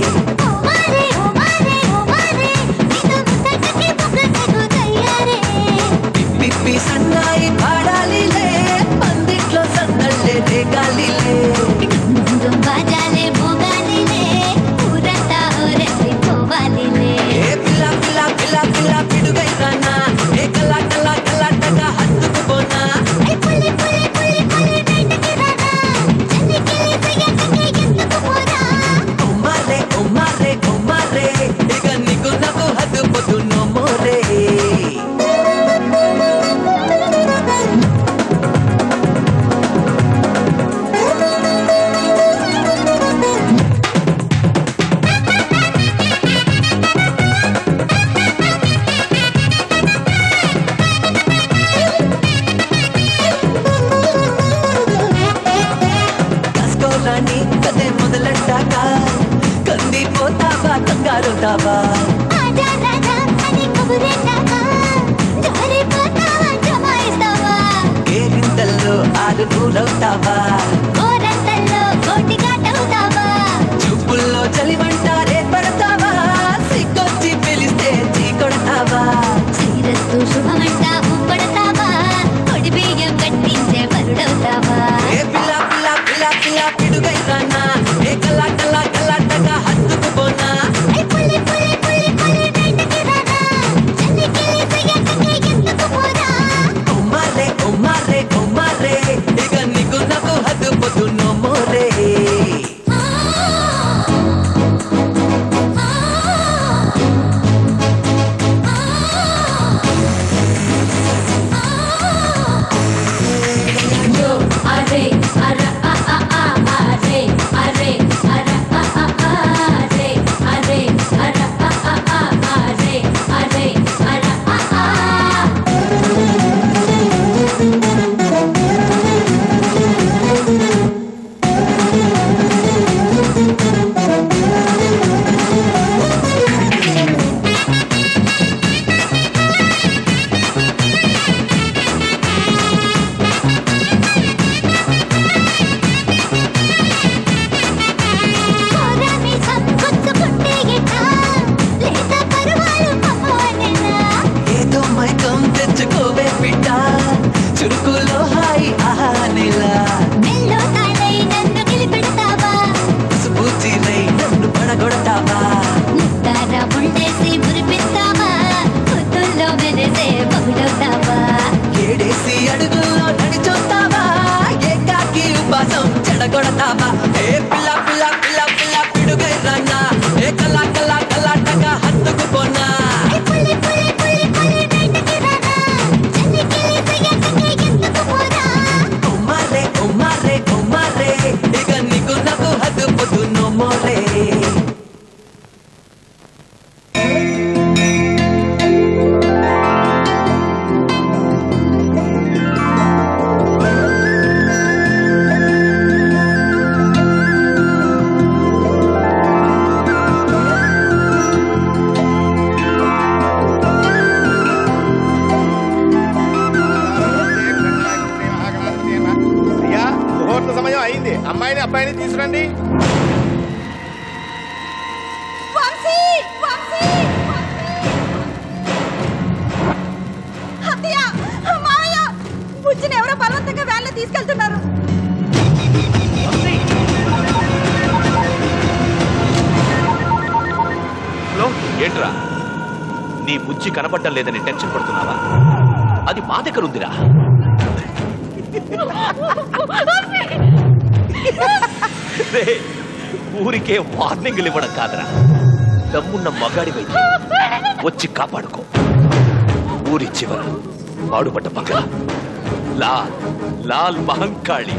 [SPEAKER 13] పిప్పి సన్నాయి పాడాలిలే పందిట్లో సందళ్ళే రేగాలిలే
[SPEAKER 2] బాజాలే భోగాలిలే ఊరంతా ఊరెళ్ళి పోవాలిలే
[SPEAKER 13] ఏ పిల్ల పిల్ల పిల్ల పిల్ల పిడుగై రానా ఏ కల్లా కల్లా కల్లాటగా హద్దుకు పోనా
[SPEAKER 2] ఐ పులి పులి పులి పులి బయటకి రారా చందికిలి ప్రియతకి ఎందుకు పోరా
[SPEAKER 13] ఓ మారే ఓ మారే ఓ మారే ఇక నీకు నాకు హద్దు పొద్దు నో మోరే కాసుకోరాని కదే మొదలెట్టాక కందిపోతావా కంగారుతావా
[SPEAKER 2] ఆజా రాజా అని కబురెట్టాక జారిపోతావా జమాయిస్తావా
[SPEAKER 13] ఆటల్లో ఆడు నూరవుతావా
[SPEAKER 7] గోరంతల్లో గోటిగాటవుతావా
[SPEAKER 13] చూపుల్లో చలిమంట రేపడతావా సిగ్గొచ్చి పిలిస్తే చీ కొడతావా
[SPEAKER 7] శ్రీరస్తు శుభమంట ఊపడతావా కొడి బియ్యం కట్టించే వరుడవుతావా
[SPEAKER 13] ఏ పిల్ల పిల్ల పిల్ల పిల్ల పిడుగై రానా ఏ కల్లా కల్లా కల్లాటగా హత్తుకు పోనా
[SPEAKER 7] ఐ పులి పులి పులి పులి బయటకి రానా చలికిలి సయ్యటకి ఎందుకు పోరా
[SPEAKER 13] ఉమ్మారే ఉమ్మారే ఉమ్మారే ఇక నీకు నాకు హద్దు పొద్దు no more
[SPEAKER 7] Yo, arre, arra, a, a, a, arre, arre, arra, a, a, a, arre, arre, arra, a, a, a, arre, arre, arra, a, కోరామి సంకొచ్చుకుంటే ఎట్టా లేత పరువాలు పప్పవనేనా
[SPEAKER 13] ఏదో మైకం తెచ్చుకోవే బిడ్డ చురుకులో హాయి ఆహా నెలా
[SPEAKER 7] మెల్లో తాళై నన్ను గిలిపెడతావా
[SPEAKER 13] పసుపు చీరై నన్ను పడగొడతావా
[SPEAKER 7] ముత్తార ఉండేసి మురిపిస్తావా పొద్దుల్లో వెలిసే బహుళవుతావా
[SPEAKER 13] ఏడేసి అడుగుల్లో నడిచొస్తావా ఏకాకి ఉపాసం చెడగొడతావా ఏ పిల్ల పిల్ల పిల్ల పిల్ల పిడుగై రానా ఏ కల్లా కల్లా కల్లాటగా హత్తుకు పోనా
[SPEAKER 7] పులి పులి పులి పులి బయటకి రానా చలికిలి సయ్యటకి ఎందుకు పోరా
[SPEAKER 13] ఉమ్మారే ఉమ్మారే ఉమ్మారే ఇక నీకు నాకు హద్దు పొద్దు నో మోరే
[SPEAKER 19] అయ్యా ముహూర్త సమయం అయింది అమ్మాయిని అబ్బాయిని తీసుకురండి
[SPEAKER 9] వంశీ వంశీ అత్తయ్య మావయ్య బుజ్జిని ఎవరో బలవంతంగా వ్యాన్లో తీసుకెళ్తున్నారు
[SPEAKER 4] హలో ఏంట్రా నీ బుజ్జి కనపడటం లేదని టెన్షన్ పడుతున్నావా అది మా దగ్గర ఉందిరా రే, ఊరికే వార్నింగ్లు ఇవ్వడం కాదురా దమ్మున్న మగాడివైతే వచ్చి కాపాడుకో ఊరి చివర పాడుపడ్డ పక్కన లాల్ లాల్ మహంకాళి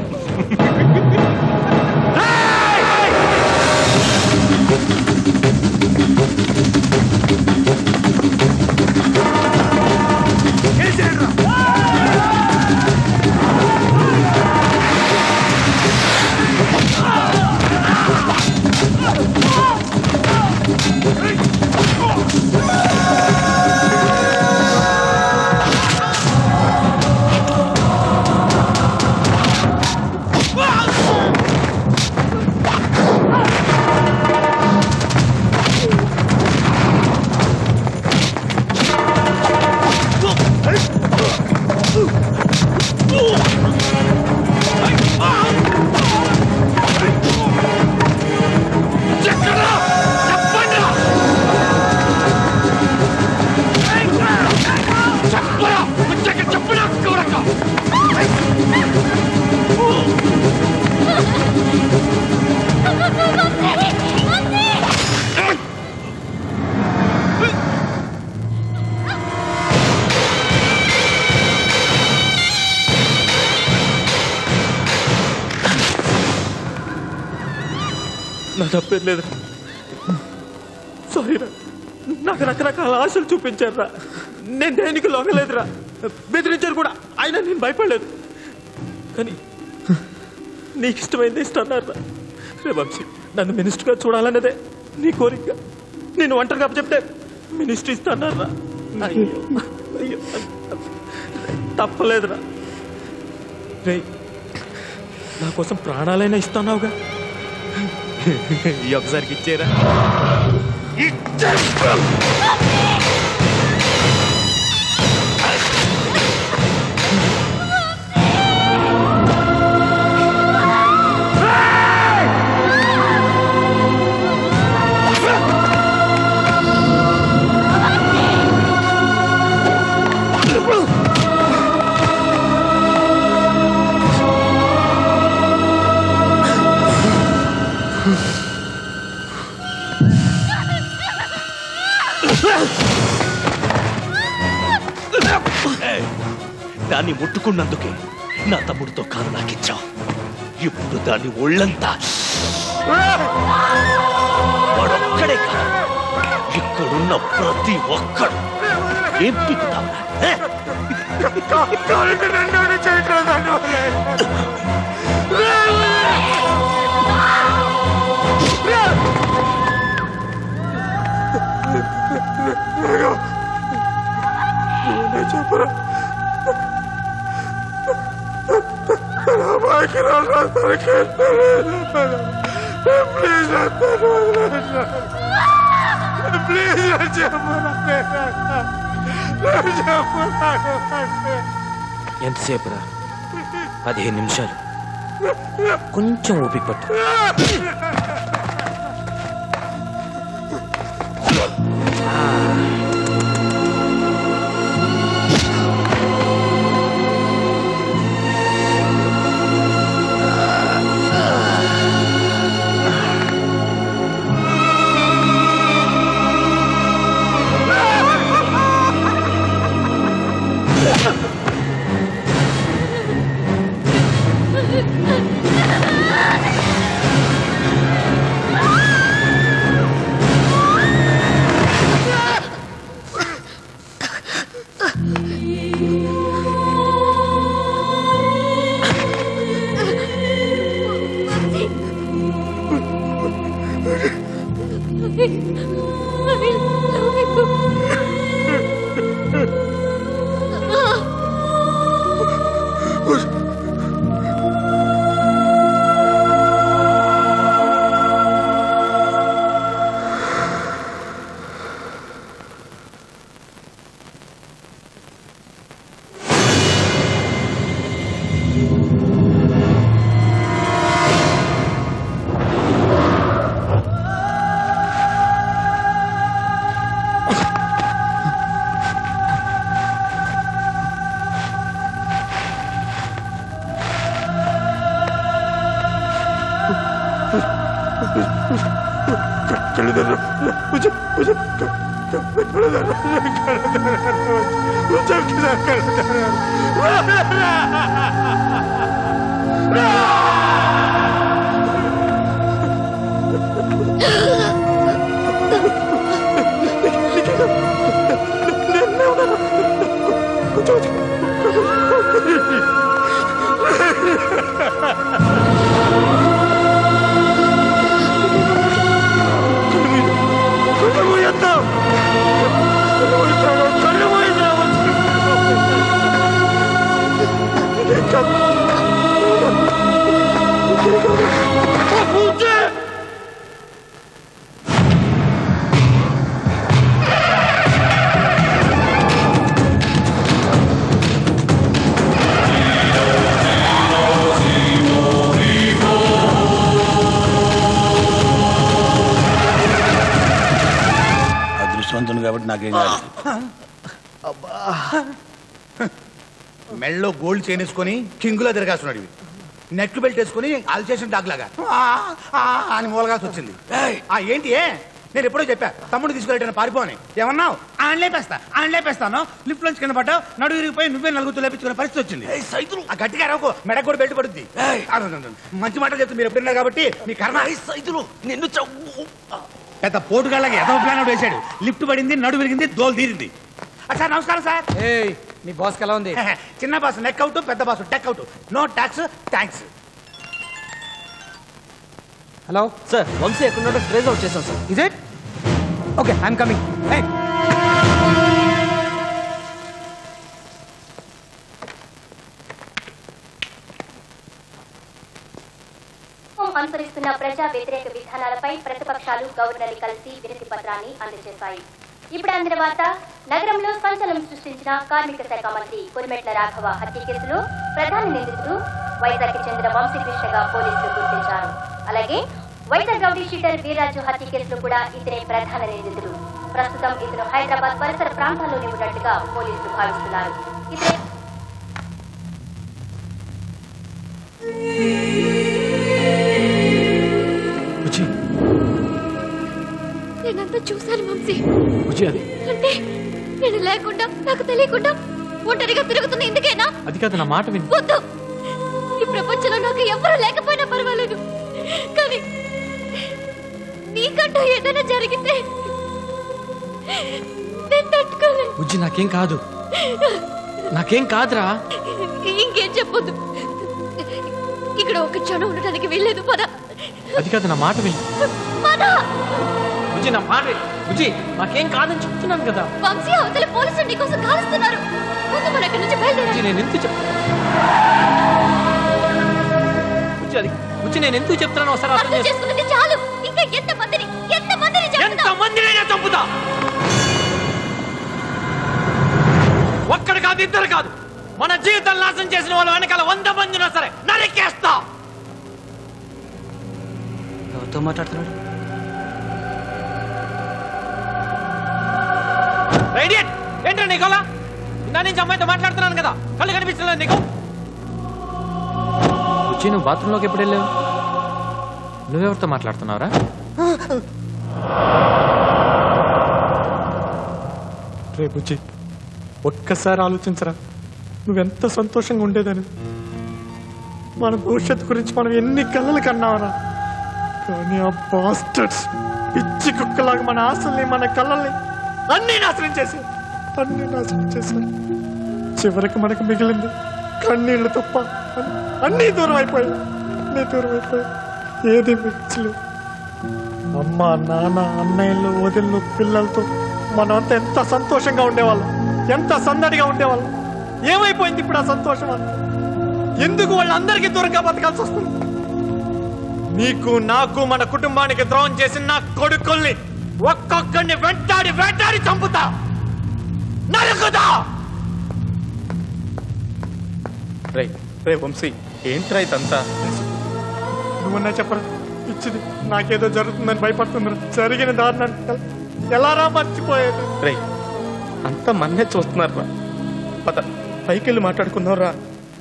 [SPEAKER 15] నా తప్పేం లేదు సారీరా నాకు రకరకాల ఆశలు చూపించారురా నేను దేనికి లొంగలేదురా బెదిరించారు కూడా అయినా నేను భయపడలేదు కానీ నీకు ఇష్టమైంది ఇష్టన్నారా రే వంశీ నన్ను మినిస్టర్గా చూడాలన్నదే నీ కోరిక నేను ఒంటరిగా చెప్తే మినిస్టర్ ఇస్తాన్నారా అయ్యో అయ్యో తప్పలేదురా
[SPEAKER 14] రే నా కోసం ప్రాణాలైనా ఇస్తున్నావుగా ఈ ఒకసారికి ఇచ్చేరా
[SPEAKER 4] ఏయ్, దాన్ని ముట్టుకున్నందుకే నా తమ్ముడితో కారు నాకిచ్చావు ఇప్పుడు దాన్ని ఒళ్ళంతా వాడొక్కడే కాదు ఇక్కడున్న ప్రతి ఒక్కడు ఏం పిక్కుతావు
[SPEAKER 5] చెప్పరా అమ్మాయికి ప్లీజ్ ప్లీజ్
[SPEAKER 11] ఎంతసేపు రా పదిహేను నిమిషాలు కొంచెం ఓపిక పట్టు
[SPEAKER 1] అదృష్టవంతుడు కాబట్టి నాకేం కాదు మెళ్ళలో గోల్డ్ చైన్ వేసుకొని కింగులా తిరగాస్తున్నాడు ఇవి నెక్ బెల్ట్ వేసుకొని అల్చేషన్ డాగ్ లాగా ఆ, ఆ అని మూలగాల్సి వచ్చింది ఆ ఏంటి ఏ నేను ఎప్పుడో చెప్పా తమ్ముడు తీసుకెళ్ళాను పారిపోని ఏమన్నావు ఆయన లేపేస్తా ఆయన లేపేస్తాను లిఫ్ట్ నుంచి కింద పడ్డావు నడు విరిగిపోయి నువ్వే నలుగుతూ లేపించుకునే పరిస్థితి వచ్చింది ఆ గట్టిగా రాకు మెడకు కూడా బెల్ట్ పడుద్ది ఆ, మంచి మాట చెప్తే మీరు ఎప్పుడున్నారు కాబట్టి మీ కర్మ సైతులు నిన్ను పెద్ద పోటుగాళ్ళకి ఎదవ ప్లాన్ ఒకటి వేశాడు లిఫ్ట్ పడింది నడు విరిగింది దోలు తీరింది ఆ, సార్ నమస్కారం సార్
[SPEAKER 3] మీ బాస్కి ఎలా ఉంది
[SPEAKER 1] చిన్న బాస్ నెక్ అవుట్ పెద్ద boss tech out no tax thanks
[SPEAKER 3] hello
[SPEAKER 11] sir Vamsi ఎక్కడ ట్రేస్ అవుట్ చేశాం sir
[SPEAKER 3] is it okay I'm coming
[SPEAKER 8] అవలంబిస్తున్న ప్రజా వ్యతిరేక విధానాలపై ప్రతిపక్షాలు గవర్నర్ కలిసి వినతి పత్రాన్ని అందజేశాయి ఇప్పుడు అందిన వార్త నగరంలో సంచలనం సృష్టించిన కార్మిక శాఖ మంత్రి కొనిమెట్ల రాఘవ హత్య కేసులో ప్రధాన నిందితుడు వైజాగ్కి చెందిన వంశీకృష్ణగా పోలీసులు గుర్తించారు అలాగే వైజాగ్ రౌడీ షీటర్ వీర్రాజు హత్య కేసులో కూడా ఇతనే ప్రధాన నిందితుడు ప్రస్తుతం ఇతను హైదరాబాద్ పరిసర ప్రాంతాల్లోనే ఉన్నట్టుగా పోలీసులు భావిస్తున్నారు ఇతనే
[SPEAKER 12] బుజ్జి
[SPEAKER 20] నేనంతా చూశాను వంశీ
[SPEAKER 12] బుజ్జి అది
[SPEAKER 20] అంటే నేను లేకుండా నాకు తెలియకుండా ఒంటరిగా తిరుగుతున్న ఇందుకేనా
[SPEAKER 12] అది కాదు నా మాట విని
[SPEAKER 20] వద్దు ఈ ప్రపంచంలో నాకు ఎవరు లేకపోయినా పర్వాలేదు కానీ నీకంటూ ఏదైనా జరిగితే నేను తట్టుకోలేను
[SPEAKER 12] బుజ్జి నాకేం కాదు నాకేం కాదురా
[SPEAKER 20] ఇంకేం చెప్పొద్దు ఇక్కడ ఒక క్షణం ఉండడానికి వెళ్ళలేదు పద
[SPEAKER 12] అది కాదు నా మాట విని
[SPEAKER 20] పద
[SPEAKER 12] బుజ్జి నా మాట విని బుజ్జి నాకేం కాదని చెప్తున్నాను కదా
[SPEAKER 20] వంశీ అవతల పోలీసులు నీకోసం కాలుస్తున్నారు ముందు మన అక్కడి నుంచి
[SPEAKER 12] బుజ్జి
[SPEAKER 20] బయలుదేరాలి
[SPEAKER 12] నేను ఎందుకు చెప్ బుజ్జి అది బుజ్జి నేను ఎందుకు చెప్తున్నాను ఒకసారి అర్థం
[SPEAKER 20] అర్థం
[SPEAKER 12] చేసుకో
[SPEAKER 20] చేసుకున్నది చాలు ఇంకా ఎంత మందిని ఎంత మందిని
[SPEAKER 12] ఎంత మందినైనా చంపుతా ఒక్కడు కాదు ఇద్దరు కాదు మన జీవితం నాశనం చేసిన వాళ్ళ వెనకాల వంద మంది ఉన్నా సరే నరికేస్తా
[SPEAKER 11] ఎవరితో మాట్లాడుతున్నాడు
[SPEAKER 12] రైడియట్ ఏంట్రా నీకోలా ఇందా నుంచి అమ్మాయితో మాట్లాడుతున్నాను కదా కళ్ళు కనిపించలేదు నీకు వచ్చి నువ్వు బాత్రూంలోకి ఎప్పుడు వెళ్ళావు నువ్వెవరితో మాట్లాడుతున్నావురా రే బుజ్జి ఒక్కసారి ఆలోచించరా నువ్వెంత సంతోషంగా ఉండేదని మన భవిష్యత్తు గురించి మనం ఎన్ని కళ్ళలు కన్నావరా కానీ ఆ బాస్టర్స్ పిచ్చి కుక్కలాగా మన ఆశల్ని మన కళ్ళల్ని అన్ని నాశనం చేశారు అన్ని నాశనం చేశారు చివరికి మనకు మిగిలింది కన్నీళ్లు తప్ప అన్ని- అన్నీ దూరం అయిపోయాయి అన్నీ దూరం అయిపోయాయి ఏది మిగిల్చలేదు అమ్మ నాన్న అన్నయ్యలు వదిళ్ళు పిల్లలతో మనమంతా ఎంత సంతోషంగా ఉండేవాళ్ళం ఎంత సందడిగా ఉండేవాళ్ళం ఏమైపోయింది ఇప్పుడు ఆ సంతోషం అంతా ఎందుకు వాళ్ళందరికీ దూరంగా బతకాల్సి వస్తుంది నీకు నాకు మన కుటుంబానికి ద్రోహం చేసిన నా కొడుకుల్ని ఒక్కొక్కడిని వెంటాడి వెంటాడి చంపుతా నరుకుతా
[SPEAKER 15] రే రే వంశీ ఏంట్రా ఇదంతా
[SPEAKER 12] నువ్వన్నా చెప్పరా ఇచ్చింది నాకేదో జరుగుతుందని భయపడుతుంది జరిగిన దారుణాన్ని ఎలా రా మర్చిపోయేది
[SPEAKER 15] రే అంతా మన్నే చూస్తున్నారా పద పైకి వెళ్ళి మాట్లాడుకుందాం రా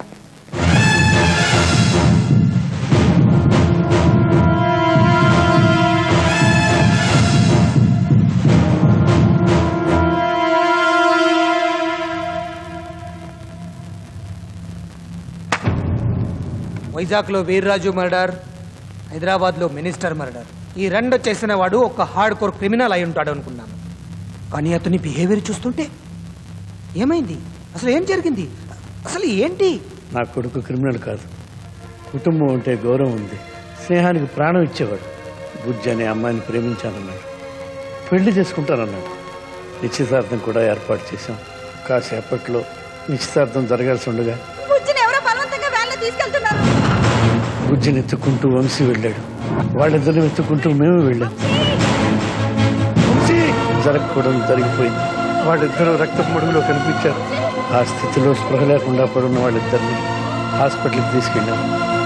[SPEAKER 3] వైజాగ్లో వీర్రాజు మర్డర్ హైదరాబాద్లో మినిస్టర్ మర్డర్ ఈ రెండు చేసిన వాడు ఒక హార్డ్ కోర్ క్రిమినల్ అయి ఉంటాడు అనుకున్నాను కానీ అతని బిహేవియర్ చూస్తుంటే ఏమైంది అసలు ఏం జరిగింది అసలు ఏంటి
[SPEAKER 6] నా కొడుకు క్రిమినల్ కాదు కుటుంబం అంటే గౌరవం ఉంది స్నేహానికి ప్రాణం ఇచ్చేవాడు బుజ్జి అనే అమ్మాయిని ప్రేమించానన్నాడు పెళ్లి చేసుకుంటానన్నాడు నిశ్చితార్థం కూడా ఏర్పాటు చేశాం కాసేపట్లో నిశ్చితార్థం జరగాల్సి ఉండగా
[SPEAKER 9] బుజ్జిని ఎవరో బలవంతంగా వ్యాన్లో తీసుకెళ్తున్నారు
[SPEAKER 6] బుజ్జిని ఎత్తుకుంటూ వంశీ వెళ్ళాడు వాళ్ళిద్దరిని ఎత్తుకుంటూ మేము వెళ్ళాం వంశీ జరగకూడదు జరిగిపోయింది వాళ్ళిద్దరూ రక్త ముడుగులో కనిపించారు ఆ స్థితిలో స్పృహ లేకుండా పడున్న వాళ్ళిద్దరిని హాస్పిటల్కి తీసుకెళ్ళాం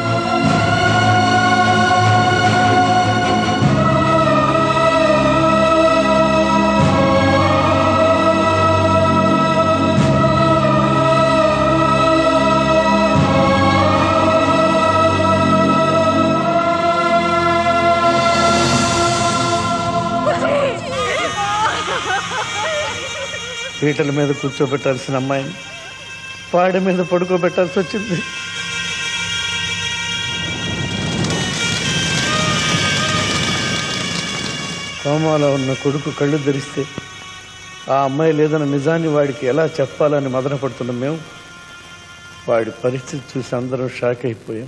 [SPEAKER 6] పీటల మీద కూర్చోబెట్టాల్సిన అమ్మాయిని పాడ మీద పడుకోబెట్టాల్సి వచ్చింది కోమాలో ఉన్న కొడుకు కళ్ళు ధరిస్తే ఆ అమ్మాయి లేదన్న నిజాన్ని వాడికి ఎలా చెప్పాలని మదన పడుతున్నాం మేము వాడి పరిస్థితి చూసి అందరం షాక్ అయిపోయాం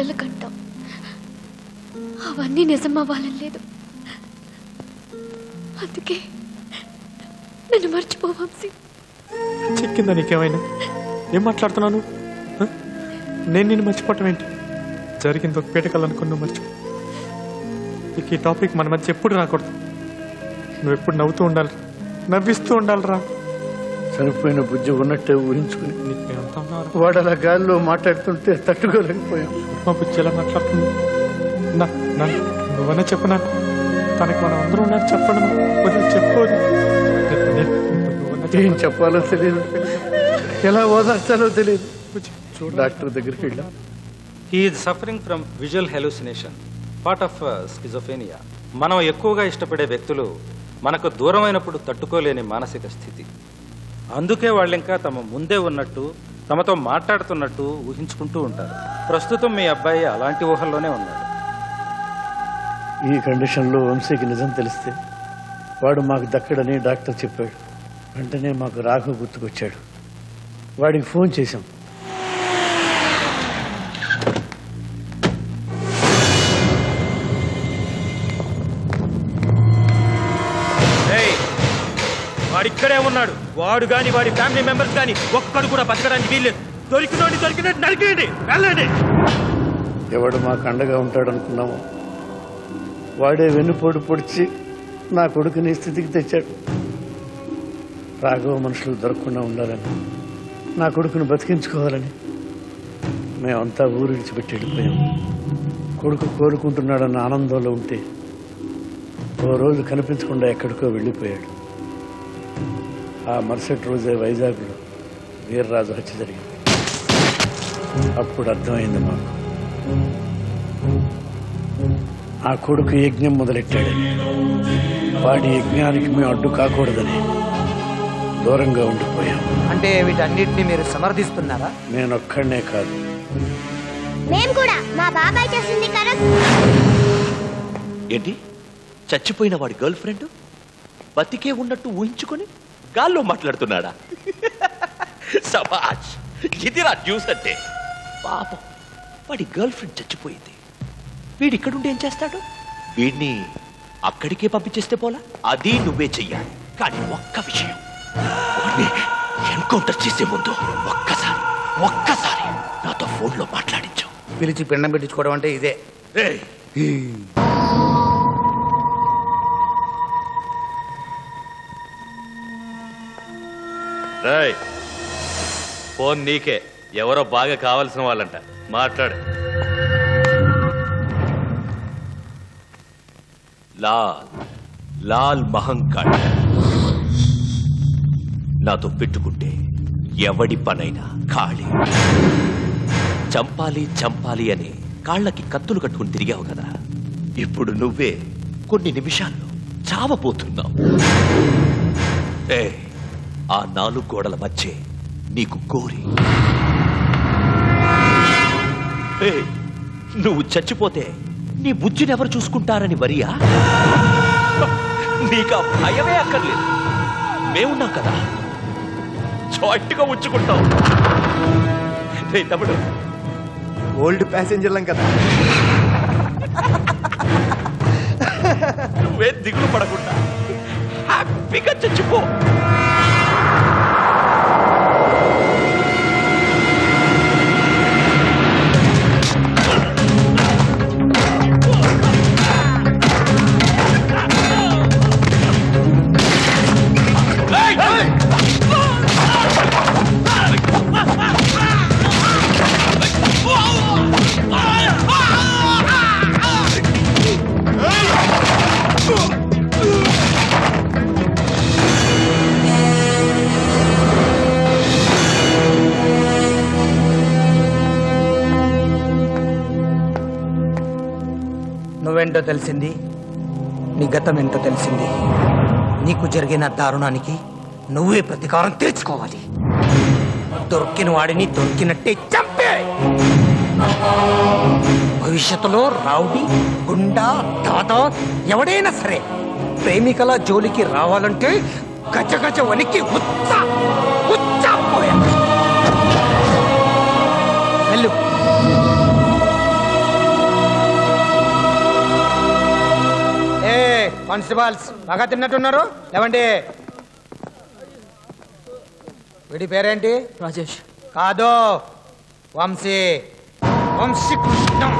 [SPEAKER 20] కలలు కంటాం అవన్నీ నిజం అవ్వాలని లేదు అందుకే నన్ను మర్చిపో వంశీ
[SPEAKER 14] చిక్కిందా నీకేమైనా ఏం మాట్లాడుతున్నాను హ? నేను నిన్ను మర్చిపోవటం ఏంటి జరిగింది ఒక పీటకలనుకుని నువ్వు మర్చిపో ఇక ఈ టాపిక్ మన మధ్య ఎప్పుడు రాకూడదు నువ్వు ఎప్పుడు నవ్వుతూ ఉండాలి నవ్విస్తూ ఉండాలిరా
[SPEAKER 6] చనిపోయిన బుజ్జి ఉన్నట్టే ఊహించుకుని
[SPEAKER 14] నీకేమంతా ఉన్నారా?
[SPEAKER 6] వాడు అలా గాల్లో మాట్లాడుతుంటే తట్టుకోలేకపోయాం
[SPEAKER 14] మా బుజ్జి ఎలా మాట్లాడుతుంది నా నా నువ్వనే చెప్పు నాకు తనకి మనం అందరూ ఉన్నారు చెప్పండి మా. వదిలి చెప్పుకోదు
[SPEAKER 6] ఏం చెప్పాలో తెలియదు ఎలా ఓదార్చాలో తెలియదు డాక్టర్ దగ్గరికి వెళ్ళాం
[SPEAKER 15] he is suffering from visual hallucination part of schizophrenia మనం ఎక్కువగా ఇష్టపడే వ్యక్తులు మనకు దూరమైనప్పుడు తట్టుకోలేని మానసిక స్థితి అందుకే వాళ్ళు ఇంకా తమ ముందే ఉన్నట్టు తమతో మాట్లాడుతున్నట్టు ఊహించుకుంటూ ఉంటారు ప్రస్తుతం మీ అబ్బాయి అలాంటి ఊహల్లోనే ఉన్నాడు
[SPEAKER 6] ఈ కండిషన్లో వంశీకి నిజం తెలిస్తే వాడు మాకు దక్కడని డాక్టర్ చెప్పాడు వెంటనే మాకు రాఘవ గుర్తుకొచ్చాడు వాడికి ఫోన్ చేశాం
[SPEAKER 15] ఏయ్, వాడిక్కడే ఉన్నాడు వాడు గాని వాడి ఫ్యామిలీ మెంబర్స్ గాని ఒక్కడు కూడా బతకడానికి వీల్లేదు దొరికినోడి దొరికినట్టు నరికేయండి వెళ్ళండి
[SPEAKER 6] ఎవడు మాకు అండగా ఉంటాడు అనుకున్నాము వాడే వెన్నుపోటు పొడిచి నా కొడుకుని ఈ స్థితికి తెచ్చాడు రాఘవ మనుషులు దొరకకుండా ఉండాలని నా కొడుకుని బతికించుకోవాలని మేమంతా ఊరు విడిచిపెట్టి వెళ్ళిపోయాం కొడుకు కోరుకుంటున్నాడన్న ఆనందంలో ఉంటే ఓ రోజు కనిపించకుండా ఎక్కడికో వెళ్ళిపోయాడు ఆ మరుసటి రోజే వైజాగ్లో వీర్రాజు హత్య జరిగింది అప్పుడు అర్థమైంది మాకు ఆ కొడుకు యజ్ఞం మొదలెట్టాడని వాడి యజ్ఞానికి మేము అడ్డు కాకూడదని దూరంగా ఉండిపోయాం
[SPEAKER 3] అంటే వీటన్నిటిని మీరు సమర్థిస్తున్నారా
[SPEAKER 6] నేను ఒక్కడనే కాదు
[SPEAKER 2] మేము కూడా మా బాబాయ్ చేసింది కరెక్ట్
[SPEAKER 4] ఏంటి చచ్చిపోయిన వాడి గర్ల్ ఫ్రెండ్ బతికే ఉన్నట్టు ఊహించుకొని గాల్లో మాట్లాడుతున్నాడా సబాష్ ఇదిరా న్యూస్ అంటే పాపం వాడి గర్ల్ ఫ్రెండ్ చచ్చిపోయింది వీడు ఇక్కడుండి ఏం చేస్తాడు వీడిని అక్కడికే పంపించేస్తే పోలా అది నువ్వే చెయ్యాలి కానీ ఒక్క విషయం వాడిని ఎన్కౌంటర్ చేసే ముందు ఒక్కసారి ఒక్కసారి నాతో ఫోన్లో మాట్లాడించు
[SPEAKER 1] పిలిచి పిండం పెట్టించుకోవడం అంటే ఇదే
[SPEAKER 4] రాయ్ ఫోన్ నీకే ఎవరో బాగా కావాల్సిన వాళ్ళంట మాట్లాడు లాల్ లాల్ మహంకాళ్ నాతో పెట్టుకుంటే ఎవడి పనైనా ఖాళీ చంపాలి చంపాలి అని కాళ్ళకి కత్తులు కట్టుకుని తిరిగావు కదా ఇప్పుడు నువ్వే కొన్ని నిమిషాల్లో చావబోతున్నావు ఏ ఆ నాలుగు గోడల మధ్య నీకు కోరి ఏ, నువ్వు చచ్చిపోతే నీ బుజ్జిని ఎవరు చూసుకుంటారని వరియా నీకు ఆ భయమే అక్కర్లేదు మేమున్నాం కదా చాటుగా ఉంచుకుంటాం రే తమ్ముడు
[SPEAKER 16] ఓల్డ్ ప్యాసింజర్లం కదా
[SPEAKER 4] నువ్వే దిగులు పడకుండా హ్యాపీగా చచ్చిపో
[SPEAKER 3] నువ్వేంటో తెలిసింది నీ గతం ఏంటో తెలిసింది నీకు జరిగిన దారుణానికి నువ్వే ప్రతీకారం తీర్చుకోవాలి దొరికిన వాడిని దొరికినట్టే చంపే భవిష్యత్తులో రౌడీ గుండా దాదా ఎవడైనా సరే ప్రేమికల జోలికి రావాలంటే గజ గజ వనికి ఉచ్చ ఉచ్చ పోయా వెళ్ళు కానిస్టేబుల్స్ బాగా తిన్నట్టున్నారు లేవండి వీడి పేరేంటి
[SPEAKER 11] రాజేష్
[SPEAKER 3] కాదు వంశీ వంశీ కృష్ణం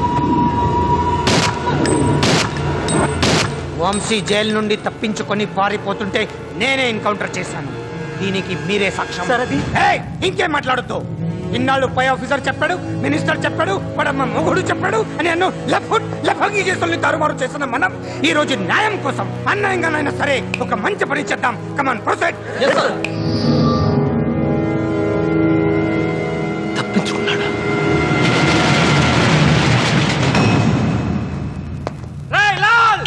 [SPEAKER 3] వంశీ జైలు నుండి తప్పించుకొని పారిపోతుంటే నేనే ఎన్కౌంటర్ చేశాను దీనికి మీరే సాక్ష్యం ఏయ్, ఇంకేం మాట్లాడద్దు ఇన్నాళ్ళు పై ఆఫీసర్ చెప్పాడు మినిస్టర్ చెప్పాడు వాడమ్మ మొగుడు చెప్పాడు అని నన్ను లెఫ్ట్ లెఫ్ట్ చేతుల్ని తారుమారు చేస్తున్న మనం ఈ రోజు న్యాయం కోసం అన్యాయంగానైనా సరే ఒక మంచి పని చేద్దాం కమాన్ ప్రొసెడ్
[SPEAKER 4] తప్పించుకున్నాడా
[SPEAKER 15] రేయ్ లాల్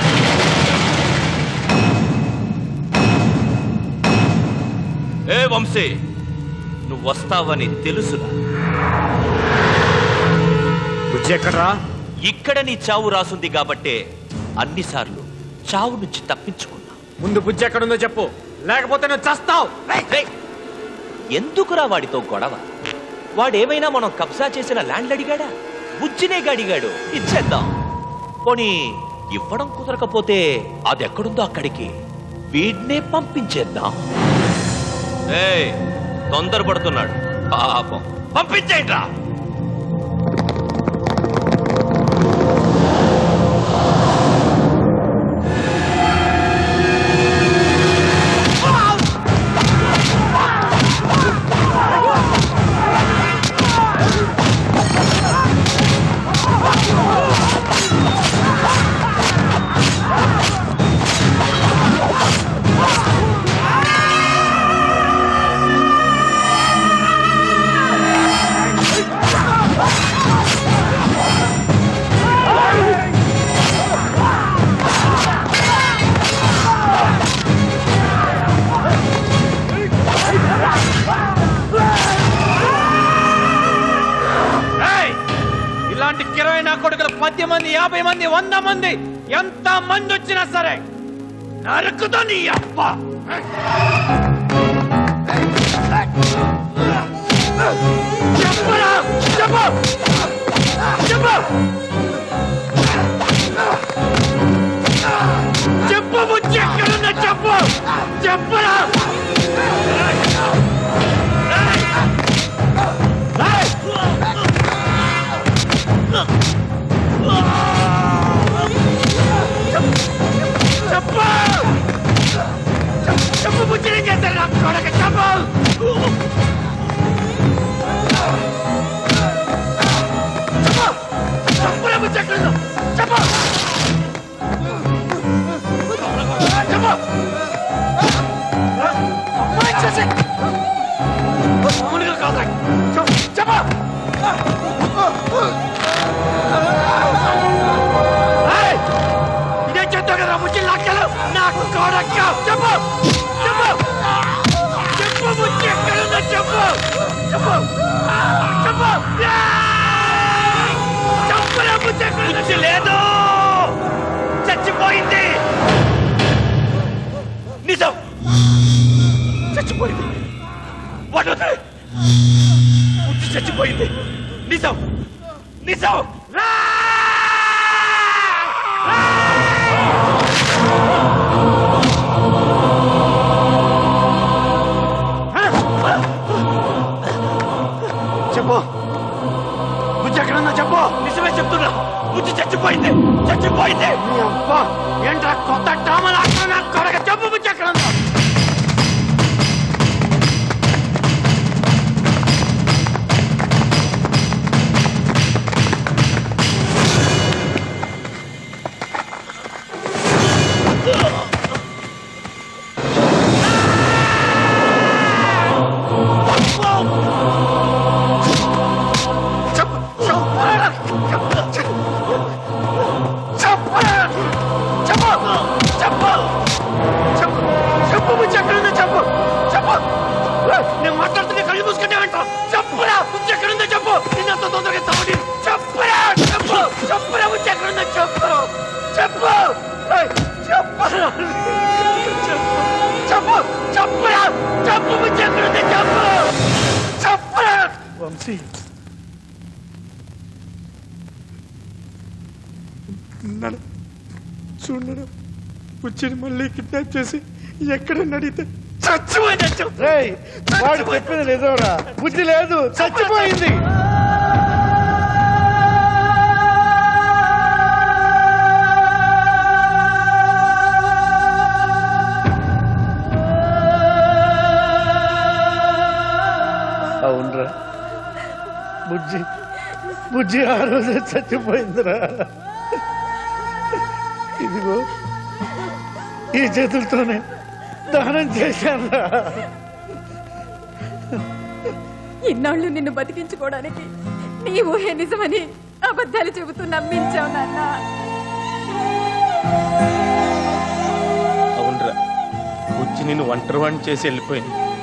[SPEAKER 4] ఏ వంశీ నువ్వు వస్తావని తెలుసురా
[SPEAKER 14] బుజ్జి ఎక్కడ్రా
[SPEAKER 4] ఇక్కడ నీ చావు రాసుంది కాబట్టే అన్నిసార్లు చావు నుంచి తప్పించుకున్నా
[SPEAKER 14] ముందు బుజ్జి ఎక్కడుందో చెప్పు లేకపోతే నువ్వు చస్తావు
[SPEAKER 4] రేయ్, ఎందుకురా వాడితో గొడవ వాడేమైనా మనం కబ్జా చేసిన ల్యాండ్ అడిగాడా బుజ్జినే అడిగాడు ఇచ్చేద్దాం పోనీ ఇవ్వడం కుదరకపోతే అది ఎక్కడుందో అక్కడికి వీడినే పంపించేద్దాం ఏయ్ తొందరపడుతున్నాడు పాపం పంపించేయండిరా
[SPEAKER 15] ఏయ్! ఇలాంటి కిరవై నా కొడుకులు పది మంది యాభై మంది వంద మంది ఎంత మంది వచ్చినా సరే నరుకుతో నీ అప్ప చెప్పురా చెప్పు చెప్పు చెప్పు బుజ్జి ఎక్కడుందో చెప్పు చెప్పురా చెప్పు చెప్పు బుజ్జి ఏం చేస్తారు నా కొడక చెప్పు చెప్పురా బుజ్జి ఎక్కడుందో చెప్పు చెప్పు అమ్మాయి చేసి మామూలుగా కాదు చెప్పు చెప్పు ఏయ్! ఇదే చెప్తావు కదా బుజ్జి లక్కలు నా కొడక చెప్పు చెప్పు చెప్పు బుజ్జి ఎక్కడుందో చెప్పు చెప్పు చెప్పు ఏయ్! చెప్పురా బుజ్జి ఎక్కడుందో బుజ్జి లేదు చచ్చిపోయింది నిజం చచ్చిపోయింది వాడు బుజ్జి చచ్చిపోయింది నిజం నిజం రా చెప్పు బుజ్జి ఎక్కడుందో చెప్పు నిజమే చెప్తున్నా బుజ్జి చచ్చిపోయింది చచ్చిపోయింది నీ అబ్బా ఏంట్రా కొత్త డ్రామాలు ఆడుతున్నా కొడక చెప్పు బుజ్జి ఎక్కడుందో చెప్పు బుజ్జి ఎక్కడుందో చెప్పు చెప్పు ఏయ్, నేను మాట్లాడుతున్నా కళ్ళు మూసుకుంటే అంటావు చెప్పురా బుజ్జి ఎక్కడుందో చెప్పు నిన్ను అంత తొందరగా చావని చెప్పురా చెప్పు చెప్పురా బుజ్జి ఎక్కడుందో చెప్పు చెప్పు ఏయ్, చెప్పురా చెప్పు చెప్పు చెప్పురా చెప్పు బుజ్జి ఎక్కడుందో చెప్పు చెప్పురా
[SPEAKER 6] వంశీ
[SPEAKER 12] నన్ను చూడను బుచ్చిని మళ్ళీ కిడ్నాప్ చేసి ఎక్కడ అడిగితే చచ్చిపోయింది
[SPEAKER 6] రేయ్ వాడు చెప్పింది నిజంరా బుద్ధి లేదు చచ్చిపోయింది అవునరా బుజ్జి బుజ్జి ఆ రోజే చచ్చిపోయిందిరా ఇదిగో ఈ చేతులతోనే దానం చేశానురా
[SPEAKER 9] ఇన్నాళ్ళు నిన్ను బతికించుకోవడానికి నీ ఊహే నిజమని అబద్ధాలు చెబుతూ నమ్మించావు నాన్న
[SPEAKER 15] అవునరా బుజ్జి నిన్ను ఒంటరి వాడిని చేసి వెళ్ళిపోయింది